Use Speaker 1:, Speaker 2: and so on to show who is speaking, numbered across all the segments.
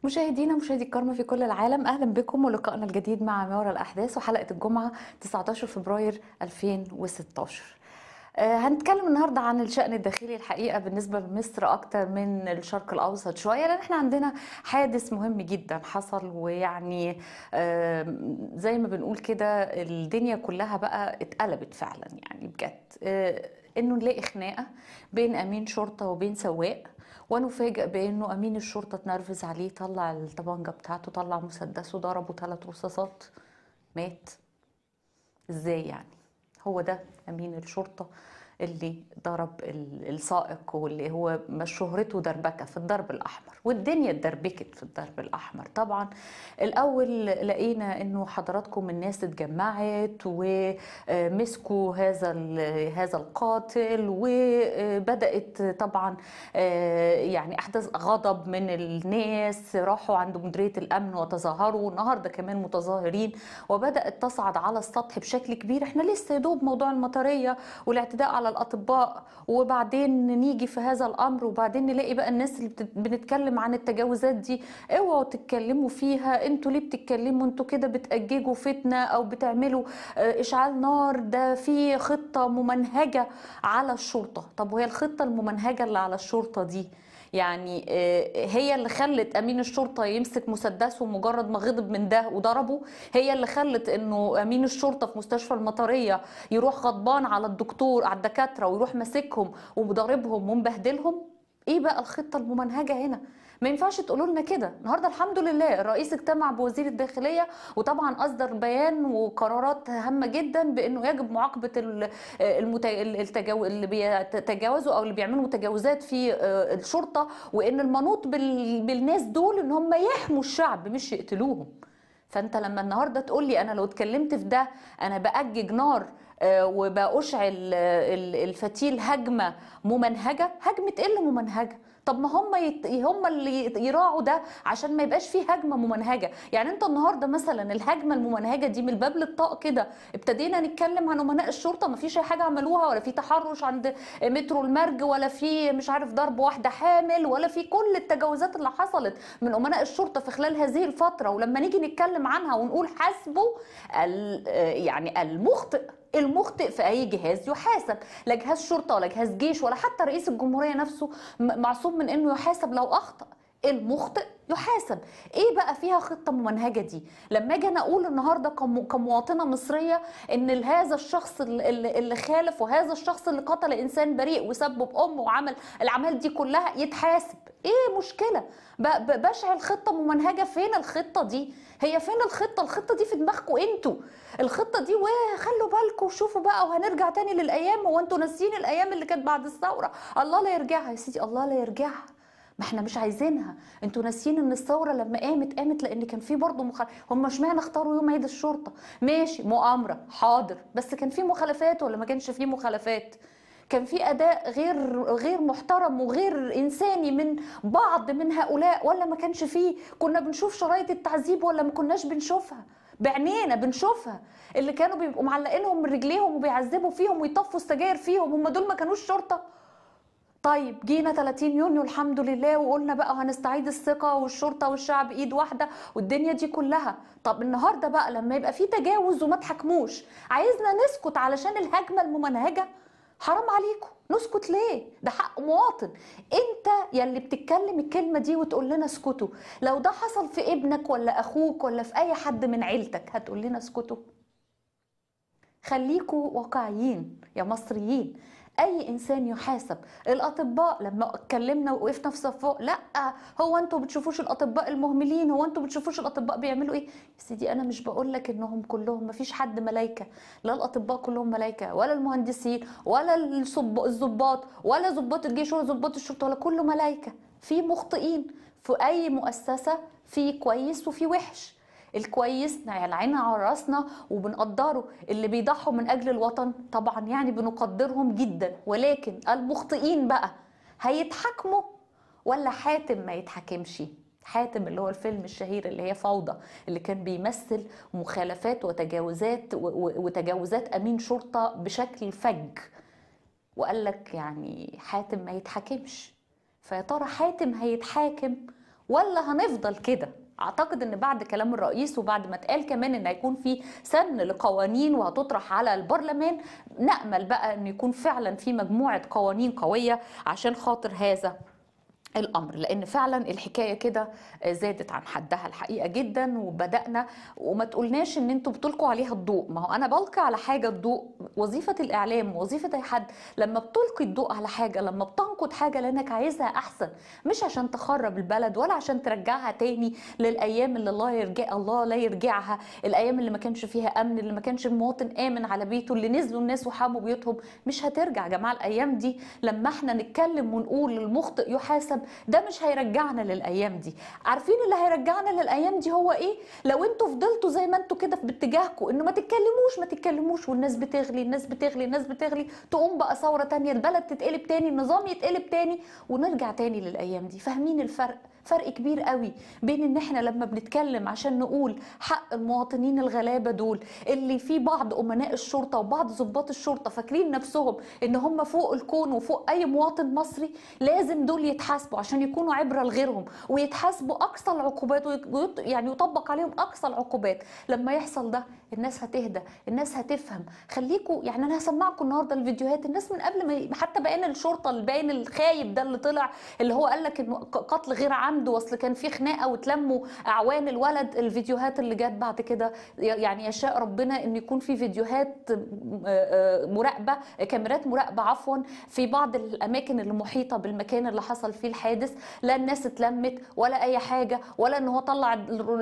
Speaker 1: مشاهدينا مشاهدي الكرام في كل العالم اهلا بكم ولقائنا الجديد مع ما وراء الاحداث وحلقه الجمعه 19 فبراير 2016 آه، هنتكلم النهارده عن الشأن الداخلي الحقيقه بالنسبه لمصر اكتر من الشرق الاوسط شويه لان احنا عندنا حادث مهم جدا حصل ويعني آه، زي ما بنقول كده الدنيا كلها بقى اتقلبت فعلا يعني بجد آه، انه نلاقي خناقه بين امين شرطه وبين سواق ونفاجئ بانه امين الشرطه اتنرفز عليه طلع الطبنجه بتاعته طلع مسدسه ضربه ثلاث رصاصات مات ازاي يعني هو ده امين الشرطه اللي ضرب ال- السائق واللي هو مش شهرته دربكه في الضرب الاحمر والدنيا اتدربكت في الضرب الاحمر طبعا الاول لقينا انه حضراتكم الناس اتجمعت ومسكوا هذا ال- هذا القاتل وبدات طبعا آه، يعني احداث غضب من الناس راحوا عند مديريه الامن وتظاهروا النهارده كمان متظاهرين وبدات تصعد على السطح بشكل كبير احنا لسه يدوب موضوع المطريه والاعتداء على الاطباء وبعدين نيجي في هذا الامر وبعدين نلاقي بقى الناس اللي بتت- بنتكلم عن التجاوزات دي اوعوا تتكلموا فيها انتوا ليه بتتكلموا انتوا كده بتأججوا فتنه او بتعملوا آه، اشعال نار ده في خطه ممنهجه على الشرطه طب وهي الخطه الممنهجه اللي على الشرطه دي يعني آه، هي اللي خلت امين الشرطه يمسك مسدسه مجرد ما غضب من ده وضربه هي اللي خلت انه امين الشرطه في مستشفى المطريه يروح غضبان على الدكتور على الدكاتره ويروح ماسكهم وضاربهم ومبهدلهم ايه بقى الخطه الممنهجه هنا ما ينفعش تقولوا لنا كده النهارده الحمد لله الرئيس اجتمع بوزير الداخليه وطبعا اصدر بيان وقرارات هامه جدا بانه يجب معاقبه ال- المت... التجاو... اللي بيتجاوزوا او اللي بيعملوا متجاوزات في آه، الشرطه وان المنوط بال... بالناس دول ان هم يحموا الشعب مش يقتلوهم فانت لما النهارده تقول لي انا لو اتكلمت في ده انا باجج نار آه، وبأشعل آه، ال- الفتيل هجمه ممنهجه هجمه ايه اللي ممنهجه طب ما هم يت... هم اللي يراعوا ده عشان ما يبقاش فيه هجمه ممنهجه يعني انت النهارده مثلا الهجمه الممنهجه دي من الباب للطاق كده ابتدينا نتكلم عن امناء الشرطه ما فيش اي حاجه عملوها ولا في تحرش عند مترو المرج ولا في مش عارف ضرب واحده حامل ولا في كل التجاوزات اللي حصلت من امناء الشرطه في خلال هذه الفتره ولما نيجي نتكلم عنها ونقول حاسبوا ال- يعني المخطئ المخطئ في اي جهاز يحاسب لا جهاز شرطه ولا جهاز جيش ولا حتى رئيس الجمهوريه نفسه م- معصوم من انه يحاسب لو اخطا المخطئ يحاسب ايه بقى فيها خطه ممنهجه دي لما اجي انا اقول النهارده كم- كمواطنه مصريه ان هذا الشخص اللي- اللي اللي خالف وهذا الشخص اللي قتل انسان بريء وسبب امه وعمل الاعمال دي كلها يتحاسب ايه مشكله ب- ب- بشعل خطه ممنهجه فين الخطه دي هي فين الخطه الخطه دي في دماغكم انتوا الخطه دي وخلوا بالكم وشوفوا بقى وهنرجع تاني للايام هو انتوا ناسيين الايام اللي كانت بعد الثوره الله لا يرجعها يا سيدي الله لا يرجعها ما احنا مش عايزينها انتوا ناسيين ان الثوره لما قامت قامت لان كان في برضه مخالف هم اشمعنى اختاروا يوم عيد الشرطه ماشي مؤامره حاضر بس كان في مخالفات ولا ما كانش في مخالفات كان في اداء غير غير محترم وغير انساني من بعض من هؤلاء ولا ما كانش فيه كنا بنشوف شرايط التعذيب ولا ما كناش بنشوفها بعينينا بنشوفها اللي كانوا بيبقوا معلقينهم من رجليهم وبيعذبوا فيهم ويطفوا السجاير فيهم هم دول ما كانوش شرطه طيب جينا 30 يونيو الحمد لله وقلنا بقى هنستعيد الثقة والشرطة والشعب ايد واحدة والدنيا دي كلها طب النهاردة بقى لما يبقى في تجاوز وما تحكموش عايزنا نسكت علشان الهجمة الممنهجة حرام عليكم نسكت ليه ده حق مواطن انت يلي بتتكلم الكلمة دي وتقول لنا اسكتوا لو ده حصل في ابنك ولا اخوك ولا في اي حد من عيلتك هتقول لنا اسكتوا خليكوا واقعيين يا مصريين اي انسان يحاسب الاطباء لما اتكلمنا وقفنا في صفه لا هو انتوا بتشوفوش الاطباء المهملين هو انتوا بتشوفوش الاطباء بيعملوا ايه يا سيدي انا مش بقول لك انهم كلهم ما فيش حد ملايكه لا الاطباء كلهم ملايكه ولا المهندسين ولا الصب- الضباط ولا ضباط الجيش ولا ضباط الشرطه ولا كله ملايكه في مخطئين في اي مؤسسه في كويس وفي وحش الكويس العين على راسنا وبنقدره اللي بيضحوا من اجل الوطن طبعا يعني بنقدرهم جدا ولكن المخطئين بقى هيتحاكموا ولا حاتم ما يتحاكمش حاتم اللي هو الفيلم الشهير اللي هي فوضى اللي كان بيمثل مخالفات وتجاوزات و- و- وتجاوزات امين شرطه بشكل فج وقال لك يعني حاتم ما يتحاكمش فيا ترى حاتم هيتحاكم ولا هنفضل كده اعتقد ان بعد كلام الرئيس وبعد ما اتقال كمان ان هيكون في سن لقوانين وهتطرح على البرلمان نامل بقى ان يكون فعلا في مجموعه قوانين قويه عشان خاطر هذا الامر لان فعلا الحكايه كده زادت عن حدها الحقيقه جدا وبدانا وما تقولناش ان انتوا بتلقوا عليها الضوء ما هو انا بلقي على حاجه الضوء وظيفه الاعلام وظيفه اي حد لما بتلقي الضوء على حاجه لما بتنقد حاجه لانك عايزها احسن مش عشان تخرب البلد ولا عشان ترجعها تاني للايام اللي الله يرجع الله لا يرجعها الايام اللي ما كانش فيها امن اللي ما كانش المواطن امن على بيته اللي نزلوا الناس وحاموا بيوتهم مش هترجع يا جماعه الايام دي لما احنا نتكلم ونقول المخطئ يحاسب ده مش هيرجعنا للايام دي عارفين اللي هيرجعنا للايام دي هو ايه لو انتوا فضلتوا زي ما انتوا كده باتجاهكم انه ما تتكلموش ما تتكلموش والناس بتغلي الناس بتغلي الناس بتغلي تقوم بقى ثوره تانية البلد تتقلب تاني النظام يتقلب تاني ونرجع تاني للايام دي فاهمين الفرق فرق كبير قوي بين ان احنا لما بنتكلم عشان نقول حق المواطنين الغلابه دول اللي في بعض امناء الشرطه وبعض ضباط الشرطه فاكرين نفسهم ان هم فوق الكون وفوق اي مواطن مصري لازم دول يتحاسبوا عشان يكونوا عبره لغيرهم ويتحاسبوا اقصى العقوبات ويط- يعني يطبق عليهم اقصى العقوبات لما يحصل ده الناس هتهدى الناس هتفهم خليكوا يعني انا هسمعكم النهارده الفيديوهات الناس من قبل ما ي- حتى بيان الشرطه الباين الخايب ده اللي طلع اللي هو قال لك انه ق- قتل غير عمد واصل كان في خناقه وتلموا اعوان الولد الفيديوهات اللي جت بعد كده يعني يشاء ربنا ان يكون في فيديوهات آه، آه، مراقبه كاميرات مراقبه عفوا في بعض الاماكن اللي محيطه بالمكان اللي حصل فيه الحادث لا الناس اتلمت ولا اي حاجه ولا ان هو طلع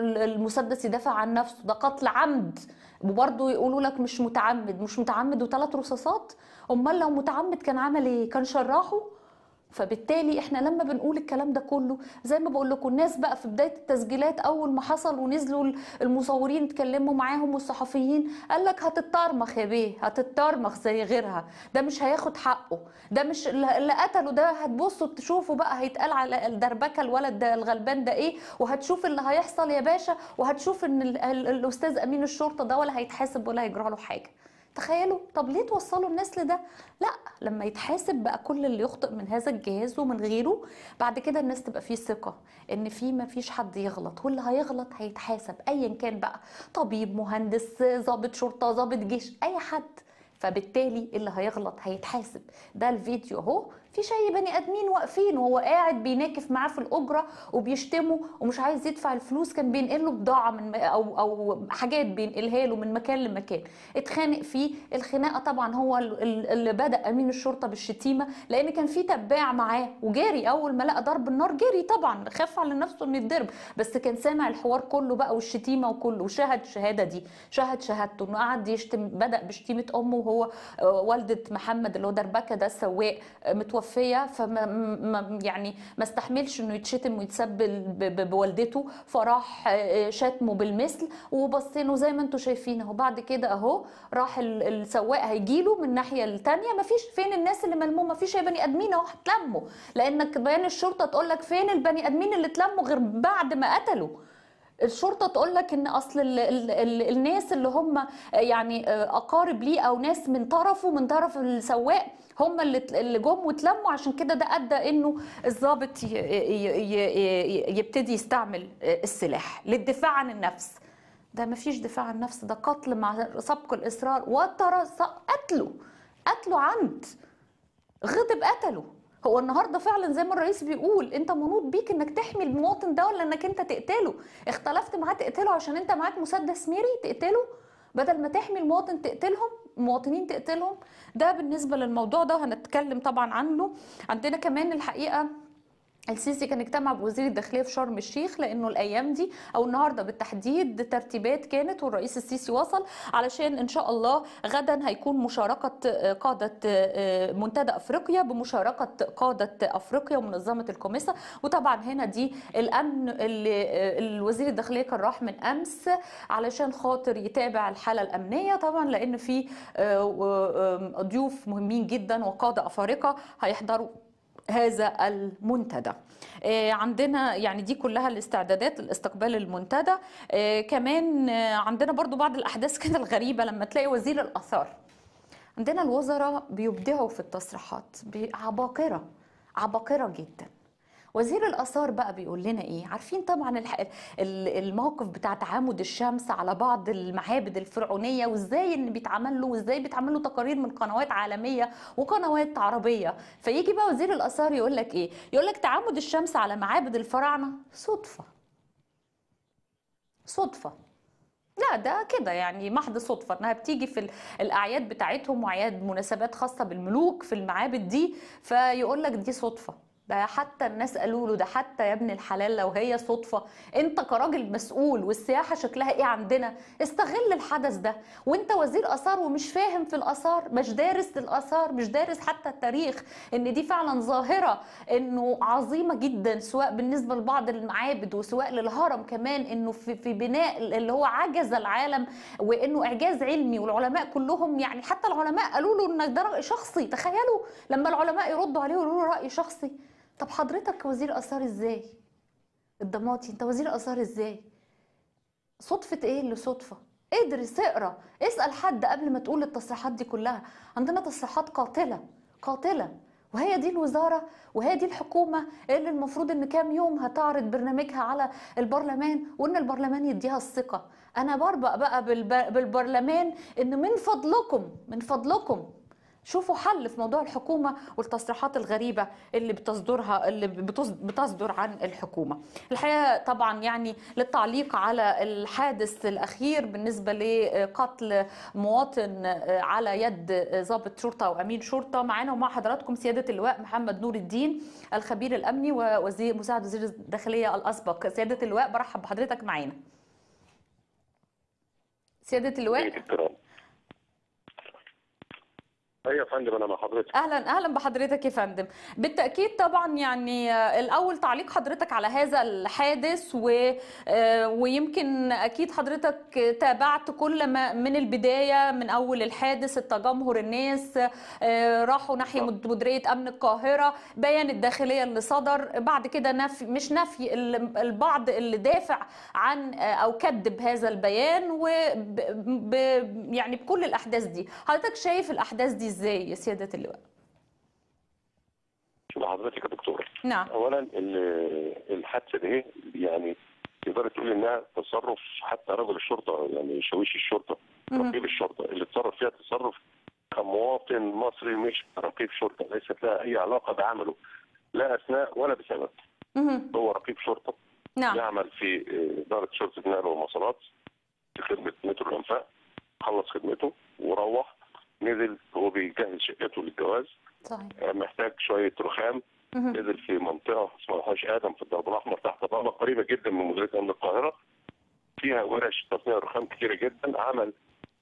Speaker 1: المسدس يدافع عن نفسه ده قتل عمد وبرضه يقولوا لك مش متعمد مش متعمد وثلاث رصاصات امال لو متعمد كان عمل ايه كان شرحه فبالتالي احنا لما بنقول الكلام ده كله زي ما بقول لكم الناس بقى في بدايه التسجيلات اول ما حصل ونزلوا المصورين اتكلموا معاهم والصحفيين قال لك هتتطرمخ يا بيه هتتطرمخ زي غيرها ده مش هياخد حقه ده مش اللي قتله ده هتبصوا تشوفوا بقى هيتقال على الدربكه الولد ده الغلبان ده ايه وهتشوف اللي هيحصل يا باشا وهتشوف ان ال- ال- الاستاذ امين الشرطه ده ولا هيتحاسب ولا هيجرى له حاجه تخيلوا طب ليه توصلوا الناس لده لا لما يتحاسب بقى كل اللي يخطئ من هذا الجهاز ومن غيره بعد كده الناس تبقى فيه ثقة ان في ما فيش حد يغلط واللي هيغلط هيتحاسب ايا كان بقى طبيب مهندس ضابط شرطة ضابط جيش اي حد فبالتالي اللي هيغلط هيتحاسب ده الفيديو اهو في شيء بني ادمين واقفين وهو قاعد بيناكف معاه في الاجره وبيشتمه ومش عايز يدفع الفلوس كان بينقل له بضاعه من او او حاجات بينقلها له من مكان لمكان اتخانق فيه الخناقه طبعا هو ال- ال- اللي بدا امين الشرطه بالشتيمه لان كان في تباع معاه وجاري اول ما لقى ضرب النار جري طبعا خاف على نفسه انه يتضرب بس كان سامع الحوار كله بقى والشتيمه وكله وشهد شهاده دي شهد شهادته انه قعد يشتم بدا بشتيمه امه وهو آه، والده محمد اللي هو دربكه ده السواق آه، متوفيه فما ما- يعني ما استحملش انه يتشتم ويتسب ب- ب- بوالدته فراح آه، شتمه بالمثل وبصينه زي ما انتم شايفين اهو بعد كده اهو راح ال- السواق هيجيله من الناحيه الثانيه ما فيش فين الناس اللي ملمومه ما فيش اي بني ادمين اهو هتلموا لانك بيان الشرطه تقول لك فين البني ادمين اللي اتلموا غير بعد ما قتلوا الشرطه تقول لك ان اصل ال ال ال الناس اللي هم يعني اقارب ليه او ناس من طرفه من طرف السواق هم اللي اللي جم واتلموا عشان كده ده ادى انه الضابط ي- ي- ي- يبتدي يستعمل السلاح للدفاع عن النفس ده ما فيش دفاع عن النفس ده قتل مع سبق الاصرار وترى قتله قتله عمد غضب قتله هو النهارده فعلا زي ما الرئيس بيقول انت منوط بيك انك تحمي المواطن ده ولا انك انت تقتله اختلفت معاه تقتله عشان انت معاك مسدس ميري تقتله بدل ما تحمي المواطن تقتلهم المواطنين تقتلهم ده بالنسبه للموضوع ده وهنتكلم طبعا عنه عندنا كمان الحقيقه السيسي كان اجتمع بوزير الداخليه في شرم الشيخ لانه الايام دي او النهارده بالتحديد ترتيبات كانت والرئيس السيسي وصل علشان ان شاء الله غدا هيكون مشاركه قاده منتدى افريقيا بمشاركه قاده افريقيا ومنظمه الكوميسا وطبعا هنا دي الامن اللي الوزير الداخليه كان راح من امس علشان خاطر يتابع الحاله الامنيه طبعا لان في ضيوف مهمين جدا وقاده افارقه هيحضروا هذا المنتدى آه، عندنا يعني دي كلها الاستعدادات لاستقبال المنتدى آه، كمان آه، عندنا برضو بعض الأحداث كده الغريبة لما تلاقي وزير الآثار عندنا الوزراء بيبدعوا في التصريحات عباقرة عباقرة جدا وزير الآثار بقى بيقول لنا إيه؟ عارفين طبعا الح... ال- الموقف بتاع تعامد الشمس على بعض المعابد الفرعونية وإزاي إن بيتعمل له وإزاي بيتعمل له تقارير من قنوات عالمية وقنوات عربية، فيجي بقى وزير الآثار يقول لك إيه؟ يقول لك تعامد الشمس على معابد الفراعنة صدفة. صدفة. لا ده كده يعني محض صدفة انها بتيجي في ال- الاعياد بتاعتهم واعياد مناسبات خاصة بالملوك في المعابد دي فيقول لك دي صدفة ده حتى الناس قالوا له ده حتى يا ابن الحلال لو هي صدفة انت كراجل مسؤول والسياحة شكلها ايه عندنا استغل الحدث ده وانت وزير اثار ومش فاهم في الاثار مش دارس الاثار مش دارس حتى التاريخ ان دي فعلا ظاهرة انه عظيمة جدا سواء بالنسبة لبعض المعابد وسواء للهرم كمان انه في, في بناء اللي هو عجز العالم وانه اعجاز علمي والعلماء كلهم يعني حتى العلماء قالوا له ان ده رأي شخصي تخيلوا لما العلماء يردوا عليه ويقولوا له رأي شخصي طب حضرتك وزير اثار ازاي الضماطي انت وزير اثار ازاي صدفة ايه اللي صدفة ادرس اقرا اسأل حد قبل ما تقول التصريحات دي كلها عندنا تصريحات قاتلة قاتلة وهي دي الوزارة وهي دي الحكومة اللي المفروض ان كام يوم هتعرض برنامجها على البرلمان وان البرلمان يديها الثقة انا بربق بقى بالب- بالبرلمان ان من فضلكم من فضلكم شوفوا حل في موضوع الحكومة والتصريحات الغريبة اللي بتصدرها اللي بتص- بتصدر عن الحكومة الحقيقة طبعا يعني للتعليق على الحادث الأخير بالنسبة لقتل مواطن على يد ضابط شرطة أو أمين شرطة معانا ومع حضراتكم سيادة اللواء محمد نور الدين الخبير الأمني ووزير مساعد وزير الداخلية الأسبق سيادة اللواء برحب بحضرتك معانا سيادة اللواء
Speaker 2: الكرام ايوه يا فندم انا مع حضرتك
Speaker 1: اهلا اهلا بحضرتك يا فندم بالتاكيد طبعا يعني آه، الاول تعليق حضرتك على هذا الحادث و آه، ويمكن اكيد حضرتك تابعت كل ما من البدايه من اول الحادث التجمهر الناس آه، راحوا ناحيه
Speaker 2: صح.
Speaker 1: مديريه امن القاهره بيان الداخليه اللي صدر بعد كده نفي مش نفي ال- البعض اللي دافع عن آه، او كذب هذا البيان و ب- ب- يعني بكل الاحداث دي حضرتك شايف الاحداث دي ازاي يا سياده اللواء
Speaker 2: شوف حضرتك يا دكتور
Speaker 1: نعم
Speaker 2: اولا ال- الحادثه دي يعني تقدر تقول انها تصرف حتى رجل الشرطه يعني شاويش الشرطه
Speaker 1: مهم.
Speaker 2: رقيب الشرطه اللي اتصرف فيها تصرف كمواطن مصري مش رقيب شرطه ليست لها اي علاقه بعمله لا اثناء ولا بسبب
Speaker 1: مهم.
Speaker 2: هو رقيب شرطه
Speaker 1: نعم
Speaker 2: يعمل في اداره شرطه النقل والمواصلات في خدمه مترو الانفاق خلص خدمته وروح نزل وهو بيجهز شقته للجواز
Speaker 1: صحيح
Speaker 2: محتاج شويه رخام
Speaker 1: مهم.
Speaker 2: نزل في منطقه اسمها حوش ادم في الدرب الاحمر تحت بابا قريبه جدا من مديريه امن القاهره فيها ورش تصنيع رخام كتيره جدا عمل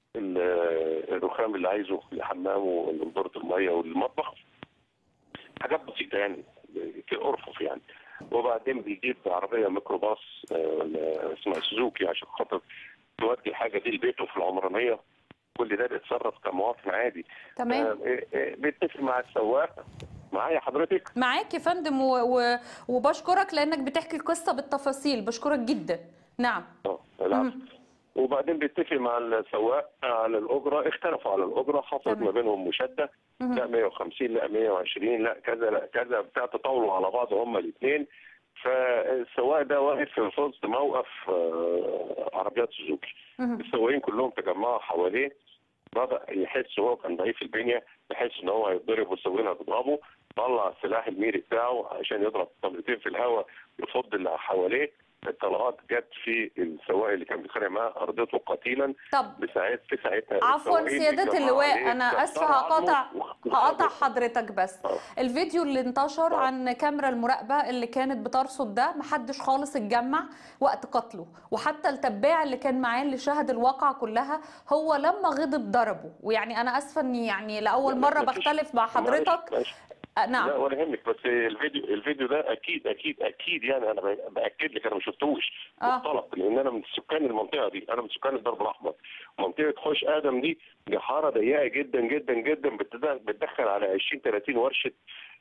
Speaker 2: ال- الرخام اللي عايزه للحمام ولمدورة الميه والمطبخ حاجات بسيطه يعني كأرفف يعني وبعدين بيجيب عربيه ميكروباص آه، اسمها سوزوكي عشان خاطر تودي الحاجه دي لبيته في العمرانيه كل ده بيتصرف كمواطن عادي
Speaker 1: تمام
Speaker 2: آه، آه، آه، بيتفق مع السواق معايا حضرتك
Speaker 1: معاك يا فندم و... و... وبشكرك لانك بتحكي القصه بالتفاصيل بشكرك جدا نعم
Speaker 2: اه العفو وبعدين بيتفق مع السواق على الاجره اختلفوا على الاجره حصلت
Speaker 1: تمام.
Speaker 2: ما بينهم مشاده
Speaker 1: مهم.
Speaker 2: لا 150 لا 120 لا كذا لا كذا بتاع تطاولوا على بعض هما الاثنين فالسواق ده واقف في وسط موقف آه، عربيات سوزوكي
Speaker 1: مهم.
Speaker 2: السواقين كلهم تجمعوا حواليه بدا يحس هو كان ضعيف البنيه يحس ان هو هيتضرب والسواقين هتضربه طلع السلاح الميري بتاعه عشان يضرب طلقتين في الهواء يفض اللي حواليه الطلقات جت في السواق اللي كان بيتخانق معاه ارضته قتيلا
Speaker 1: طب
Speaker 2: بساعات في ساعتها
Speaker 1: عفوا
Speaker 2: السواقين
Speaker 1: سيادة
Speaker 2: اتجمعوا
Speaker 1: اللواء
Speaker 2: عليه،
Speaker 1: أنا آسفة
Speaker 2: كسروا
Speaker 1: هقاطع
Speaker 2: عظمه
Speaker 1: هقاطع
Speaker 2: وخدوا-
Speaker 1: حضرتك بس
Speaker 2: آه.
Speaker 1: الفيديو اللي انتشر
Speaker 2: آه.
Speaker 1: عن كاميرا المراقبة اللي كانت بترصد ده محدش خالص اتجمع وقت قتله وحتى التباع اللي كان معاه اللي شاهد الواقعة كلها هو لما غضب ضربه ويعني أنا آسفة إني يعني لأول
Speaker 2: لا،
Speaker 1: مرة
Speaker 2: مفيش-
Speaker 1: بختلف مع حضرتك
Speaker 2: معلش- معلش.
Speaker 1: آه، نعم
Speaker 2: لا ولا يهمك بس الفيديو الفيديو ده اكيد اكيد اكيد يعني انا ب- باكد لك انا ما شفتوش
Speaker 1: آه.
Speaker 2: مختلط لان انا من سكان المنطقه دي انا من سكان الدرب الاحمر منطقه حوش ادم دي دي حاره ضيقه جدا جدا جدا بتد- بتدخل على 20 30 ورشه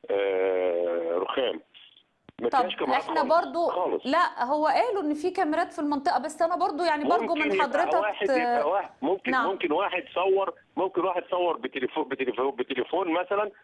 Speaker 2: آه رخام ما
Speaker 1: طب
Speaker 2: فيهاش كاميرات
Speaker 1: احنا
Speaker 2: خالص.
Speaker 1: برضو
Speaker 2: خالص
Speaker 1: لا هو قالوا ان في كاميرات في المنطقة بس انا برضو يعني برجو
Speaker 2: ممكن
Speaker 1: من
Speaker 2: يبقى
Speaker 1: حضرتك
Speaker 2: واحد يبقى واحد ممكن
Speaker 1: نعم.
Speaker 2: ممكن واحد صور ممكن واحد صور بتليفون بتليفون بتليفون مثلا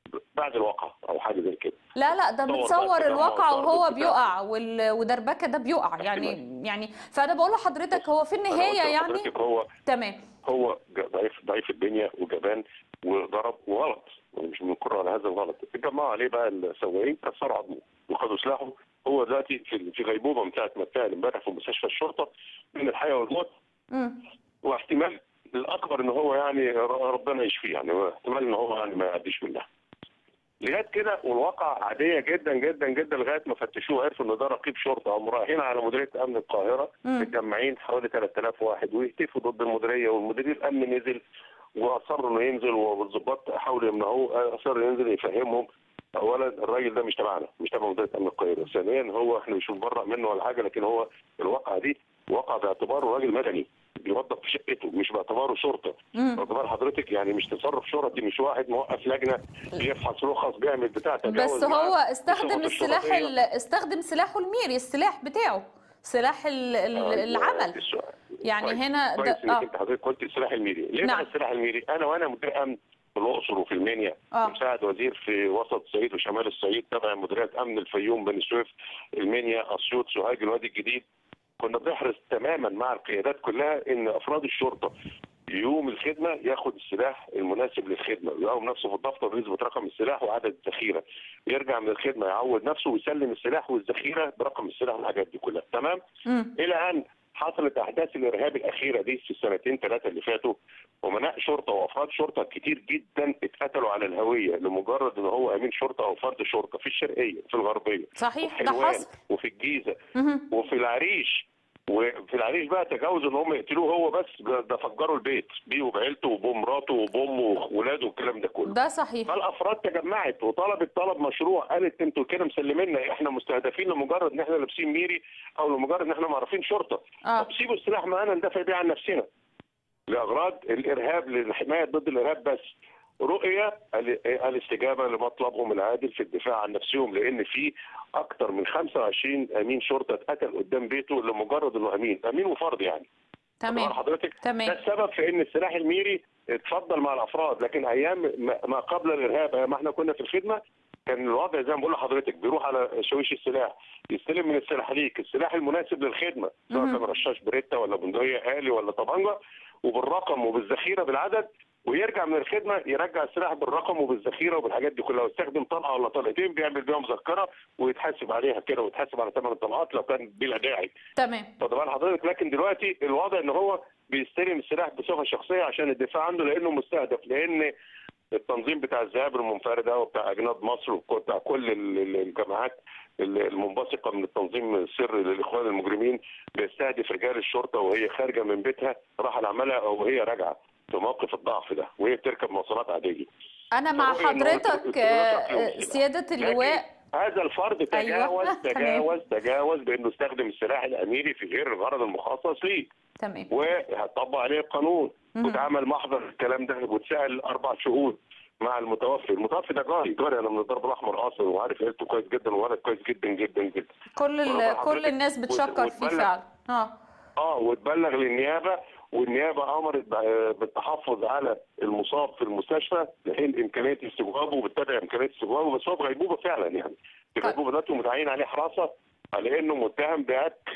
Speaker 2: بعد الواقعه او حاجه زي كده
Speaker 1: لا لا ده
Speaker 2: تصور بقى
Speaker 1: متصور
Speaker 2: التجمع
Speaker 1: الواقع
Speaker 2: والضرب
Speaker 1: وهو
Speaker 2: والبتاع.
Speaker 1: بيقع وال- ودربكه ده بيقع يعني يعني فانا بقول لحضرتك هو في
Speaker 2: أنا قلت
Speaker 1: النهايه يعني
Speaker 2: لحضرتك هو
Speaker 1: تمام
Speaker 2: هو ج- ضعيف ضعيف الدنيا وجبان وضرب وغلط مش بنقر على هذا الغلط اتجمعوا عليه بقى السواقين كسروا عظمه وخدوا سلاحه هو دلوقتي في في غيبوبه من ساعه ما اتنقل امبارح في مستشفى الشرطه بين الحياه والموت
Speaker 1: مم.
Speaker 2: واحتمال الاكبر ان هو يعني ر- ربنا يشفيه يعني واحتمال ان هو يعني ما يعديش منها لغايه كده والواقع عاديه جدا جدا جدا لغايه ما فتشوه عرفوا ان ده رقيب شرطه او مراهنين على مديريه امن القاهره
Speaker 1: مم.
Speaker 2: متجمعين حوالي 3000 واحد ويهتفوا ضد المديريه والمدير الامن نزل واصر انه ينزل والظباط حاولوا يمنعوه اصر ينزل يفهمهم اولا الراجل ده مش تبعنا مش تبع مديريه امن القاهره ثانيا هو احنا مش بنبرأ منه ولا حاجه لكن هو الواقعه دي واقع باعتباره راجل مدني بيوظف في شقته مش باعتباره شرطه
Speaker 1: مم.
Speaker 2: باعتبار حضرتك يعني مش تصرف شرطي مش واحد موقف لجنه بيفحص رخص بيعمل بتاع تجاوز
Speaker 1: بس
Speaker 2: مع
Speaker 1: هو استخدم
Speaker 2: الشرطة
Speaker 1: السلاح
Speaker 2: الشرطية.
Speaker 1: ال... استخدم سلاحه الميري السلاح بتاعه سلاح ال... ال...
Speaker 2: أيوة،
Speaker 1: العمل
Speaker 2: السؤال.
Speaker 1: يعني
Speaker 2: كويس.
Speaker 1: هنا
Speaker 2: كويس
Speaker 1: ده
Speaker 2: انك
Speaker 1: اه
Speaker 2: انت حضرتك قلت السلاح الميري ليه
Speaker 1: نعم.
Speaker 2: بقى السلاح الميري انا وانا مدير امن في الاقصر وفي المنيا
Speaker 1: اه
Speaker 2: مساعد وزير في وسط الصعيد وشمال الصعيد تبع مديريات امن الفيوم بني سويف المنيا اسيوط سوهاج الوادي الجديد كنا بنحرص تماما مع القيادات كلها ان افراد الشرطه يوم الخدمه ياخد السلاح المناسب للخدمه ويقوم نفسه في الدفتر ويثبت رقم السلاح وعدد الذخيره يرجع من الخدمه يعود نفسه ويسلم السلاح والذخيره برقم السلاح والحاجات دي كلها تمام
Speaker 1: مم.
Speaker 2: الى ان حصلت احداث الارهاب الاخيره دي في السنتين ثلاثه اللي فاتوا امناء شرطه وافراد شرطه كتير جدا اتقتلوا على الهويه لمجرد ان هو امين شرطه او فرد شرطه في الشرقيه في الغربيه
Speaker 1: صحيح
Speaker 2: وفي
Speaker 1: ده
Speaker 2: حلوان
Speaker 1: حصل
Speaker 2: وفي الجيزه
Speaker 1: مهم.
Speaker 2: وفي العريش وفي العريش بقى تجاوز ان هم يقتلوه هو بس ده ده فجروا البيت بيه وبعيلته وبمراته وبامه واولاده والكلام ده كله
Speaker 1: ده صحيح
Speaker 2: فالافراد تجمعت وطلبت طلب مشروع قالت انتوا كده مسلمينا احنا مستهدفين لمجرد ان احنا لابسين ميري او لمجرد ان احنا معرفين شرطه
Speaker 1: اه
Speaker 2: طب سيبوا السلاح معانا ندافع بيه عن نفسنا لاغراض الارهاب للحمايه ضد الارهاب بس رؤيه ال- الاستجابه لمطلبهم العادل في الدفاع عن نفسهم لان في اكثر من 25 امين شرطه اتقتل قدام بيته لمجرد انه امين امين وفرد يعني طبعاً
Speaker 1: تمام
Speaker 2: حضرتك ده
Speaker 1: تمام
Speaker 2: السبب في ان السلاح الميري اتفضل مع الافراد لكن ايام ما ما قبل الارهاب ايام ما احنا كنا في الخدمه كان الوضع زي ما بقول لحضرتك بيروح على شاويش السلاح يستلم من السلاحليك السلاح المناسب للخدمه سواء
Speaker 1: مهم.
Speaker 2: كان رشاش بريتا ولا بندقيه آلي ولا طبنجه وبالرقم وبالذخيره بالعدد ويرجع من الخدمه يرجع السلاح بالرقم وبالذخيره وبالحاجات دي كلها ويستخدم طلقه ولا طلقتين بيعمل بيها مذكره ويتحاسب عليها كده ويتحاسب على ثمن الطلقات لو كان بلا داعي
Speaker 1: تمام
Speaker 2: طبعا حضرتك لكن دلوقتي الوضع ان هو بيستلم السلاح بصفه شخصيه عشان الدفاع عنه لانه مستهدف لان التنظيم بتاع الذهاب المنفرده وبتاع اجناد مصر وبتاع كل ال- ال- الجماعات ال- المنبثقه من التنظيم السري للاخوان المجرمين بيستهدف رجال الشرطه وهي خارجه من بيتها راح العملها او وهي راجعه في موقف الضعف ده وهي بتركب مواصلات عاديه
Speaker 1: انا مع
Speaker 2: فرؤية إن هو
Speaker 1: حضرتك
Speaker 2: يترك-
Speaker 1: آه،
Speaker 2: يترك
Speaker 1: سياده اللواء
Speaker 2: هذا الفرد تجاوز
Speaker 1: أيوة،
Speaker 2: تجاوز تجاوز بانه استخدم السلاح الاميري في غير الغرض المخصص ليه
Speaker 1: تمام
Speaker 2: وهتطبق عليه القانون
Speaker 1: مهم.
Speaker 2: واتعمل محضر الكلام ده واتسال اربع شهود مع المتوفي، المتوفي ده جاري جاري انا من الضرب الاحمر اصلا وعارف عيلته كويس جدا وولد كويس جدا جدا جدا.
Speaker 1: كل ال...
Speaker 2: وربنا
Speaker 1: كل
Speaker 2: حضرتك
Speaker 1: الناس بتشكر
Speaker 2: وت-
Speaker 1: فيه
Speaker 2: وتبلغ.
Speaker 1: فعلا اه
Speaker 2: اه وتبلغ للنيابه والنيابه امرت ب- بالتحفظ على المصاب في المستشفى لحين امكانيه استجوابه وبتتابع امكانيه استجوابه بس هو في غيبوبه فعلا يعني في
Speaker 1: طيب.
Speaker 2: غيبوبه دلوقتي ومتعين عليه حراسه على انه متهم بقتل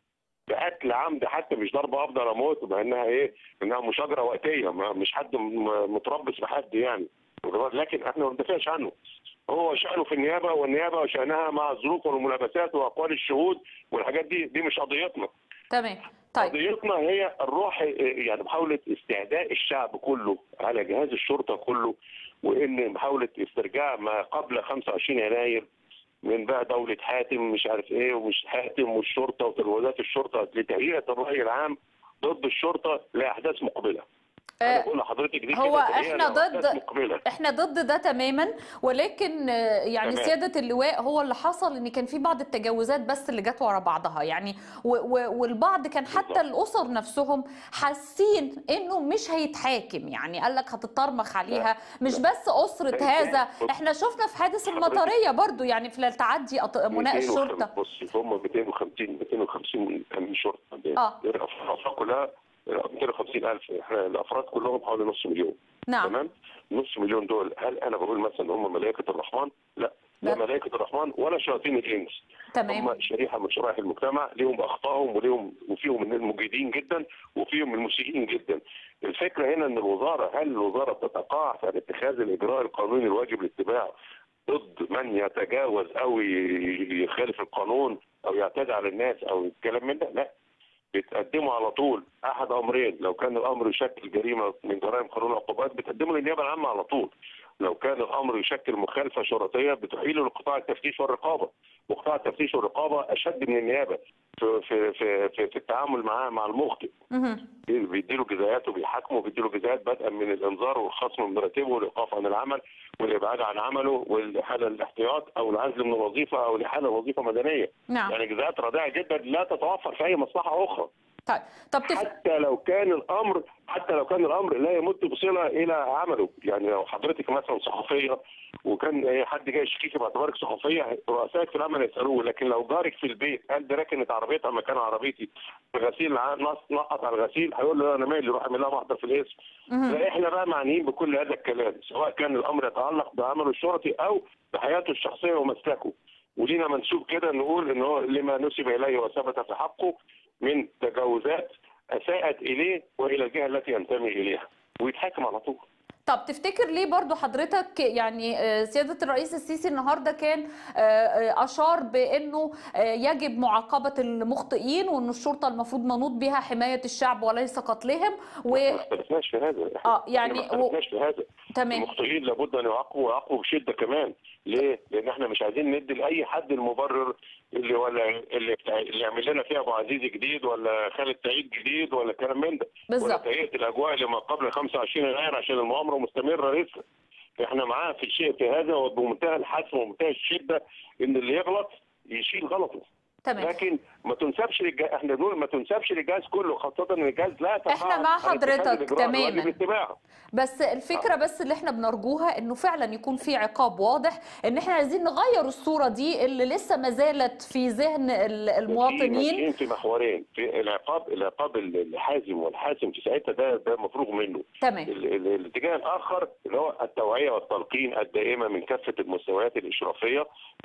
Speaker 2: بقتل عمد حتى مش ضرب قبض ولا موت مع انها ايه انها مشاجره وقتيه ما مش حد م- متربص بحد يعني لكن احنا ما بندافعش عنه هو شأنه في النيابه والنيابه وشأنها مع الظروف والملابسات واقوال الشهود والحاجات دي دي مش قضيتنا
Speaker 1: تمام طيب
Speaker 2: قضيتنا هي الروح يعني محاولة استعداء الشعب كله على جهاز الشرطة كله وإن محاولة استرجاع ما قبل 25 يناير من بقى دولة حاتم مش عارف إيه ومش حاتم والشرطة وتجاوزات الشرطة لتهيئة الرأي العام ضد الشرطة لأحداث مقبلة. أنا
Speaker 1: آه،
Speaker 2: بقول لحضرتك دي
Speaker 1: هو
Speaker 2: كده تهيئة
Speaker 1: إحنا
Speaker 2: لأحداث
Speaker 1: ضد-
Speaker 2: مقبلة.
Speaker 1: احنا ضد ده تماما ولكن آه، يعني
Speaker 2: تمام.
Speaker 1: سيادة اللواء هو اللي حصل ان كان في بعض التجاوزات بس اللي جت ورا بعضها يعني و و والبعض كان حتى
Speaker 2: بالظبط.
Speaker 1: الاسر نفسهم حاسين انه مش هيتحاكم يعني قال لك هتترمخ عليها مش بس اسرة
Speaker 2: لا،
Speaker 1: هذا
Speaker 2: بص-
Speaker 1: احنا شفنا في حادث
Speaker 2: حضرتك-
Speaker 1: المطرية برضو يعني في التعدي أط- مناء
Speaker 2: 205
Speaker 1: الشرطة
Speaker 2: بص هم 250 250 امين شرطه
Speaker 1: آه.
Speaker 2: الافراد كلها 250 الف احنا الافراد كلهم حوالي نص مليون
Speaker 1: نعم
Speaker 2: تمام نص مليون دول هل انا بقول مثلا هم ملائكه الرحمن لا لا
Speaker 1: لا.
Speaker 2: ملائكه الرحمن ولا شياطين الانس
Speaker 1: تمام
Speaker 2: هم شريحه من شرائح المجتمع ليهم اخطائهم وليهم وفيهم من المجيدين جدا وفيهم المسيئين جدا. الفكره هنا ان الوزاره هل الوزاره بتتقاعس عن اتخاذ الاجراء القانوني الواجب الاتباعه ضد من يتجاوز او ي- يخالف القانون او يعتدي على الناس او الكلام من ده؟ لا بتقدموا على طول احد امرين لو كان الامر يشكل جريمه من جرائم قانون العقوبات بتقدمه للنيابه العامه على طول لو كان الامر يشكل مخالفه شرطيه بتحيله لقطاع التفتيش والرقابه وقطاع التفتيش والرقابه اشد من النيابه في في في في, في التعامل معاه مع المخطئ
Speaker 1: مهم.
Speaker 2: بيديله جزايات وبيحاكمه وبيديله جزايات بدءا من الانذار والخصم من مرتبه والايقاف عن العمل والابعاد عن عمله والاحاله للاحتياط او العزل من الوظيفه او الاحاله لوظيفه مدنيه
Speaker 1: نعم
Speaker 2: يعني جزاءات رادعه جدا لا تتوفر في اي مصلحه اخرى
Speaker 1: طيب طب تف...
Speaker 2: حتى لو كان الامر حتى لو كان الامر لا يمت بصله الى عمله يعني لو حضرتك مثلا صحفيه وكان أي حد جاي يشتكيكي باعتبارك صحفيه رؤسائك في العمل يسالوه لكن لو جارك في البيت هل دي ركنت عربيتها مكان عربيتي الغسيل ع- نص- نقط على الغسيل هيقول له انا مالي روح اعمل لها محضر في الاسم
Speaker 1: مهم.
Speaker 2: لا احنا بقى معنيين بكل هذا الكلام سواء كان الامر يتعلق بعمله الشرطي او بحياته الشخصيه ومسلكه ولينا منسوب كده نقول ان هو لما نسب اليه وثبت في حقه من تجاوزات اساءت اليه والى الجهه التي ينتمي اليها ويتحاكم على طول
Speaker 1: طب تفتكر ليه برضو حضرتك يعني آه، سيادة الرئيس السيسي النهاردة كان آه، آه، أشار بأنه آه، يجب معاقبة المخطئين وأن الشرطة المفروض منوط بها حماية الشعب وليس قتلهم و
Speaker 2: ما اختلفناش في هذا إحنا-
Speaker 1: اه يعني
Speaker 2: إحنا ما اختلفناش في هذا
Speaker 1: تمام
Speaker 2: المخطئين لابد ان يعاقبوا ويعاقبوا بشده كمان ليه؟ لان احنا مش عايزين ندي لاي حد المبرر اللي ولا اللي بتاع اللي يعمل لنا فيها ابو عزيز جديد ولا خالد سعيد جديد ولا كلام من ده ولا
Speaker 1: بالظبط
Speaker 2: تهيئه الاجواء لما قبل 25 يناير عشان المؤامره مستمره لسه احنا معاه في الشيء في هذا وبمنتهى الحسم ومنتهى الشده ان اللي يغلط يشيل غلطه
Speaker 1: تمام
Speaker 2: لكن ما تنسبش للجهاز احنا بنقول ما تنسبش للجهاز كله خاصه ان الجهاز لا يتقاعس
Speaker 1: إحنا مع
Speaker 2: عن اتخاذ
Speaker 1: حضرتك
Speaker 2: الإجراء الواجب
Speaker 1: تماماً.
Speaker 2: اتباعه.
Speaker 1: بس الفكرة بس اللي احنا بنرجوها انه فعلا يكون في عقاب واضح ان احنا عايزين نغير الصورة دي اللي لسه ما زالت في ذهن ال-
Speaker 2: في
Speaker 1: المواطنين
Speaker 2: ماشيين في محورين في العقاب العقاب الحازم والحاسم في ساعتها ده ده مفروغ منه
Speaker 1: تمام
Speaker 2: ال- ال- الاتجاه الاخر اللي هو التوعيه والتلقين الدائمه من كافه المستويات الاشرافيه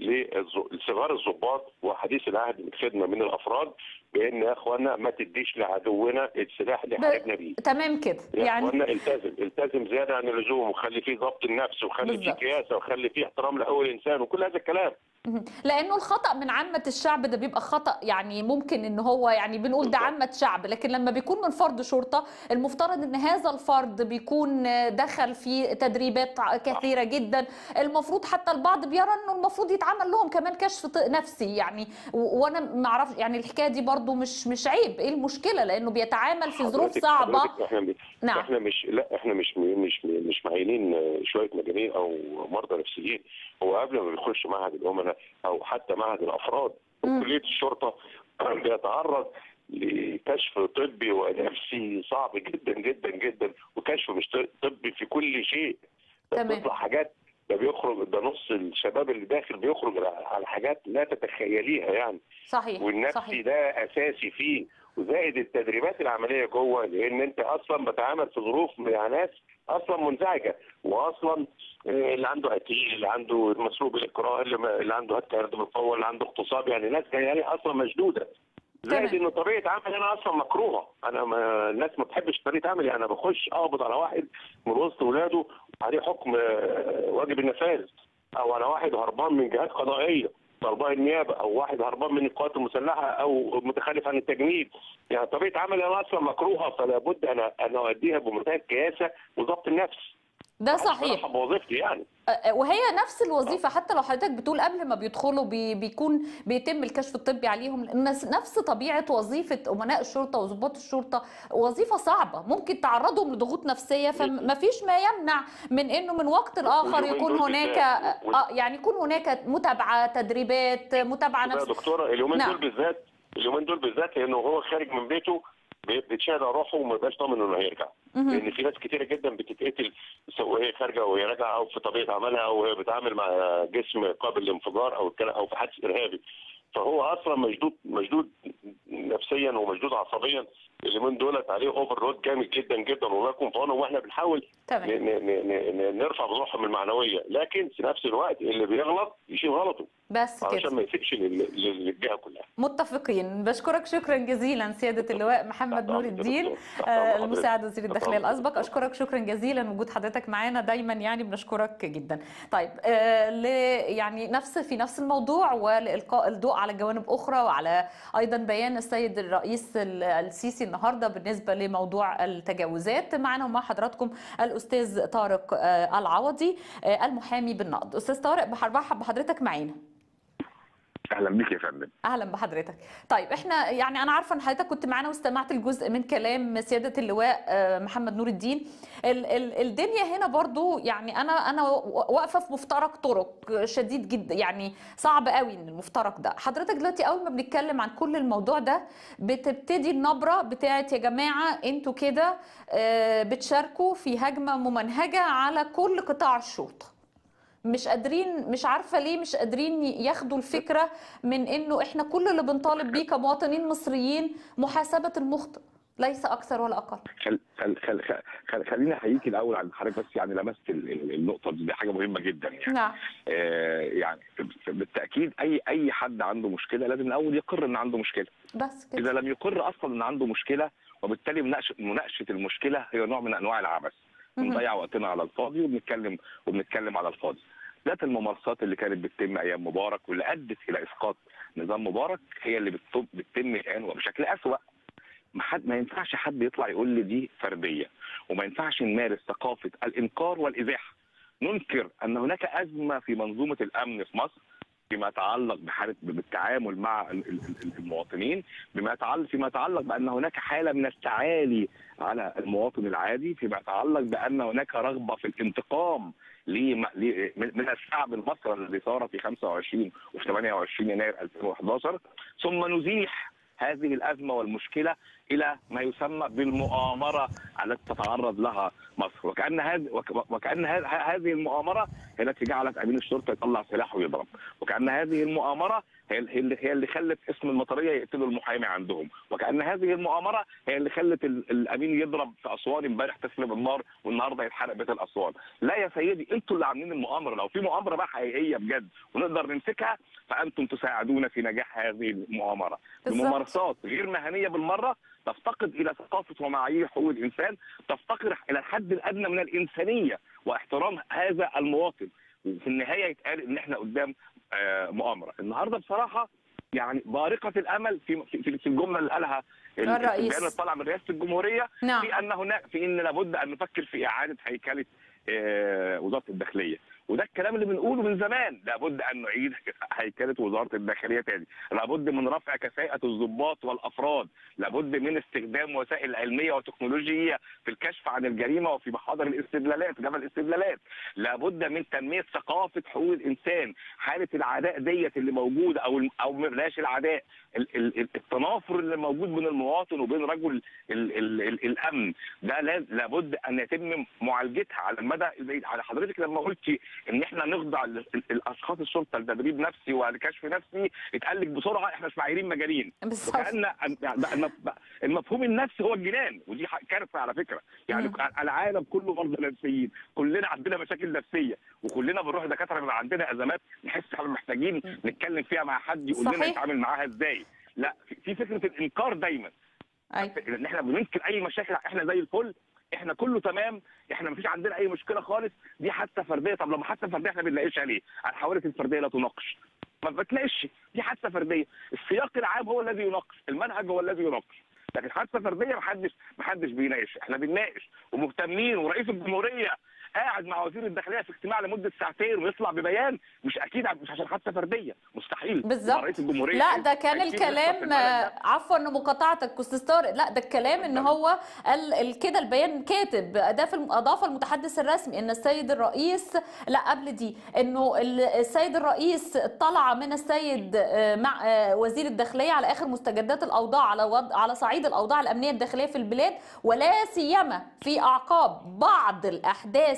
Speaker 2: لصغار الضباط وحديث العهد بالخدمه من الافراد بان يا اخوانا ما تديش لعدونا السلاح اللي
Speaker 1: ب-
Speaker 2: حاربنا بيه
Speaker 1: تمام كده
Speaker 2: يا
Speaker 1: يعني
Speaker 2: اخوانا التزم التزم زياده عن اللزوم وخلي فيه ضبط النفس وخلي فيه
Speaker 1: بالظبط.
Speaker 2: كياسه وخلي فيه احترام لاول انسان وكل هذا الكلام
Speaker 1: مهم. لانه الخطا من عامه الشعب ده بيبقى خطا يعني ممكن ان هو يعني بنقول ده
Speaker 2: بالظبط.
Speaker 1: عامه شعب لكن لما بيكون من فرد شرطه المفترض ان هذا الفرد بيكون دخل في تدريبات كثيره جدا المفروض حتى البعض بيرى انه المفروض يتعمل لهم كمان كشف ط- نفسي يعني و- وانا ما اعرفش يعني الحكايه دي برضو مش مش عيب ايه المشكله لانه بيتعامل في ظروف
Speaker 2: حضرتك-
Speaker 1: صعبه
Speaker 2: حضرتك احنا مش
Speaker 1: نعم
Speaker 2: احنا مش لا احنا مش مش مش معينين شويه مجانين او مرضى نفسيين هو قبل ما بيخش معهد الامناء او حتى معهد الافراد او
Speaker 1: مم.
Speaker 2: كليه الشرطه بيتعرض لكشف طبي ونفسي صعب جدا جدا جدا وكشف مش طبي في كل شيء ده
Speaker 1: تمام.
Speaker 2: بتطلع حاجات ده بيخرج ده نص الشباب اللي داخل بيخرج على حاجات لا تتخيليها يعني
Speaker 1: صحيح
Speaker 2: والنفسي
Speaker 1: صحيح
Speaker 2: ده اساسي فيه وزائد التدريبات العمليه جوه لان انت اصلا بتعامل في ظروف مع ناس اصلا منزعجه واصلا آه، اللي عنده قتيل اللي عنده مسروق بالاكراه اللي, ما- اللي عنده هتك ارض بالقوه اللي عنده اغتصاب يعني ناس جايه لي اصلا مشدوده زائد
Speaker 1: تمام.
Speaker 2: ان طريقه عملي انا اصلا مكروهه انا ما الناس ما بتحبش طريقه عملي انا بخش اقبض على واحد من وسط ولاده عليه حكم آه، واجب النفاذ او على واحد هربان من جهات قضائيه طلباء النيابه او واحد هربان من القوات المسلحه او متخلف عن التجنيد يعني طريقه عملي انا اصلا مكروهه فلا بد انا ان اؤديها بمنتهى الكياسه وضبط النفس
Speaker 1: ده صحيح
Speaker 2: بصراحة بوظيفتي يعني
Speaker 1: وهي نفس الوظيفه حتى لو حضرتك بتقول قبل ما بيدخلوا بي بيكون بيتم الكشف الطبي عليهم نفس نفس طبيعه وظيفه امناء الشرطه وضباط الشرطه وظيفه صعبه ممكن تعرضهم لضغوط نفسيه فما فيش ما يمنع من انه من وقت لاخر
Speaker 2: واليومين
Speaker 1: يكون
Speaker 2: دول
Speaker 1: هناك
Speaker 2: بالذات.
Speaker 1: اه يعني يكون هناك متابعه تدريبات متابعه
Speaker 2: يا
Speaker 1: نفسيه
Speaker 2: دكتوره اليومين
Speaker 1: نعم.
Speaker 2: دول بالذات اليومين دول بالذات لانه هو خارج من بيته بي- بيتشهد على روحه وما يبقاش ضامن انه هيرجع
Speaker 1: مهم.
Speaker 2: لان في ناس كتيره جدا بتتقتل سواء وهي خارجه وهي راجعه او في طبيعه عملها او وهي بتتعامل مع جسم قابل للانفجار او الكلام او في حادث ارهابي فهو اصلا مشدود مشدود نفسيا ومشدود عصبيا اليومين دولت عليه اوفر لود جامد جدا جدا والله يكون في عونهم واحنا بنحاول ن-
Speaker 1: تمام
Speaker 2: ن- ن- ن- نرفع روحهم المعنويه لكن في نفس الوقت اللي بيغلط يشيل غلطه
Speaker 1: بس
Speaker 2: علشان
Speaker 1: كده
Speaker 2: ما يسيبش لل- لل- للجهه كلها
Speaker 1: متفقين بشكرك شكرا جزيلا سيادة اللواء محمد نور الدين آه، المساعد وزير الداخلية الأسبق أشكرك شكرا جزيلا وجود حضرتك معانا دايما يعني بنشكرك جدا طيب آه، ل يعني نفس في نفس الموضوع ولإلقاء الضوء على جوانب أخرى وعلى أيضا بيان السيد الرئيس ال- السيسي النهاردة بالنسبة لموضوع التجاوزات معنا ومع حضراتكم الأستاذ طارق آه، العوضي آه، المحامي بالنقد أستاذ طارق برحب بحضرتك معانا
Speaker 3: اهلا بيك يا فندم
Speaker 1: اهلا بحضرتك طيب احنا يعني انا عارفه ان حضرتك كنت معانا واستمعت الجزء من كلام سياده اللواء آه، محمد نور الدين ال ال الدنيا هنا برضو يعني انا انا واقفه في مفترق طرق شديد جدا يعني صعب قوي ان المفترق ده حضرتك دلوقتي اول ما بنتكلم عن كل الموضوع ده بتبتدي النبره بتاعت يا جماعه انتوا كده آه، بتشاركوا في هجمه ممنهجه على كل قطاع الشرطه مش قادرين مش عارفه ليه مش قادرين ياخدوا الفكره من انه احنا كل اللي بنطالب بيه كمواطنين مصريين محاسبه المخطئ ليس اكثر ولا اقل
Speaker 3: خل خل خل خل خل خليني احييك الاول عن حضرتك بس يعني لمست ال- ال- النقطه دي, دي حاجه مهمه جدا يعني
Speaker 1: نعم
Speaker 3: آه يعني بالتاكيد اي اي حد عنده مشكله لازم الاول يقر ان عنده مشكله
Speaker 1: بس
Speaker 3: اذا
Speaker 1: كده
Speaker 3: لم يقر اصلا ان عنده مشكله وبالتالي مناقشه مناقشه المشكله هي نوع من انواع العبث
Speaker 1: مهم.
Speaker 3: بنضيع وقتنا على الفاضي وبنتكلم وبنتكلم على الفاضي ذات الممارسات اللي كانت بتتم ايام مبارك واللي ادت الى اسقاط نظام مبارك هي اللي بتطب بتتم الان وبشكل اسوأ ما حد ما ينفعش حد يطلع يقول لي دي فرديه وما ينفعش نمارس ثقافه الانكار والازاحه ننكر ان هناك ازمه في منظومه الامن في مصر فيما يتعلق بحاله بالتعامل مع ال- ال- ال- المواطنين بما يتعلق فيما يتعلق بان هناك حاله من التعالي على المواطن العادي فيما يتعلق بان هناك رغبه في الانتقام لم- ل- من من الشعب المصري الذي ثار في 25 وفي 28 يناير 2011 ثم نزيح هذه الازمه والمشكله الى ما يسمى بالمؤامره التي تتعرض لها مصر وكان هذه وك- وكان هذ- هذه المؤامره هي التي جعلت امين الشرطه يطلع سلاحه ويضرب وكان هذه المؤامره هي هي اللي هي اللي خلت اسم المطريه يقتلوا المحامي عندهم وكان هذه المؤامره هي اللي خلت ال- الامين يضرب في اسوان امبارح تسلم النار والنهارده يتحرق بيت الاسوان لا يا سيدي انتوا اللي عاملين المؤامره لو في مؤامره بقى حقيقيه بجد ونقدر نمسكها فانتم تساعدونا في نجاح هذه المؤامره
Speaker 1: بالظبط.
Speaker 3: بممارسات غير مهنيه بالمره تفتقد الى ثقافه ومعايير حقوق الانسان تفتقر الى الحد الادنى من الانسانيه واحترام هذا المواطن وفي النهايه يتقال ان احنا قدام آه، مؤامره النهارده بصراحه يعني بارقه الامل في في, في الجمله اللي قالها ال-
Speaker 1: الرئيس.
Speaker 3: البيان اللي طلع من رئاسه الجمهوريه
Speaker 1: نعم
Speaker 3: في ان هناك في ان لابد ان نفكر في اعاده هيكله آه، وزاره الداخليه وده الكلام اللي بنقوله من زمان لابد ان نعيد هيكله وزاره الداخليه تاني لابد من رفع كفاءه الضباط والافراد لابد من استخدام وسائل علميه وتكنولوجيه في الكشف عن الجريمه وفي محاضر الاستدلالات جبل الاستدلالات لابد من تنميه ثقافه حقوق الانسان حاله العداء ديت اللي موجوده او او بلاش العداء ال- ال- ال- التنافر اللي موجود بين المواطن وبين رجل ال ال ال الامن ده لاز- لابد ان يتم معالجتها على المدى زي على حضرتك لما قلتي ان احنا نخضع ل- ال- الاشخاص الشرطه لتدريب نفسي ولكشف نفسي اتقال لك بسرعه احنا مش معاييرين مجانين
Speaker 1: بالظبط
Speaker 3: وكان الم- المفهوم النفسي هو الجنان ودي ح- كارثه على فكره يعني
Speaker 1: مم.
Speaker 3: العالم كله مرضى نفسيين كلنا عندنا مشاكل نفسيه وكلنا بنروح دكاتره بيبقى عندنا ازمات نحس احنا محتاجين نتكلم فيها مع حد يقول لنا
Speaker 1: صحيح.
Speaker 3: نتعامل معاها ازاي لا في- في فكره الانكار دايما
Speaker 1: أي.
Speaker 3: ان احنا بننكر اي مشاكل احنا زي الفل احنا كله تمام احنا مفيش عندنا اي مشكله خالص دي حادثه فرديه طب لما حادثه فرديه احنا بنلاقيش ليه؟ الحوادث الفرديه لا تناقش ما بتلاقيش دي حادثه فرديه السياق العام هو الذي يناقش المنهج هو الذي يناقش لكن حادثه فرديه محدش محدش بيناقش احنا بنناقش ومهتمين ورئيس الجمهوريه قاعد مع وزير الداخليه في اجتماع لمده ساعتين ويطلع ببيان مش اكيد مش عشان حادثه فرديه مستحيل
Speaker 1: بالظبط.
Speaker 3: مع رئيس الجمهوريه
Speaker 1: لا ده كان
Speaker 3: هيسيب يحصل في
Speaker 1: الكلام
Speaker 3: البلد ده.
Speaker 1: آه، عفوا ان مقاطعتك استاذ طارق لا ده الكلام ان هو قال ال- كده البيان كاتب اضاف الم- اضاف المتحدث الرسمي ان السيد الرئيس لا قبل دي انه ال- السيد الرئيس طلع من السيد آه، مع آه، وزير الداخليه على اخر مستجدات الاوضاع على وضع على صعيد الاوضاع الامنيه الداخليه في البلاد ولا سيما في اعقاب بعض الاحداث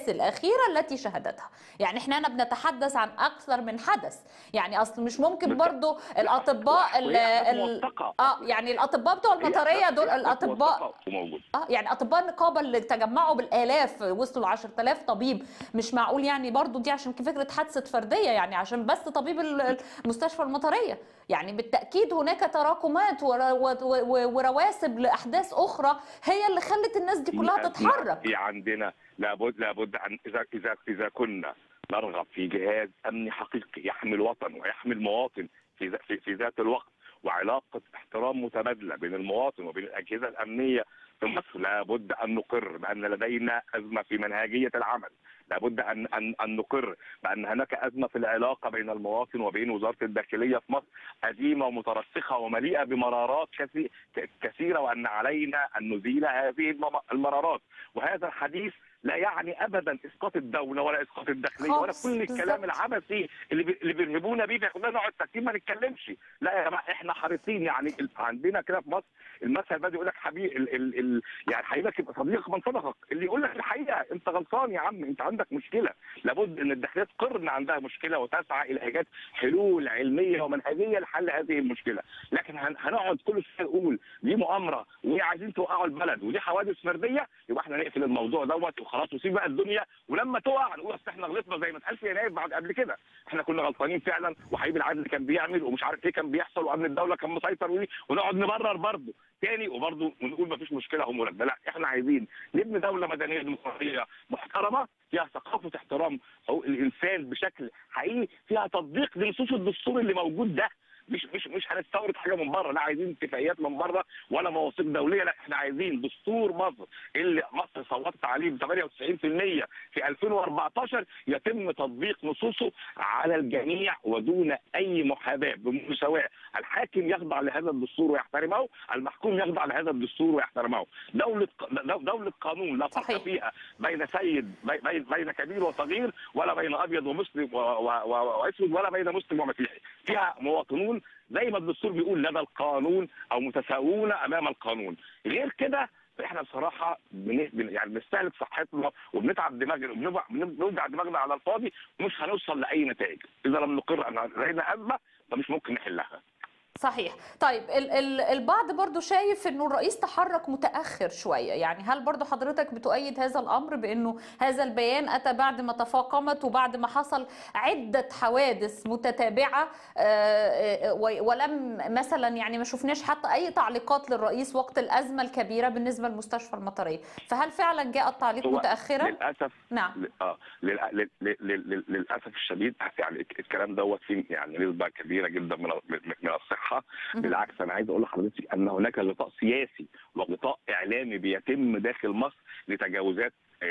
Speaker 1: الاحداث الاخيره التي شهدتها يعني احنا هنا بنتحدث عن اكثر من حدث يعني اصل مش ممكن
Speaker 3: بالظبط.
Speaker 1: برضو الاطباء ال-
Speaker 3: وهي أحداث
Speaker 1: ال-
Speaker 3: موثقة.
Speaker 1: اه يعني الاطباء بتوع
Speaker 3: هي
Speaker 1: المطريه
Speaker 3: أحداث-
Speaker 1: دول
Speaker 3: هي أحداث
Speaker 1: الاطباء
Speaker 3: موثقة وموجودة
Speaker 1: اه يعني اطباء النقابه اللي تجمعوا بالالاف وصلوا ل 10000 طبيب مش معقول يعني برضو دي عشان فكره حادثه فرديه يعني عشان بس طبيب ال- المستشفى المطريه يعني بالتاكيد هناك تراكمات ور- و- و- ورواسب لاحداث اخرى هي اللي خلت الناس دي كلها
Speaker 3: في-
Speaker 1: تتحرك
Speaker 3: في عندنا لابد لابد ان اذا اذا اذا كنا نرغب في جهاز امني حقيقي يحمي الوطن ويحمي المواطن في ذا- في, في ذات الوقت وعلاقه احترام متبادله بين المواطن وبين الاجهزه الامنيه في مصر لابد ان نقر بان لدينا ازمه في منهجيه العمل لابد ان ان ان نقر بان هناك ازمه في العلاقه بين المواطن وبين وزاره الداخليه في مصر قديمه ومترسخه ومليئه بمرارات كثي- ك- كثيره وان علينا ان نزيل هذه المم- المرارات وهذا الحديث لا يعني ابدا اسقاط الدوله ولا اسقاط الداخليه ولا
Speaker 1: خالص،
Speaker 3: كل الكلام
Speaker 1: بالظبط.
Speaker 3: العبثي اللي بي- اللي بيرهبونا بيه فيخلونا نقعد ساكتين ما نتكلمش لا يا جماعه احنا حريصين يعني ال- عندنا كده في مصر المثل ده يقول لك حبيب ال ال ال يعني حبيبك يبقى صديقك من صدقك اللي يقول لك الحقيقه انت غلطان يا عم انت عندك مشكله لابد ان الداخليه تقر ان عندها مشكله وتسعى الى ايجاد حلول علميه ومنهجيه لحل هذه المشكله لكن هن- هنقعد كل شويه نقول دي مؤامره وعايزين توقعوا البلد ودي حوادث فرديه يبقى احنا نقفل الموضوع دوت وخلاص وسيب بقى الدنيا ولما تقع نقول اصل احنا غلطنا زي ما اتقال في يناير بعد قبل كده احنا كنا غلطانين فعلا وحبيب العدل كان بيعمل ومش عارف ايه كان بيحصل وامن الدوله كان مسيطر ودي ونقعد نبرر برضه تاني وبرضه ونقول مفيش مشكله هم مرتبه لا احنا عايزين نبني دوله مدنيه ديمقراطيه محترمه فيها ثقافه احترام حقوق الانسان بشكل حقيقي فيها تطبيق لنصوص الدستور اللي موجود ده مش مش مش هنستورد حاجه من بره لا عايزين اتفاقيات من بره ولا مواثيق دوليه لا احنا عايزين دستور مصر اللي مصر صوتت عليه ب 98% في 2014 يتم تطبيق نصوصه على الجميع ودون اي محاباه بمساواه الحاكم يخضع لهذا الدستور ويحترمه المحكوم يخضع لهذا الدستور ويحترمه دوله ق- دوله قانون لا فرق
Speaker 1: صحيح.
Speaker 3: فيها بين سيد بي- بين بين كبير وصغير ولا بين ابيض ومسلم و- و- و- واسود ولا بين مسلم ومسيحي فيها مواطنون زي ما الدستور بيقول لدى القانون او متساوون امام القانون غير كده احنا بصراحه بن... بن- يعني بنستهلك صحتنا وبنتعب دماغنا وبنوجع بنوجع دماغنا على الفاضي ومش هنوصل لاي نتائج اذا لم نقر ان لدينا ازمه فمش ممكن نحلها
Speaker 1: صحيح طيب ال ال البعض برضو شايف انه الرئيس تحرك متاخر شويه يعني هل برضو حضرتك بتؤيد هذا الامر بانه هذا البيان اتى بعد ما تفاقمت وبعد ما حصل عده حوادث متتابعه آه، آه، و- ولم مثلا يعني ما شفناش حتى اي تعليقات للرئيس وقت الازمه الكبيره بالنسبه للمستشفى المطريه فهل فعلا جاء التعليق
Speaker 3: هو
Speaker 1: متاخرا
Speaker 3: للاسف
Speaker 1: نعم
Speaker 3: ل- اه لل- لل- لل- لل- للاسف الشديد يعني الكلام دوت فيه يعني نسبه كبيره جدا من من من الصحه
Speaker 1: مهم.
Speaker 3: بالعكس انا عايز اقول لحضرتك ان هناك غطاء سياسي وغطاء اعلامي بيتم داخل مصر لتجاوزات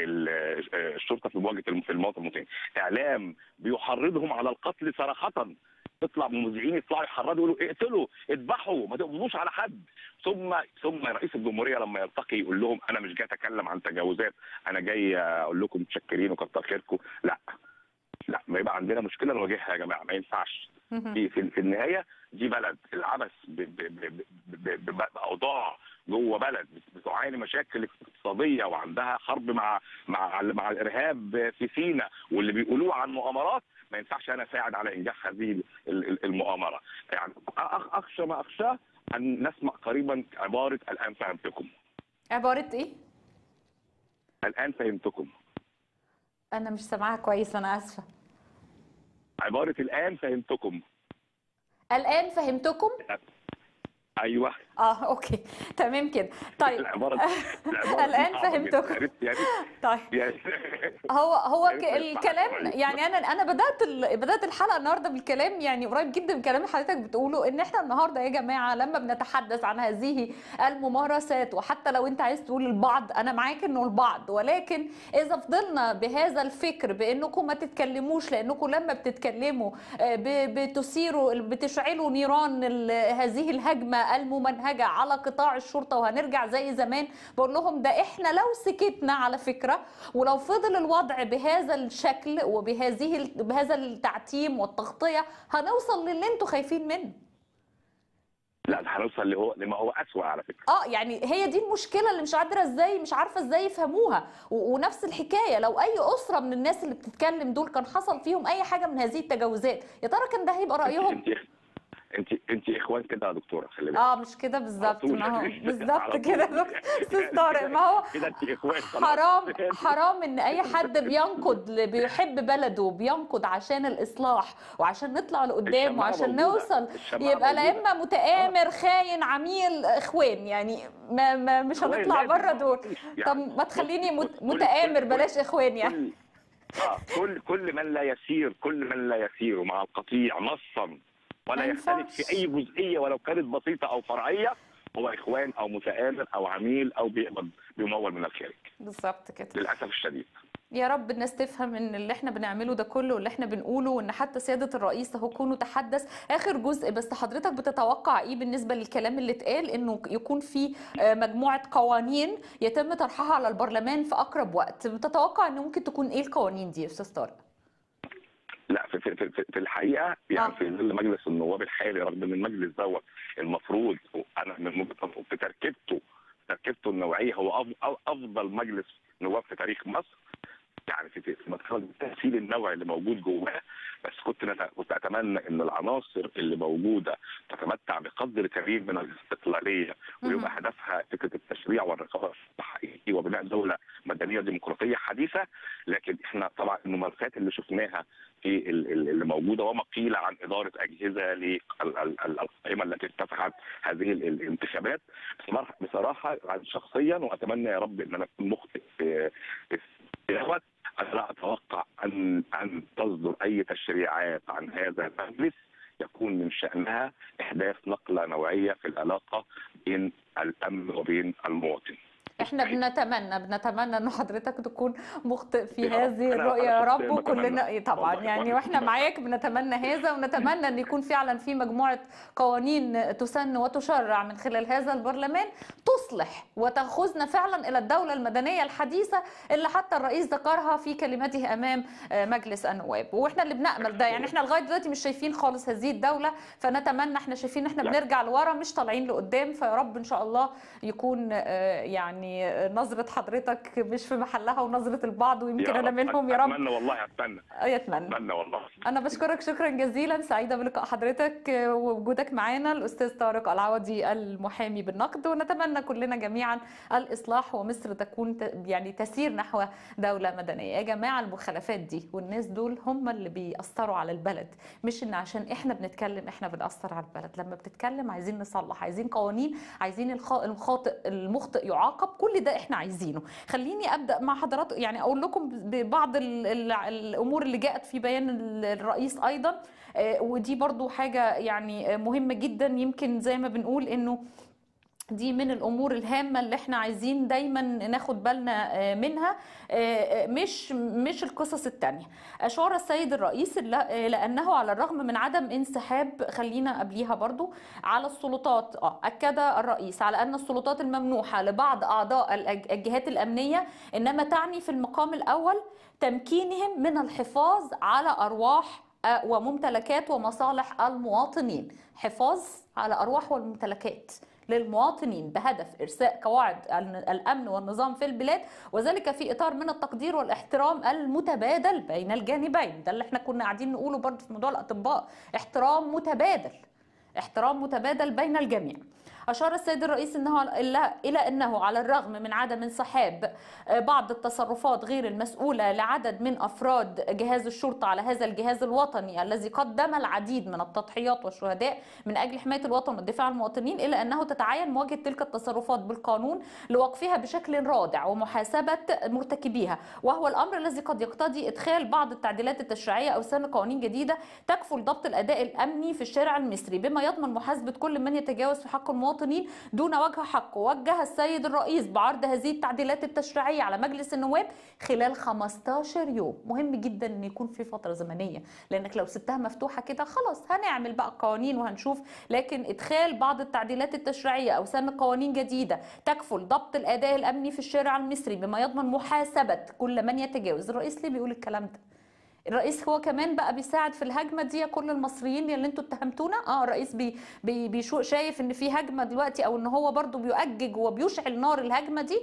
Speaker 3: ال- الشرطه في مواجهه الم- في المواطن المسلم اعلام بيحرضهم على القتل صراحه تطلع مذيعين يطلعوا يحرضوا يقولوا اقتلوا اذبحوا ما تقبضوش على حد ثم ثم رئيس الجمهوريه لما يلتقي يقول لهم انا مش جاي اتكلم عن تجاوزات انا جاي اقول لكم متشكرين وكتر خيركم لا لا ما يبقى عندنا مشكله نواجهها يا جماعه ما ينفعش
Speaker 1: مهم.
Speaker 3: في في, في النهايه دي بلد العبث ب- ب- ب- ب- ب- باوضاع جوه بلد بتعاني مشاكل اقتصاديه وعندها حرب مع مع مع الارهاب في سيناء واللي بيقولوه عن مؤامرات ما ينفعش انا اساعد على انجاح هذه ال- ال- المؤامره يعني أخ- اخشى ما اخشاه ان نسمع قريبا عباره الان فهمتكم
Speaker 1: عباره ايه
Speaker 3: الان فهمتكم
Speaker 1: انا مش سامعاها كويس انا اسفه
Speaker 3: عباره الان فهمتكم
Speaker 1: الان فهمتكم
Speaker 3: ايوه
Speaker 1: اه اوكي تمام كده طيب
Speaker 3: العباره العبارة دي
Speaker 1: الآن
Speaker 3: صعبة جداً.
Speaker 1: فهمتكم.
Speaker 3: يا ريت- يا ريت-
Speaker 1: طيب
Speaker 3: يا ريت-
Speaker 1: هو هو
Speaker 3: يعني
Speaker 1: ك-
Speaker 3: ما ينفعش
Speaker 1: الكلام
Speaker 3: كويس.
Speaker 1: يعني انا انا بدات ال... بدات الحلقه النهارده بالكلام يعني قريب جدا من كلام اللي حضرتك بتقوله ان احنا النهارده يا جماعه لما بنتحدث عن هذه الممارسات وحتى لو انت عايز تقول البعض انا معاك انه البعض ولكن اذا فضلنا بهذا الفكر بانكم ما تتكلموش لانكم لما بتتكلموا آه، ب- بتثيروا بتشعلوا نيران ال- هذه الهجمه الممنهجه على قطاع الشرطه وهنرجع زي زمان بقول لهم ده احنا لو سكتنا على فكره ولو فضل الوضع بهذا الشكل وبهذه ال- بهذا التعتيم والتغطيه هنوصل للي انتوا خايفين منه
Speaker 3: لا ده هنوصل اللي هو لما هو اسوء على فكره
Speaker 1: اه يعني هي دي المشكله اللي مش قادره ازاي مش عارفه ازاي يفهموها و- ونفس الحكايه لو اي اسره من الناس اللي بتتكلم دول كان حصل فيهم اي حاجه من هذه التجاوزات يا ترى كان ده هيبقى رايهم
Speaker 3: انت انت انت اخوان كده يا دكتوره خلي بالك
Speaker 1: اه مش كده بالظبط
Speaker 3: طول.
Speaker 1: ما هو
Speaker 3: على
Speaker 1: بالظبط
Speaker 3: طول.
Speaker 1: كده يا دكتور استاذ طارق ما هو
Speaker 3: كده انت اخوان خلاص.
Speaker 1: حرام حرام ان اي حد بينقد اللي بيحب بلده بينقد عشان الاصلاح وعشان نطلع لقدام
Speaker 3: الشماعة
Speaker 1: وعشان
Speaker 3: موجودة.
Speaker 1: نوصل
Speaker 3: الشماعة
Speaker 1: يبقى لا
Speaker 3: موجودة.
Speaker 1: اما متآمر خاين عميل اخوان يعني ما, ما مش
Speaker 3: إخوان
Speaker 1: هنطلع
Speaker 3: لازم.
Speaker 1: بره دول
Speaker 3: يعني
Speaker 1: طب ما تخليني
Speaker 3: كل-
Speaker 1: مت-
Speaker 3: كل-
Speaker 1: متآمر
Speaker 3: كل-
Speaker 1: بلاش اخوان يعني
Speaker 3: كل اه كل كل من لا يسير كل من لا يسير مع القطيع نصا ولا
Speaker 1: ما
Speaker 3: يختلف
Speaker 1: ينفعش.
Speaker 3: في اي جزئيه ولو كانت بسيطه او فرعيه هو اخوان او متآمر او عميل او بيقبض بيمول من الخارج
Speaker 1: بالظبط كده
Speaker 3: للاسف الشديد
Speaker 1: يا رب الناس تفهم ان اللي احنا بنعمله ده كله واللي احنا بنقوله وان حتى سياده الرئيس اهو كونه تحدث اخر جزء بس حضرتك بتتوقع ايه بالنسبه للكلام اللي اتقال انه يكون في آه، مجموعه قوانين يتم طرحها على البرلمان في اقرب وقت بتتوقع ان ممكن تكون ايه القوانين دي يا استاذ طارق
Speaker 3: لا في في في, في الحقيقه يعني
Speaker 1: آه.
Speaker 3: في ظل مجلس النواب الحالي رغم ان المجلس دوت المفروض انا من وجهة- في تركيبته تركيبته النوعيه هو أف- أف- افضل مجلس نواب في تاريخ مصر يعني في في مدخل التمثيل النوعي اللي موجود جواه بس كنت نت- كنت اتمنى ان العناصر اللي موجوده تتمتع بقدر كبير من الاستقلاليه ويبقى
Speaker 1: مهم.
Speaker 3: هدفها فكره التشريع والرقابه الحقيقي وبناء دوله مدنيه ديمقراطيه حديثه لكن احنا طبعا الممارسات اللي شفناها في ال- ال- اللي موجوده وما قيل عن اداره اجهزه للقائمه التي اتفقت هذه ال- الانتخابات بصراحه بصراحه يعني شخصيا واتمنى يا رب ان انا اكون مخطئ في في دوت انا لا اتوقع ان ان تصدر اي تشريعات عن هذا المجلس يكون من شانها احداث نقله نوعيه في العلاقه بين الامن وبين المواطن.
Speaker 1: احنا بنتمنى بنتمنى ان حضرتك تكون مخطئ في
Speaker 3: يا رب.
Speaker 1: هذه
Speaker 3: أنا-
Speaker 1: الرؤيه
Speaker 3: أنا
Speaker 1: يا رب
Speaker 3: شخصياً
Speaker 1: وكلنا
Speaker 3: بتمنى.
Speaker 1: طبعا
Speaker 3: والله.
Speaker 1: يعني واحنا معاك بنتمنى هذا ونتمنى ان يكون فعلا في مجموعه قوانين تسن وتشرع من خلال هذا البرلمان تصلح وتاخذنا فعلا الى الدوله المدنيه الحديثه اللي حتى الرئيس ذكرها في كلمته امام آه، مجلس النواب واحنا اللي بنامل ده يعني احنا لغايه دلوقتي مش شايفين خالص هذه الدوله فنتمنى احنا شايفين احنا
Speaker 3: لا.
Speaker 1: بنرجع لورا مش طالعين لقدام فيا رب ان شاء الله يكون آه، يعني نظرة حضرتك مش في محلها ونظرة البعض ويمكن
Speaker 3: يا
Speaker 1: أنا
Speaker 3: رب.
Speaker 1: منهم يا رب
Speaker 3: اتمنى والله اتمنى
Speaker 1: يتمنى
Speaker 3: اتمنى والله
Speaker 1: أنا بشكرك شكرا جزيلا سعيدة بلقاء حضرتك آه، ووجودك معانا الأستاذ طارق العوضي المحامي بالنقد ونتمنى كلنا جميعا الإصلاح ومصر تكون ت- يعني تسير نحو دولة مدنية يا جماعة المخالفات دي والناس دول هم اللي بيأثروا على البلد مش إن عشان إحنا بنتكلم إحنا بنأثر على البلد لما بتتكلم عايزين نصلح عايزين قوانين عايزين الخ- الخاطئ المخطئ يعاقب كل ده احنا عايزينه خليني ابدا مع حضراتكم يعني اقول لكم ببعض ال- ال- الامور اللي جاءت في بيان ال- الرئيس ايضا آه، ودي برضو حاجه يعني آه، مهمه جدا يمكن زي ما بنقول انه دي من الامور الهامه اللي احنا عايزين دايما ناخد بالنا آه، منها آه، آه، مش مش القصص التانية اشار السيد الرئيس الل- آه، لانه على الرغم من عدم انسحاب خلينا قبليها برضو على السلطات اه اكد الرئيس على ان السلطات الممنوحه لبعض اعضاء الأج- الجهات الامنيه انما تعني في المقام الاول تمكينهم من الحفاظ على ارواح آه، وممتلكات ومصالح المواطنين حفاظ على ارواح والممتلكات للمواطنين بهدف ارساء قواعد الامن والنظام في البلاد وذلك في اطار من التقدير والاحترام المتبادل بين الجانبين ده اللي احنا كنا قاعدين نقوله برضه في موضوع الاطباء احترام متبادل احترام متبادل بين الجميع أشار السيد الرئيس أنه إلى إلى أنه على الرغم من عدم انسحاب بعض التصرفات غير المسؤولة لعدد من أفراد جهاز الشرطة على هذا الجهاز الوطني الذي قدم العديد من التضحيات والشهداء من أجل حماية الوطن والدفاع عن المواطنين إلا أنه تتعين مواجهة تلك التصرفات بالقانون لوقفها بشكل رادع ومحاسبة مرتكبيها وهو الأمر الذي قد يقتضي إدخال بعض التعديلات التشريعية أو سن قوانين جديدة تكفل ضبط الأداء الأمني في الشارع المصري بما يضمن محاسبة كل من يتجاوز في حق المواطنين دون وجه حقه وجه السيد الرئيس بعرض هذه التعديلات التشريعية على مجلس النواب خلال 15 يوم مهم جدا ان يكون في فترة زمنية لانك لو سبتها مفتوحة كده خلاص هنعمل بقى قوانين وهنشوف لكن ادخال بعض التعديلات التشريعية او سن قوانين جديدة تكفل ضبط الاداء الامني في الشارع المصري بما يضمن محاسبة كل من يتجاوز الرئيس ليه بيقول الكلام ده الرئيس هو كمان بقى بيساعد في الهجمه دي يا كل المصريين اللي انتوا اتهمتونا اه الرئيس بي بي بيشو شايف ان في هجمه دلوقتي او ان هو برضو بيؤجج وبيشعل نار الهجمه دي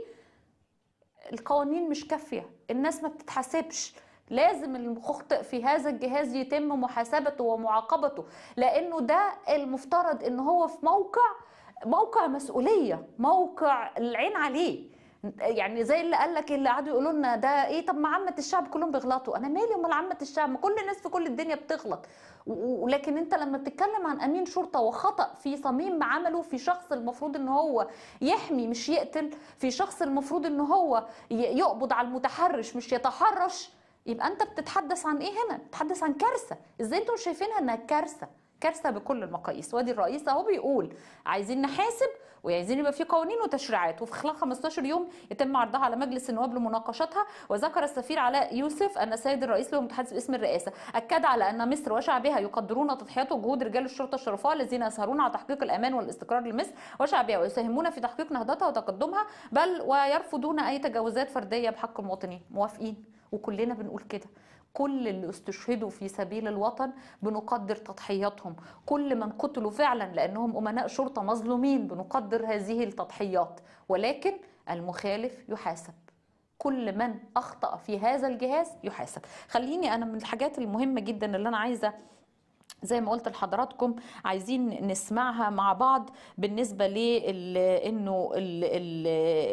Speaker 1: القوانين مش كافيه الناس ما بتتحاسبش لازم المخطئ في هذا الجهاز يتم محاسبته ومعاقبته لانه ده المفترض ان هو في موقع موقع مسؤوليه موقع العين عليه يعني زي اللي قال لك اللي قعدوا يقولوا لنا ده ايه طب ما عامه الشعب كلهم بيغلطوا انا مالي امال عامه الشعب ما كل الناس في كل الدنيا بتغلط و- ولكن انت لما بتتكلم عن امين شرطه وخطا في صميم عمله في شخص المفروض ان هو يحمي مش يقتل في شخص المفروض ان هو ي- يقبض على المتحرش مش يتحرش يبقى انت بتتحدث عن ايه هنا بتتحدث عن كارثه ازاي انتوا مش شايفينها انها كارثه كارثه بكل المقاييس وادي الرئيس اهو بيقول عايزين نحاسب وعايزين يبقى في قوانين وتشريعات وفي خلال 15 يوم يتم عرضها على مجلس النواب لمناقشتها وذكر السفير علاء يوسف ان السيد الرئيس له متحدث باسم الرئاسه اكد على ان مصر وشعبها يقدرون تضحيات وجهود رجال الشرطه الشرفاء الذين يسهرون على تحقيق الامان والاستقرار لمصر وشعبها ويساهمون في تحقيق نهضتها وتقدمها بل ويرفضون اي تجاوزات فرديه بحق المواطنين موافقين وكلنا بنقول كده كل اللي استشهدوا في سبيل الوطن بنقدر تضحياتهم كل من قتلوا فعلا لانهم امناء شرطه مظلومين بنقدر هذه التضحيات ولكن المخالف يحاسب كل من اخطا في هذا الجهاز يحاسب خليني انا من الحاجات المهمه جدا اللي انا عايزه زي ما قلت لحضراتكم عايزين نسمعها مع بعض بالنسبه لل انه ال ال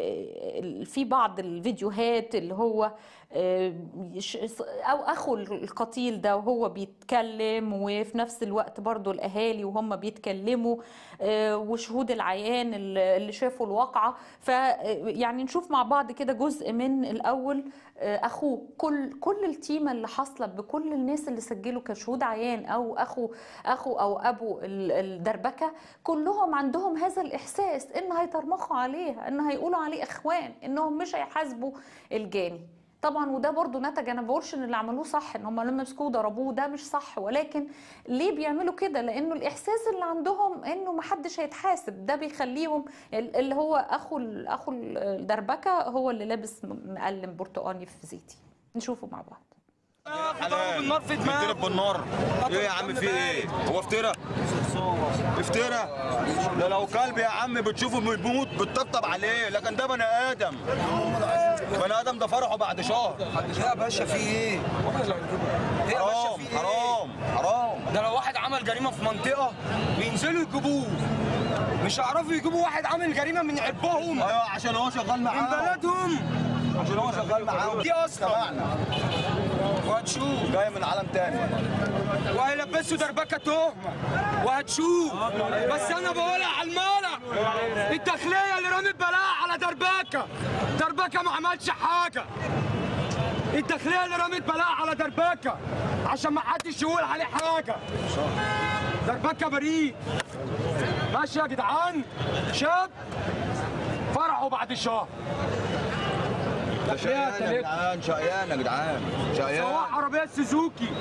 Speaker 1: ال في بعض الفيديوهات اللي هو آه، يش- او اخو القتيل ده وهو بيتكلم وفي نفس الوقت برضو الاهالي وهم بيتكلموا آه، وشهود العيان اللي اللي شافوا الواقعه ف يعني نشوف مع بعض كده جزء من الاول آه، اخوه كل كل التيمه اللي حاصله بكل الناس اللي سجلوا كشهود عيان او اخو اخو او ابو ال- الدربكه كلهم عندهم هذا الاحساس ان هيترمخوا عليه ان هيقولوا عليه اخوان انهم مش هيحاسبوا الجاني طبعا وده برضو نتج انا ما بقولش ان اللي عملوه صح ان هم لما مسكوه ضربوه ده مش صح ولكن ليه بيعملوا كده لانه الاحساس اللي عندهم انه محدش هيتحاسب ده بيخليهم ال- اللي هو اخو ال- اخو الدربكه هو اللي لابس م- مقلم برتقاني في زيتي نشوفه مع بعض
Speaker 4: ضرب النار في دماغه
Speaker 5: افترى بالنار ايه يا عم في ايه هو افترى افترى ده لو كلب يا عم بتشوفه بيموت بتطبطب عليه لكن ده بني ادم بني ادم ده فرحه بعد شهر
Speaker 4: يا باشا في ايه؟ ايه يا باشا
Speaker 5: حرام
Speaker 4: في ايه؟
Speaker 5: حرام حرام
Speaker 4: ده لو واحد عمل جريمه في منطقه بينزلوا يجيبوه مش هيعرفوا يجيبوا واحد عامل جريمه من عربهم
Speaker 5: ايوه عشان هو شغال
Speaker 4: من
Speaker 5: معاهم
Speaker 4: بلدهم
Speaker 5: عشان هو شغال معاهم
Speaker 4: دي اصلا
Speaker 5: تبعنا
Speaker 4: وهتشوف
Speaker 5: جاي من عالم تاني
Speaker 4: وهيلبسوا دربكه تهمه وهتشوف بس انا بقولها على المالة الداخليه اللي رمت بلاء على دربكه دربكه ما عملش حاجه الداخليه اللي رمت بلاء على دربكه عشان ما حدش يقول عليه حاجه دربكه بريء ماشي يا جدعان شاب فرحوا بعد شهر
Speaker 5: ده شقيان يا جدعان شقيان يا جدعان شقيان
Speaker 4: سواق عربية سوزوكي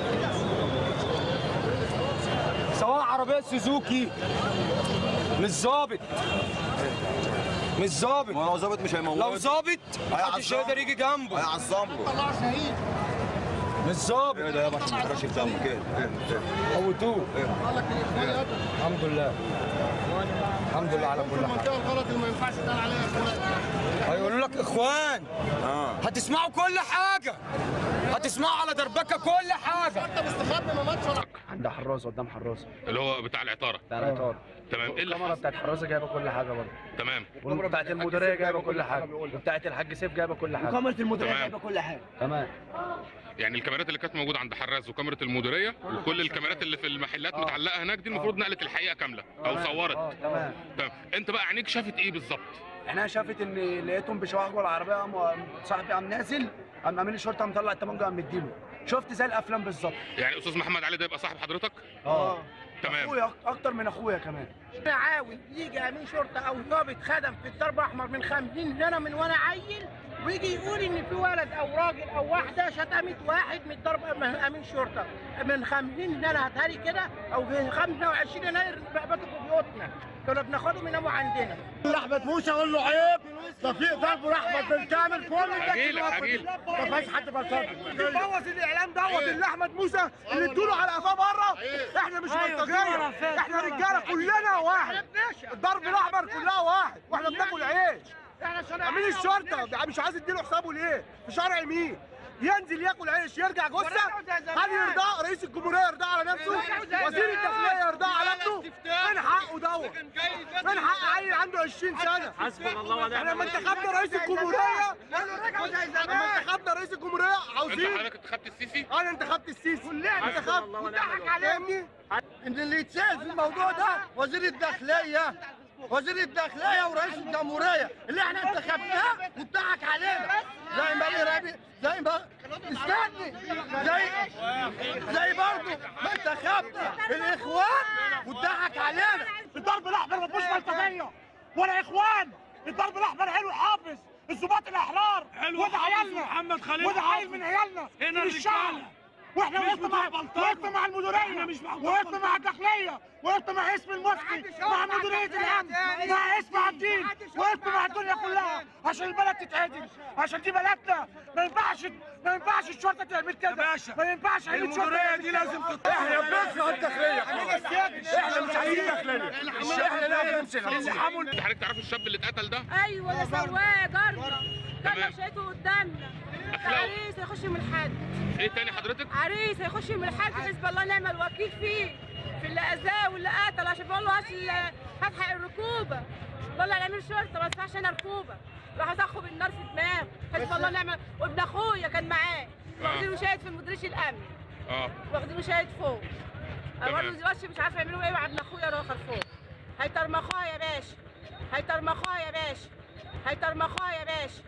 Speaker 4: سواق عربية سوزوكي مش ظابط مش ظابط
Speaker 5: ما هو ظابط مش هيموت
Speaker 4: لو ظابط محدش
Speaker 5: هيعصم.
Speaker 4: يقدر يجي جنبه
Speaker 5: هيعصم له
Speaker 4: مش ظابط
Speaker 5: ايه ده يا باشا ما تقدرش تسمه كده ايه ايه
Speaker 4: موتوه الحمد لله الحمد لله على كل حال
Speaker 6: الغلط اللي ما ينفعش تقال عليها اخوان
Speaker 4: هيقولوا لك اخوان
Speaker 5: اه
Speaker 4: هتسمعوا كل حاجة هتسمعوا على دربكة كل حاجة
Speaker 6: انت مستخبي ما ماتش ولا
Speaker 7: عند حراسه قدام حراسه
Speaker 8: اللي هو بتاع العطاره
Speaker 7: بتاع الاطار
Speaker 8: تمام ايه اللي
Speaker 7: الكاميرا
Speaker 8: حصل
Speaker 7: بتاعت حراسه جايبه كل حاجه برضه
Speaker 8: تمام
Speaker 7: بتاعت المديريه جايبه كل حاجه وبتاعت الحاج سيف جايبه كل حاجه
Speaker 9: كاميرا المديريه
Speaker 8: تمام.
Speaker 9: جايبه كل حاجه
Speaker 7: تمام
Speaker 8: يعني الكاميرات اللي كانت موجوده عند حراز وكاميرا المديريه وكل الكاميرات اللي في المحلات متعلقه هناك دي المفروض نقلت الحقيقه كامله او
Speaker 7: اه
Speaker 8: صورت
Speaker 7: تمام
Speaker 8: تمام انت بقى عينيك شافت ايه بالظبط
Speaker 7: احنا شافت ان لقيتهم بيشوحوا جوه العربيه قام صاحبي قام نازل قام امين الشرطه مطلع التمانجة قام مديله شفت زي الافلام بالظبط
Speaker 8: يعني استاذ محمد علي ده يبقى صاحب حضرتك
Speaker 7: اه
Speaker 8: تمام
Speaker 7: اخويا اكتر من اخويا كمان
Speaker 9: عاوز يجي امين شرطه او ضابط خدم في الدرب الاحمر من 50 سنه من وانا عيل
Speaker 6: ويجي يقول ان في ولد او راجل او واحده شتمت واحد من ضرب من امين شرطه من 50 يناير هتهري كده او في 25 يناير بقبضوا في بيوتنا كنا بناخدهم يناموا عندنا
Speaker 7: احمد موسى اقول له عيب ده في ضرب احمد بالكامل كل ده
Speaker 8: هجيلك هجيلك
Speaker 7: ما فيهاش حد بلطجي بيبوظ الاعلام دوت اللي احمد موسى اللي ادوا على قفاه بره احنا مش بلطجيه احنا رجاله كلنا واحد الضرب الاحمر كلها واحد واحنا بناكل عيش
Speaker 6: احنا شارع
Speaker 7: امين الشرطه مش عايز يديله حسابه ليه؟ في شرع مين؟ ينزل ياكل عيش يرجع جثه هل يرضاه رئيس الجمهوريه يرضاه على نفسه؟ وزير الداخليه يرضاه على ابنه؟ فين حقه دوت؟ فين حق عيل عنده 20 سنه؟ حسبنا الله ونعم احنا لما انتخبنا رئيس الجمهوريه لما انتخبنا رئيس الجمهوريه
Speaker 8: انت
Speaker 7: عاوزين
Speaker 8: حضرتك انتخبت السيسي
Speaker 7: انا انتخبت السيسي كلنا انتخبت وضحك عليني ان اللي يتسال في الموضوع ده وزير الداخليه وزير الداخليه ورئيس الجمهوريه اللي احنا انتخبناه واتضحك علينا زي ما لي ربي زي ما استني زي زي برضه ما انتخبنا الاخوان واتضحك علينا
Speaker 9: الضرب الاحمر ما فيهوش بلطجيه ولا اخوان الضرب الاحمر حلو حافظ الضباط الاحرار
Speaker 10: حلو
Speaker 9: وده
Speaker 10: حافظ
Speaker 9: عيالنا
Speaker 10: ومحمد خليل
Speaker 9: وده عيل
Speaker 10: حافظ.
Speaker 9: من عيالنا
Speaker 10: هنا
Speaker 9: من الشعب
Speaker 10: الرجالة.
Speaker 9: واحنا
Speaker 10: مش
Speaker 9: وقفنا مع
Speaker 10: بتوع بلطجة.
Speaker 9: وقفنا مع المديريه
Speaker 10: احنا مش مع
Speaker 9: وقفنا
Speaker 10: بلطجة.
Speaker 9: مع الداخليه وقفنا مع اسم المفتي مع مديريه الامن مع اسم عبدين وقفنا مع الدنيا كلها عشان البلد تتعدل عشان دي بلدنا ما ينفعش ما ينفعش الشرطه تعمل كده
Speaker 10: باشا،
Speaker 9: ما ينفعش عيل الشرطة
Speaker 10: المديرية
Speaker 9: تعمل
Speaker 10: دي
Speaker 9: كده.
Speaker 10: لازم تتطور.
Speaker 7: احنا بنكره الداخليه احنا مش عايزين داخليه احنا لا نمشي
Speaker 8: انت حضرتك تعرف الشاب اللي اتقتل ده
Speaker 11: ايوه ده سواق جارنا
Speaker 8: تمام.
Speaker 11: كان شايفه قدامنا
Speaker 8: أخلاقه.
Speaker 11: عريس هيخش من الحد
Speaker 8: ايه تاني حضرتك
Speaker 11: عريس هيخش من الحد حزب الله نعم الوكيل فيه في اللي اذاه واللي قتل عشان بيقول له هات ال- هات حق الركوبه بقول له انا امير شرطه ما ينفعش انا ركوبه راح اخه بالنار في دماغه حزب الله نعم وابن اخويا كان معاه واخدينه شاهد في مديريه الامن
Speaker 8: اه
Speaker 11: واخدينه شاهد فوق
Speaker 8: تمام.
Speaker 11: برضه دلوقتي مش عارفه يعملوا ايه مع ابن اخويا الاخر فوق هيترمخوها يا باشا هيترمخوها يا باشا هيترمخوها يا باشا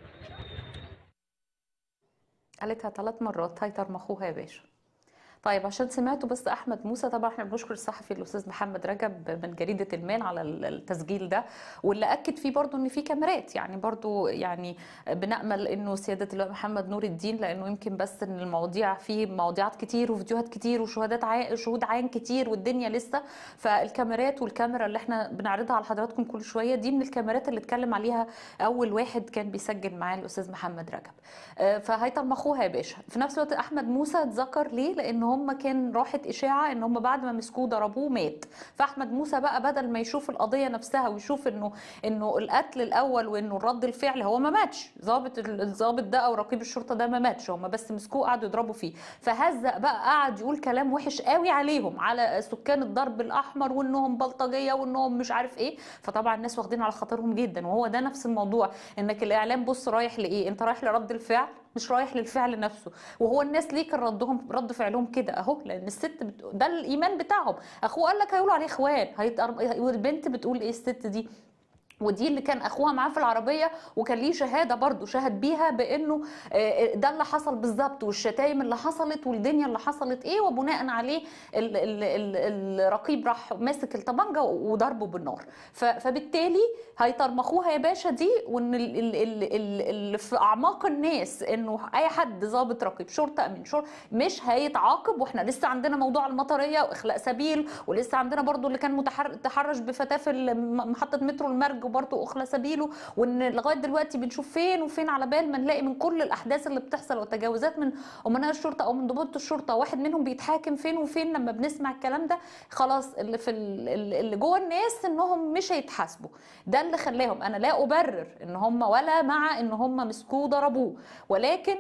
Speaker 1: قالتها ثلاث مرات هيتر مخوها يا باشا طيب عشان سمعتوا بس احمد موسى طبعا احنا بنشكر الصحفي الاستاذ محمد رجب من جريده المال على التسجيل ده واللي اكد فيه برضو ان في كاميرات يعني برضو يعني بنامل انه سياده اللواء محمد نور الدين لانه يمكن بس ان المواضيع فيه مواضيعات كتير وفيديوهات كتير وشهادات عين شهود عين كتير والدنيا لسه فالكاميرات والكاميرا اللي احنا بنعرضها على حضراتكم كل شويه دي من الكاميرات اللي اتكلم عليها اول واحد كان بيسجل معاه الاستاذ محمد رجب آه، فهيطرمخوها يا باشا في نفس الوقت احمد موسى اتذكر ليه لان هم كان راحت اشاعه ان هم بعد ما مسكوه ضربوه مات فاحمد موسى بقى بدل ما يشوف القضيه نفسها ويشوف انه انه القتل الاول وانه رد الفعل هو ما ماتش ضابط ال- الضابط ده او رقيب الشرطه ده ما ماتش هم بس مسكوه قعدوا يضربوا فيه فهزق بقى قعد يقول كلام وحش قوي عليهم على سكان الضرب الاحمر وانهم بلطجيه وانهم مش عارف ايه فطبعا الناس واخدين على خاطرهم جدا وهو ده نفس الموضوع انك الاعلام بص رايح لايه انت رايح لرد الفعل مش رايح للفعل نفسه وهو الناس ليه كان ردهم رد فعلهم كده اهو لان الست بت... ده الايمان بتاعهم اخوه قال لك هيقولوا عليه اخوان هيتقر... والبنت بتقول ايه الست دي ودي اللي كان اخوها معاه في العربيه وكان ليه شهاده برضه شهد بيها بانه آه، ده اللي حصل بالظبط والشتايم اللي حصلت والدنيا اللي حصلت ايه وبناء عليه ال ال ال الرقيب راح ماسك الطبنجه وضربه بالنار ف- فبالتالي هيطرمخوها يا باشا دي وان ال- ال- ال- ال- اللي في اعماق الناس انه اي حد ضابط رقيب شرطه امين شرطه مش هيتعاقب واحنا لسه عندنا موضوع المطريه واخلاء سبيل ولسه عندنا برضو اللي كان متحر... تحرش بفتاه في الم- محطه مترو المرج وبرضو اخلى سبيله وان لغايه دلوقتي بنشوف فين وفين على بال ما نلاقي من كل الاحداث اللي بتحصل والتجاوزات من امناء الشرطه او من ضباط الشرطه واحد منهم بيتحاكم فين وفين لما بنسمع الكلام ده خلاص اللي في ال- ال- اللي جوه الناس انهم مش هيتحاسبوا ده اللي خلاهم انا لا ابرر ان هم ولا مع ان هم مسكوه ضربوه ولكن